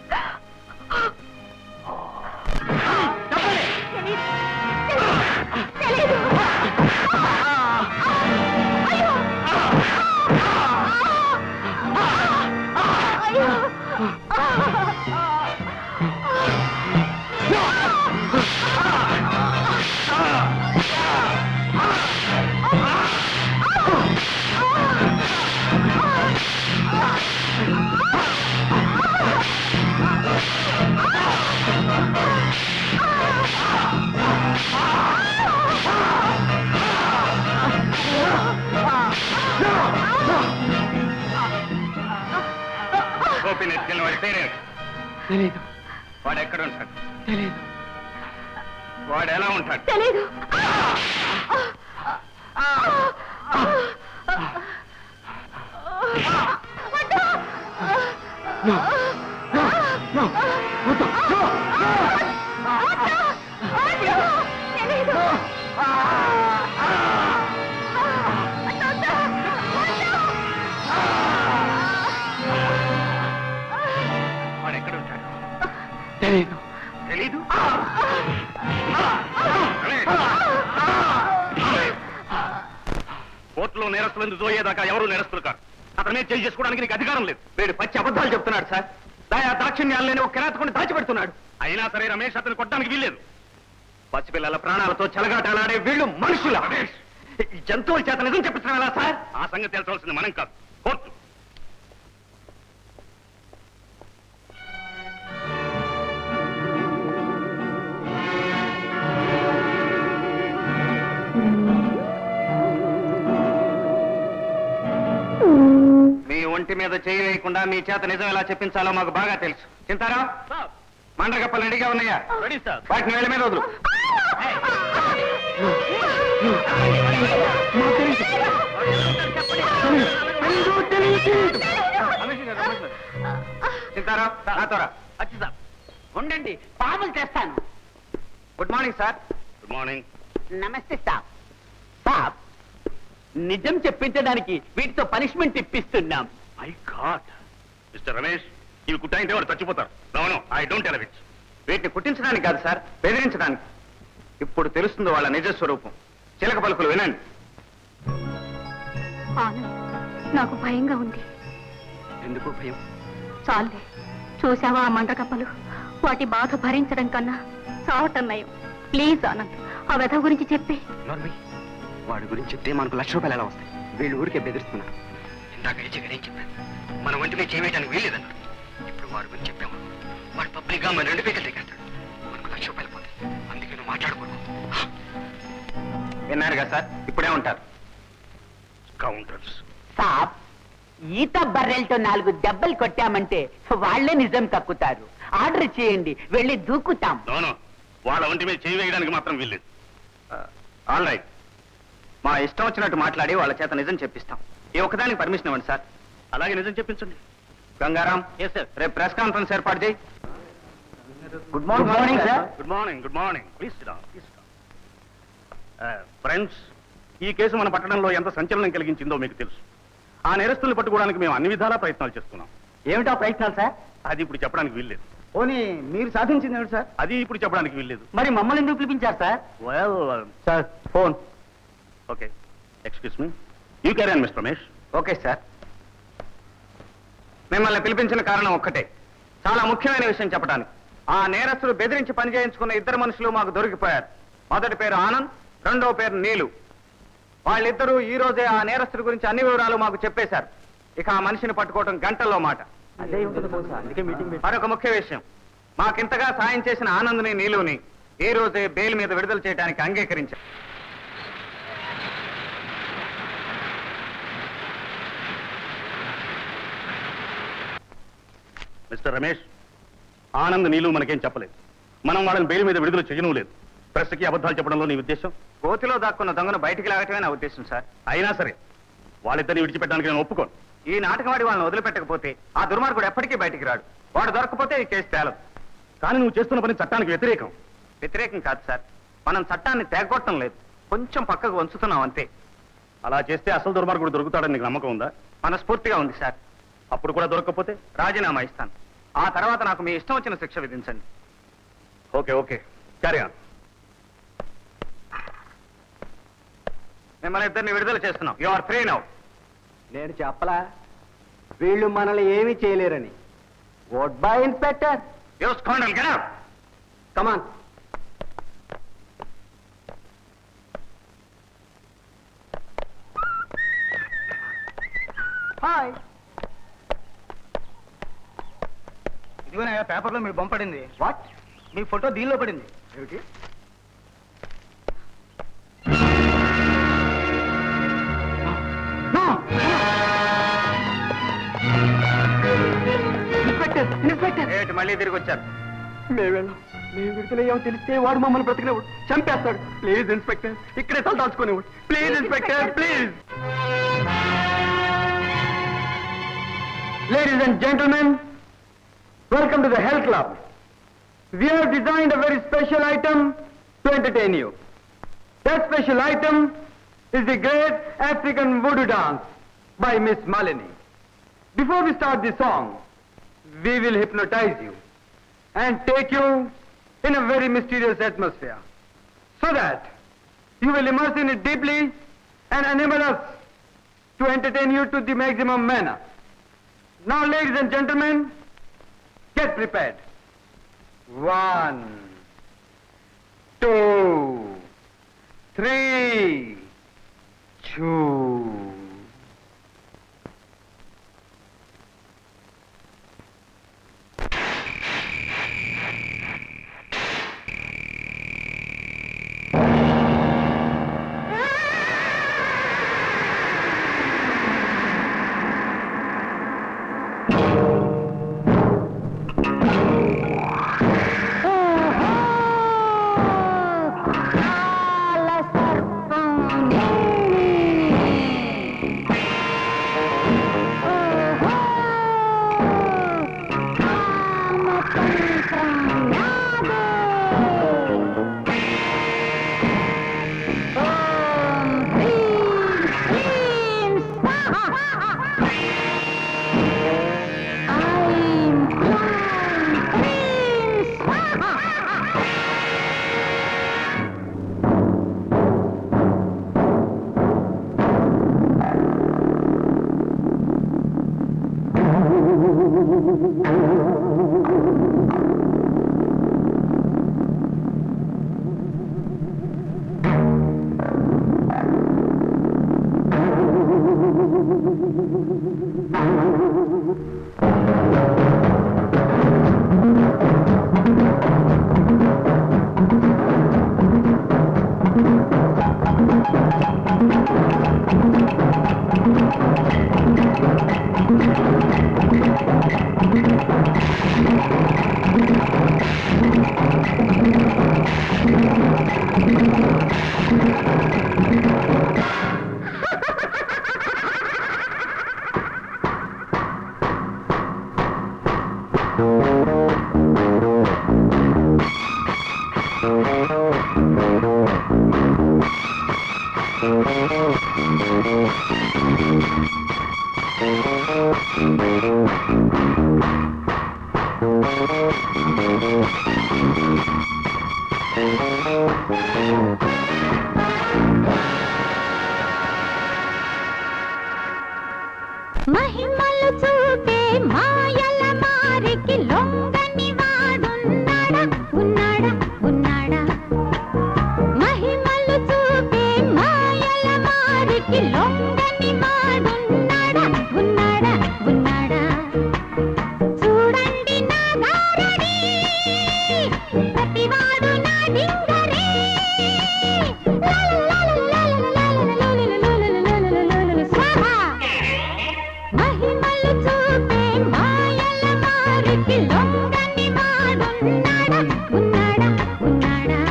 తెలీదు. అయ్యో. అయ్యో. గోపిని ఎత్తుకెళ్ళిన వాడి పేరేమిటి తెలీదు వాడు ఎక్కడ ఉంటాడు తెలీదు వాడు ఎలా ఉంటాడు తెలీదు వాడు ఎక్కడ ఉంటాడు తెలీదు తెలీదు కోర్టులో నేరస్తులను దోయేదాకా ఎవరు నేరస్తులు కాదు అతనే చేయి చేసుకోవడానికి నీకు అధికారం లేదు వీడు పచ్చి అబద్ధాలు చెప్తున్నాడు సార్ దయా దాక్షిణ్యాలు లేని ఒక కిరాతకుని దాచిపెడుతున్నాడు అయినా సరే రమేష్ అతను కొట్టడానికి వీల్లేదు పసిపిల్లల ప్రాణాలతో చెలగాటలాడే వీళ్ళు మనుషుల ఈ జంతువుల చేత నిజం చెప్తున్నాం ఎలా సార్ ఆ సంగతి తెలుసుకోవాల్సింది మనం కాదు కోర్టు మీ ఒంటి మీద చేయి వేయకుండా మీ చేత నిజం ఎలా చెప్పించాలో మాకు బాగా తెలుసు చింతారా మండగప్పలు రెడీగా ఉన్నాయా రెడీ సార్ వాటిని వేళ మీద వదులు చింతారా నాతోరా ఉండండి పాములు తెస్తాను good morning sir good morning నమస్తే సాబ్ సాబ్ నిజం చెప్పించడానికి వీటితో పనిష్మెంట్ ఇప్పిస్తున్నాం మై గాడ్ మిస్టర్ రమేష్ ఇవి కుట్టాయింటే వాడు చచ్చిపోతారు no I don't allow it వీటిని కుట్టించడానికి కాదు సార్ బెదిరించడానికి ఇప్పుడు తెలుస్తుంది వాళ్ళ నిజ స్వరూపం చిలక పలుకులు వినండి ఆనంద్ నాకు భయంగా ఉంది ఎందుకు భయం చాలే చూసావా ఆ మండకప్పలు వాటి బాధ భరించడం కన్నా చావటం నయం ప్లీజ్ ఆనంద్ ఆ వ్యధ గురించి చెప్పి నోర్మి వాడి గురించి చెప్తే మనకు లక్ష రూపాయలు ఎలా వస్తాయి వీళ్ళు ఊరికే బెదిరిస్తున్నారు ఇందాక ఏం చెప్పాను మన ఒంటిమే చేయడానికి వీల్లేదన్నారు ఇప్పుడు వాడి గురించి చెప్పాము వాడు పబ్లిక్ గా మన రెండు పీకలు తెగేస్తాడు మనకు లక్ష రూపాయలు పోతాయి అందుకే నువ్వు మాట్లాడకూడదు విన్నారుగా సార్ ఇప్పుడే ఉంటారు కౌంటర్స్ సాబ్ ఈత బర్రెలతో నాలుగు దెబ్బలు కొట్టామంటే వాళ్ళే నిజం కక్కుతారు ఆర్డర్ చేయండి వెళ్ళి దూకుతాం నోనో వాళ్ళ ఒంటి మీద చేయి వేయడానికి మాత్రం వీల్లేదు ఆల్ రైట్ మా ఇష్టం వచ్చినట్టు మాట్లాడి వాళ్ళ చేత నిజం చెప్పిస్తాం ఈ ఒక్కదానికి పర్మిషన్ ఇవ్వండి సార్ అలాగే నిజం చెప్పించండి గంగారాం ఎస్ సార్ రేపు ప్రెస్ కాన్ఫరెన్స్ ఏర్పాటు చేయి good morning sir good morning good morning please please friends ఈ కేసు మన పట్టణంలో ఎంత సంచలనం కలిగించిందో మీకు తెలుసు ఆ నేరస్తుల్ని పట్టుకోవడానికి మేము అన్ని విధాలా ప్రయత్నాలు చేస్తున్నాం ఏమిటా ప్రయత్నాలు సార్ అది ఇప్పుడు చెప్పడానికి వీల్లేదు పోనీ మీరు సాధించింది ఏమిటి సార్ అది ఇప్పుడు చెప్పడానికి వీల్లేదు మరి మమ్మల్ని ఎందుకు పిలిపించారు sir well sir phone okay excuse me you carry on mister Ramesh okay sir మిమ్మల్ని పిలిపించిన కారణం ఒక్కటే చాలా ముఖ్యమైన విషయం చెప్పడానికి ఆ నేరస్తులు బెదిరించి పని చేయించుకున్న ఇద్దరు మనుషులు మాకు దొరికిపోయారు మొదటి పేరు ఆనంద్ రెండో పేరు నీలు వాళ్ళిద్దరూ ఈ రోజే ఆ నేరస్తుడి గురించి అన్ని వివరాలు మాకు చెప్పేశారు ఇక ఆ మనిషిని పట్టుకోవడం గంటల్లో మాట అదే ఉంటుంది బహుశా అందుకే మీటింగ్ మరొక ముఖ్య విషయం మాకింతగా సాయం చేసిన ఆనంద్ని నీలుని ఈ రోజే బెయిల్ మీద విడుదల చేయడానికి అంగీకరించారు మిస్టర్ రమేష్ ఆనంద్ నీలు మనకేం చెప్పలేదు మనం వాళ్ళని బెయిల్ మీద విడుదల చేయను లేదు ప్రెస్కి అబద్ధాలు చెప్పడంలో నీ ఉద్దేశం గోతిలో దాక్కున్న దొంగను బయటికి లాగటమే నా ఉద్దేశం సార్ అయినా సరే వాళ్ళిద్దరిని విడిచిపెట్టడానికి నేను ఒప్పుకోను ఈ నాటకవాడి వాళ్ళని వదిలిపెట్టకపోతే ఆ దుర్మార్గుడు ఎప్పటికీ బయటికి రాడు వాడు దొరకపోతే ఈ కేసు తేలదు కానీ నువ్వు చేస్తున్న పని చట్టానికి వ్యతిరేకం వ్యతిరేకం కాదు సార్ మనం చట్టాన్ని తెగొట్టం లేదు కొంచెం పక్కకు వంచుతున్నాం అంతే అలా చేస్తే అసలు దుర్మార్గుడు దొరుకుతాడని నీకు నమ్మకం ఉందా మనస్ఫూర్తిగా ఉంది సార్ అప్పుడు కూడా దొరకకపోతే రాజీనామా ఇస్తాను ఆ తర్వాత నాకు మీ ఇష్టం వచ్చిన శిక్ష విధించండి ఓకే ఓకే క్యారీ ఆన్ మిమ్మల్ని ఇద్దరిని విడుదల చేస్తున్నాం యు ఆర్ ఫ్రీ నౌ నేను చెప్పలా వీళ్ళు మనల్ని ఏమీ చేయలేరని good bye inspector you scoundrel get out come on hi ఇదిగోనయ్యా పేపర్లో మీ బొమ్మ పడింది వాట్ మీ ఫోటో దీనిలో పడింది ఏమిటి ఇన్స్పెక్టర్ ఇన్స్పెక్టర్ ఏంటి మళ్ళీ తిరిగి వచ్చారు మేము వెళ్ళాం మేము విడుదలయ్యామో తెలిస్తే వాడు మమ్మల్ని బ్రతికినవాడు చంపేస్తాడు ప్లీజ్ ఇన్స్పెక్టర్ ఇక్కడే తల దాచుకునేవాడు please inspector please ladies and gentlemen welcome to the health club We have designed a very special item to entertain you. That special item is the great African voodoo dance by Miss Malini. Before we start the song, we will hypnotize you and take you in a very mysterious atmosphere so that you will immerse in it deeply and enable us to entertain you to the maximum manner. Now, ladies and gentlemen, get prepared. One, two, three, two. మహిమలు చూపే మాయల మారికి లొంగని వాడున్నాడా ఉన్నాడా ఉన్నాడా మహిమలు చూపే మాయల మారికి లొంగని వాడున్నాడా ఉన్నాడా ఉన్నాడా చూడండి నా గారడి ప్రతివాడు నా డింగరే స్వాహా మహిమలు చూపే మాయల మారికి లొంగని వాడున్నాడా ఉన్నాడా ఉన్నాడా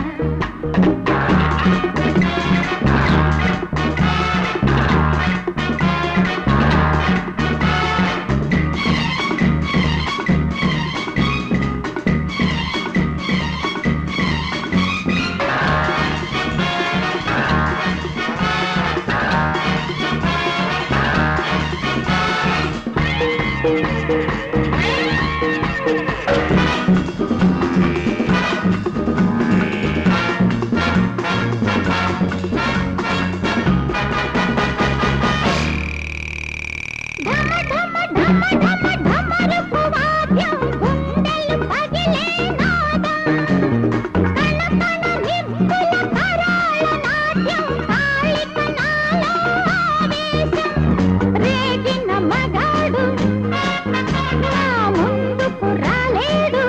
ఢమ ఢమ ఢమ ఢమ ఢమరుపు వాద్యం గుండెలు పగిలే నాదం కణ కణ నిప్పుల కరాళ నాట్యం కాళిక నాలో ఆవేశం రేగిన మగాడు నా ముందుకు రాలేడు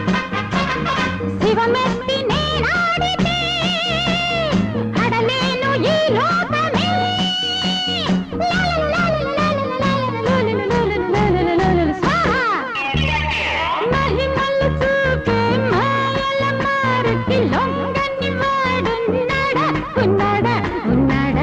శివమెత్తి నేనాడితే అడలేను ఈ లోకమే మహిమలు చూపే మాయల మారికి లొంగని వాడున్నాడా ఉన్నాడా ఉన్నాడా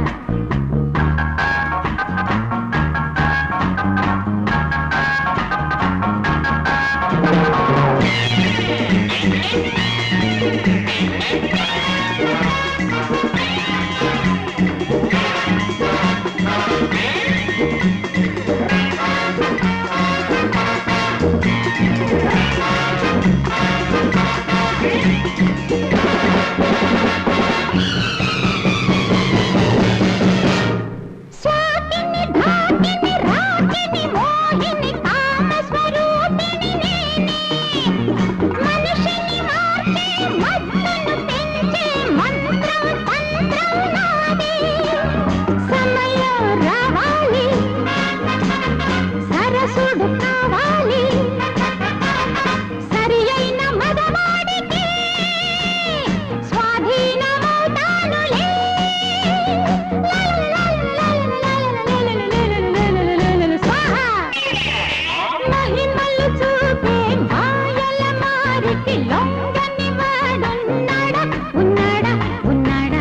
శాకిని ఢాకిని రాకిని మోహిని కామ స్వరూపిణి నేనే మనిషిని మార్చే మత్తును పెంచే మంత్రం తంత్రం నాదే సమయం రావాలి సరసుడు కావాలి సరి అయిన మగవాడికి స్వాధీనమవుతానులే మహిమలు చూపే మాయల మారికి లొంగని వాడున్నాడా ఉన్నాడా ఉన్నాడా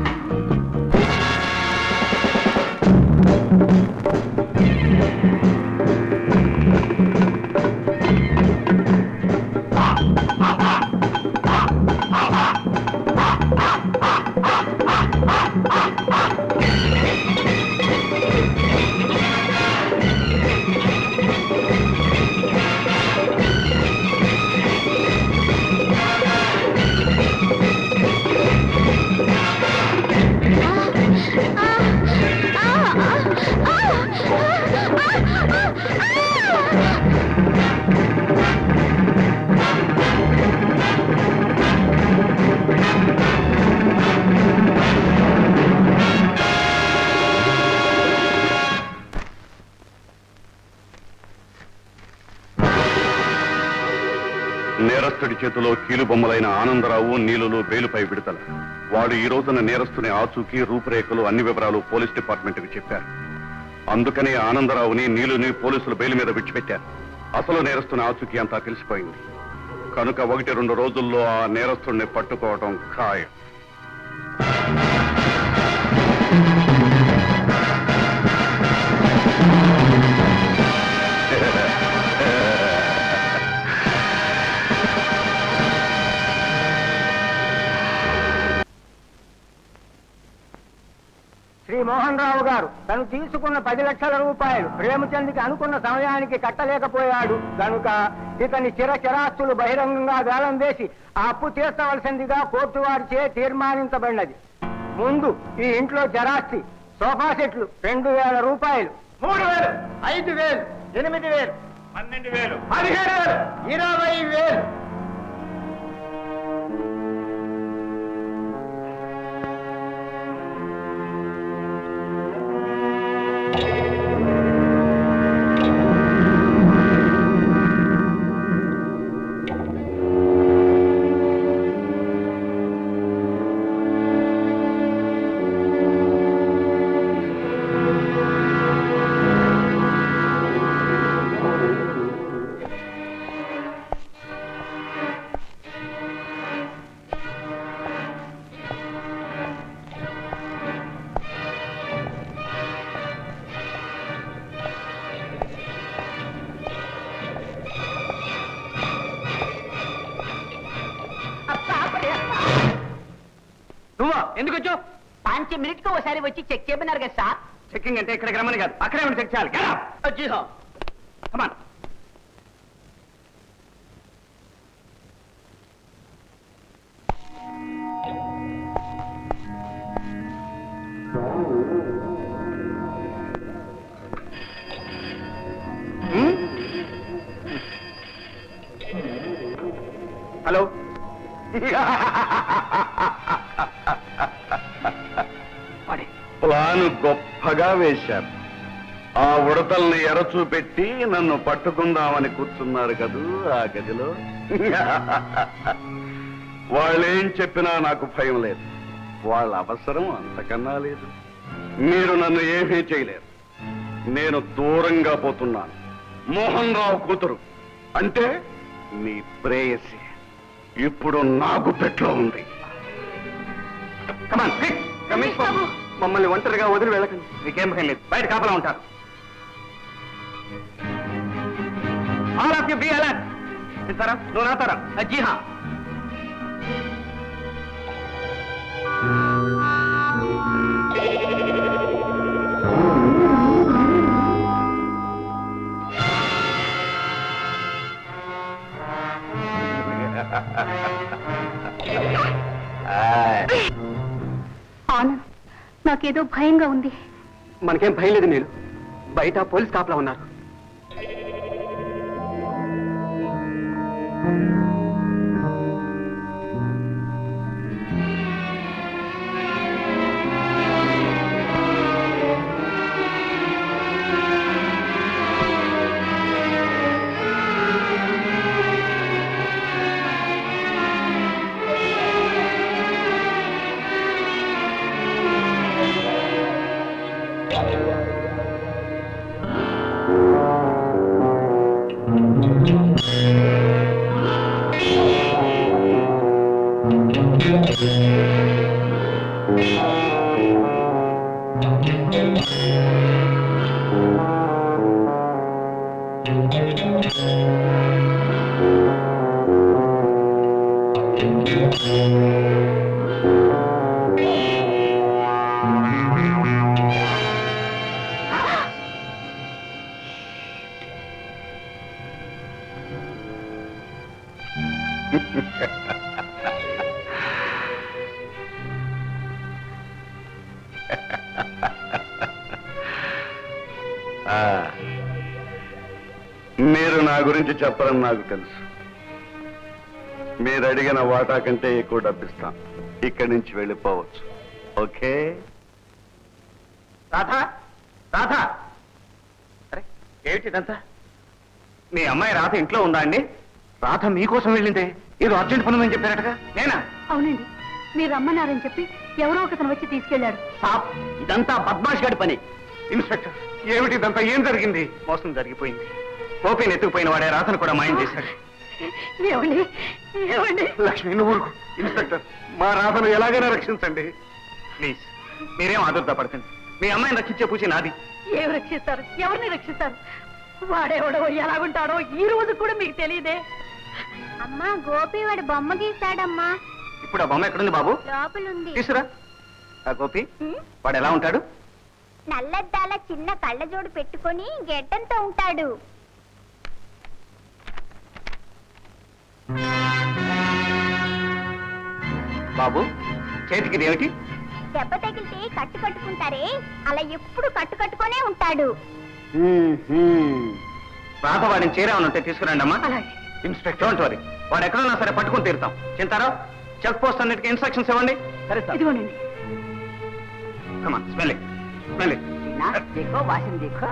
నేరస్తుడి చేతిలో కీలుబొమ్మలైన ఆనందరావు నీలులు బెయిలుపై విడుదల వాడు ఈ రోజున నేరస్తుని ఆచూకీ రూపురేఖలు అన్ని వివరాలు పోలీస్ డిపార్ట్మెంట్ కు చెప్పారు అందుకనే ఆనందరావుని నీలుని పోలీసులు బెయిల్ మీద విడిచిపెట్టారు అసలు నేరస్తుని ఆచూకీ అంతా తెలిసిపోయింది కనుక ఒకటి రెండు రోజుల్లో ఆ నేరస్తుడిని పట్టుకోవడం ఖాయం మోహన్ రావు గారు తను తీసుకున్న పది లక్షల రూపాయలు ప్రేమచంద్కి అనుకున్న సమయానికి కట్టలేకపోయాడు కనుక ఇతని చిర చిరాస్తులు బహిరంగంగా వేలం వేసి ఆ అప్పు తీర్చవలసిందిగా కోర్టు వారిచే తీర్మానించబడినది ముందు ఈ ఇంట్లో చరాస్తి సోఫా సెట్లు రెండు వేల రూపాయలు మూడు వేలు ఐదు వేలు ఎనిమిది వేలు పన్నెండు వేలు పదిహేడు వేలు ఇరవై వేలు నువ్వా ఎందుకు వచ్చావు పాంచ్ మినిట్ కు ఒకసారి వచ్చి చెక్ చేయమన్నారు కదా సార్ చెక్కింగ్ అంటే ఇక్కడికి రమ్మని కాదు అక్కడే ఉండి చెక్ చేయాలి Get up. జీ హో Come on. Hmm? Hello plan గొప్పగా వేశారు ఆ ఉడతల్ని ఎరచూపెట్టి నన్ను పట్టుకుందామని కూర్చున్నారు కదూ ఆ గదిలో వాళ్ళేం చెప్పినా నాకు భయం లేదు వాళ్ళ అవసరం అంతకన్నా లేదు మీరు నన్ను ఏమీ చేయలేరు నేను దూరంగా పోతున్నాను మోహన్ రావు కూతురు అంటే మీ ప్రేయసి ఇప్పుడు నాకు పెట్లో ఉంది కమాన్ రమేష్ బాబు మమ్మల్ని ఒంటరిగా వదిలి వెళ్ళకండి మీకేం భయం లేదు బయట కాపలా ఉంటారు all of you be alert ఇస్తారా నువ్వు నాతారా జీ హా ఆనంద్ నాకేదో భయంగా ఉంది మనకేం భయం లేదు నేను బయట పోలీస్ కాపలా ఉన్నారు ఆ, మీరు నా గురించి చెప్పరని నాకు తెలుసు మీరు అడిగిన వాటా కంటే ఎక్కువ డబ్బిస్తాం ఇక్కడి నుంచి వెళ్ళిపోవచ్చు ఓకే రాధా రాధా అరే ఏమిటి ఇదంతా మీ అమ్మాయి రాధ ఇంట్లో ఉందా అండి రాధ మీకోసం వెళ్ళిందే ఏదో అర్జెంట్ పని ఉందని చెప్పారటగా నేనా అవునండి మీరు రమ్మన్నారని చెప్పి ఎవరో ఒకతను వచ్చి తీసుకెళ్లాడు సాప్ ఇదంతా బద్మాష్ గడి పని ఇన్స్పెక్టర్ ఏమిటి ఇదంతా ఏం జరిగింది మోసం జరిగిపోయింది ఓపెన్ ఎత్తుకుపోయిన వాడే రాతను కూడా మాయం చేశాడు ఏమండి ఏమండి లక్ష్మి నువ్వు ఊరుకో. ఇన్స్పెక్టర్ మా రాధను ఎలాగైనా రక్షించండి ప్లీజ్ మీరేం ఆదుర్దా పడకండి మీ అమ్మాయిని రక్షించే పూచి నాది ఏం రక్షిస్తారు ఎవరిని రక్షిస్తారు వాడెవడో ఎలాగుంటాడో ఈ రోజు కూడా మీకు తెలియదే అమ్మా గోపి వాడి బొమ్మ గీస్తాడమ్మా ఇప్పుడు ఆ బొమ్మ ఎక్కడుంది బాబు లోపలుంది తీసురా ఆ గోపి వాడు ఎలా ఉంటాడు నల్లద్దాల చిన్న కళ్ళజోడు పెట్టుకొని గెడ్డంతో ఉంటాడు బాబు చేతికి ఏమిటి దెబ్బ తగిలితే కట్టు కట్టుకుంటారే అలా ఎప్పుడు కట్టు కట్టుకొనే ఉంటాడు రాత వాడిని చేరామనుంటే తీసుకురండి అమ్మా ఇన్స్పెక్టర్ డోంట్ వరీ వాడు ఎక్కడున్నా సరే పట్టుకుని తీరుతాం చింతారావు చెక్ పోస్ట్ అన్నిటికీ ఇన్స్ట్రక్షన్స్ ఇవ్వండి సరే సార్ ఇదిగోనండి కమా స్మెల్లింగ్ స్మెల్లింగ్ देखो वासन देखो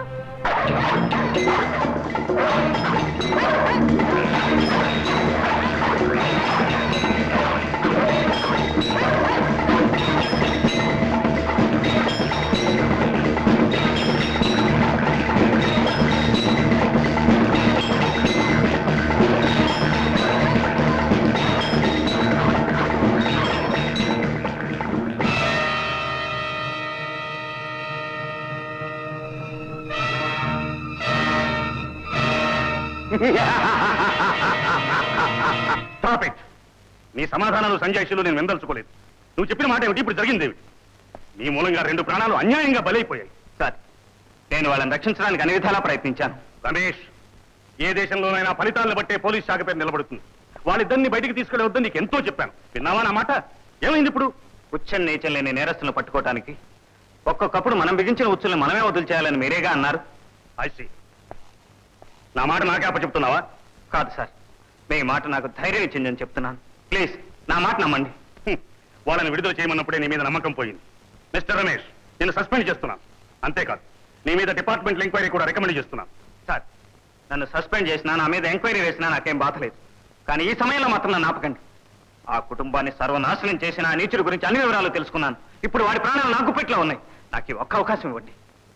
Stop it. నీ సమాధానాలు సంజాయిషులు నేను విందల్చుకోలేదు నువ్వు చెప్పిన మాట ఏమిటి ఇప్పుడు జరిగింది ఏమిటి? నీ మూలంగా రెండు ప్రాణాలు అన్యాయంగా బలైపోయాయి సార్ నేను వాళ్ళని రక్షించడానికి అన్ని విధాలా ప్రయత్నించాను రమేష్ ఏ దేశంలోనైనా ఫలితాలను బట్టే పోలీస్ శాఖ పేరు నిలబడుతుంది వాళ్ళిద్దరిని బయటికి తీసుకెళ్ళవద్దని నీకు ఎంతో చెప్పాను విన్నావా నా మాట ఏమైంది ఇప్పుడు ఉచ్చం నీచం లేని నేరస్తులను పట్టుకోవటానికి ఒక్కొక్కప్పుడు మనం బిగించిన ఉచ్చులను మనమే వదులు చేయాలని మీరేగా అన్నారు ఐసి నా మాట నాకే అప్పచెప్తున్నావా కాదు సార్ మీ మాట నాకు ధైర్యం ఇచ్చిందని చెప్తున్నాను ప్లీజ్ నా మాట నమ్మండి హ్మ్. వాళ్ళని విడుదల చేయమన్నప్పుడే నీ మీద నమ్మకం పోయింది మిస్టర్ రమేష్ నేను సస్పెండ్ చేస్తున్నాను అంతేకాదు నీ మీద డిపార్ట్మెంట్ ఎంక్వైరీ కూడా రికమెండ్ చేస్తున్నాను సార్ నన్ను సస్పెండ్ చేసినా నా మీద ఎంక్వైరీ వేసినా నాకేం బాధ లేదు కానీ ఈ సమయంలో మాత్రం నన్ను ఆపకండి ఆ కుటుంబాన్ని సర్వనాశనం చేసిన ఆ నీచుడి గురించి అన్ని వివరాలు తెలుసుకున్నాను ఇప్పుడు వాడి ప్రాణాలు నాకు గుప్పెట్లో ఉన్నాయి నాకు ఈ ఒక్క అవకాశం ఇవ్వండి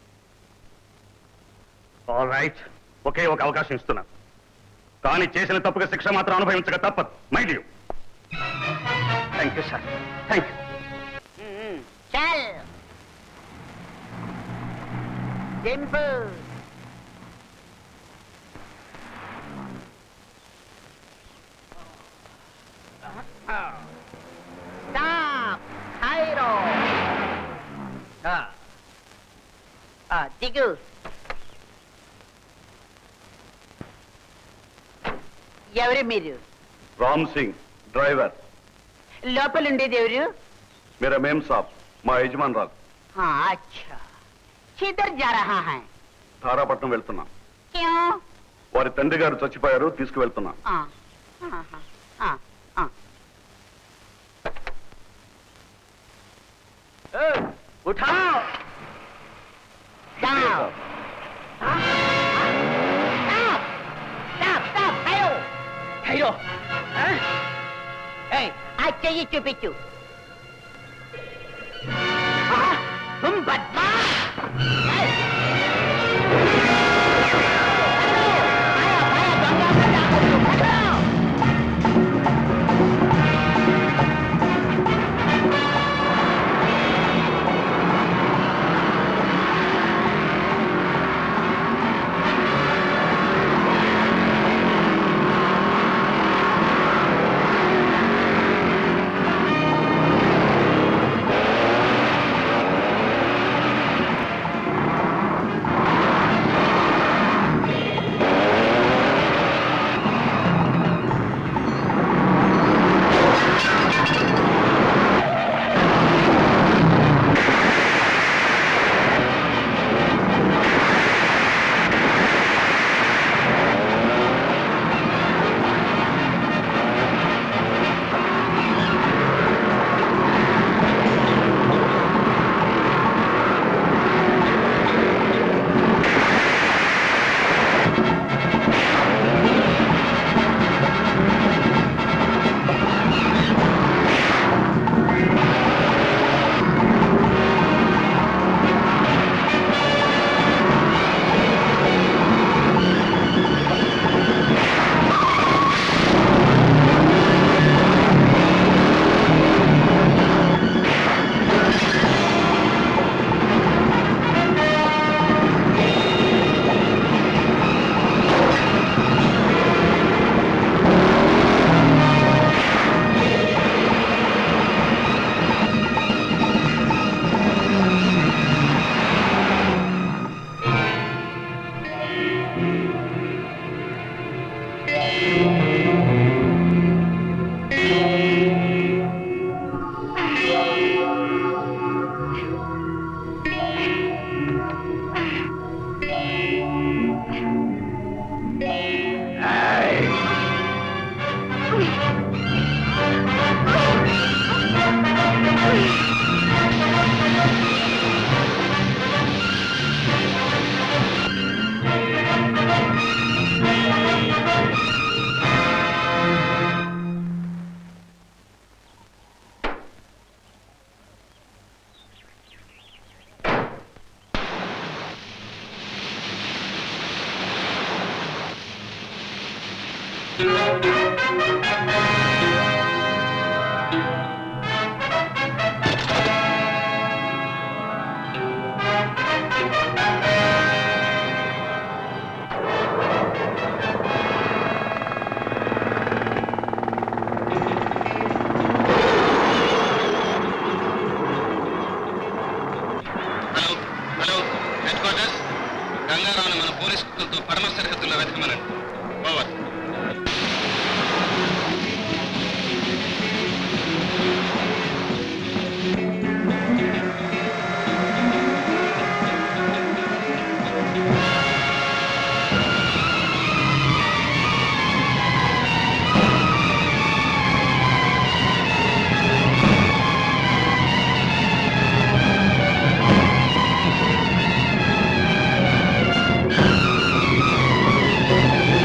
ఆల్ రైట్ ఒకే ఒక అవకాశం ఇస్తున్నాను కానీ చేసిన తప్పుగా శిక్ష మాత్రం అనుభవించక తప్పదు mind you thank you sir thank you चल temple Stop! Cairo! Ah. Ah, దిగు ఎవరు మీరు రామ్ సింగ్ డ్రైవర్ లోపల ఉండేది ఎవరు మీరా మేం సాబ్ మా యజమాన్ రాదు हाँ अच्छा किधर जा रहा है ధారాపట్నం వెళ్తున్నాం क्यों వారి తండ్రి గారు చచ్చిపోయారు తీసుకువెళ్తున్నాం हाँ हाँ हाँ हाँ हाँ ఉఠాओ Stop! Stop! Stop! Stop! Tayo! Tayo! Huh? Hey, आज चाहिए चुपिचु हाँ? तुम बदमाश Hey! Hello hello headquarters గంగారావుని మన పోలీస్ కుక్కలతో పడమ సరిహద్దుల్లో వెతకమనండి ఓవర్ ఆ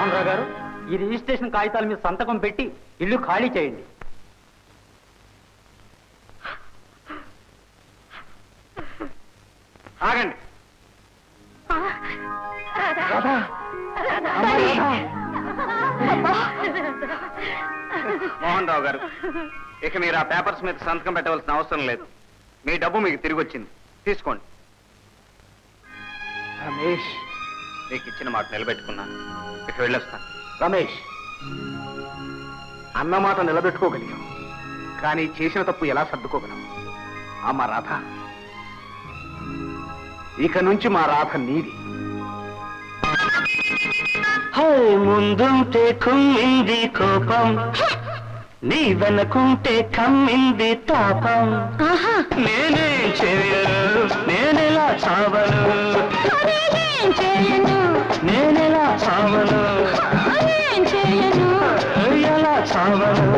మోహన్ రావు గారు ఈ రిజిస్ట్రేషన్ కాగితాల మీద సంతకం పెట్టి ఇల్లు ఖాళీ చేయండి ఆగండి రాధా మోహన్ రావు గారు ఇక మీరు ఆ పేపర్స్ మీద సంతకం పెట్టవలసిన అవసరం లేదు మీ డబ్బు మీకు తిరిగి వచ్చింది తీసుకోండి రమేష్ మీకు ఇచ్చిన మాట నిలబెట్టుకున్నాను ఇక వెళ్ళొస్తాను రమేష్ అన్నమాట నిలబెట్టుకోగలిగాం కానీ చేసిన తప్పు ఎలా సర్దుకోగలం అమ్మ రాధ ఇక నుంచి మా రాధ నీది హాయ్ ముందుంటే కుమ్మింది కోపం నీ వెనకుంటే కమ్మింది తాపం నేనే చేయను నేనెలా చావను నేనెలా చావను ఎలా చావను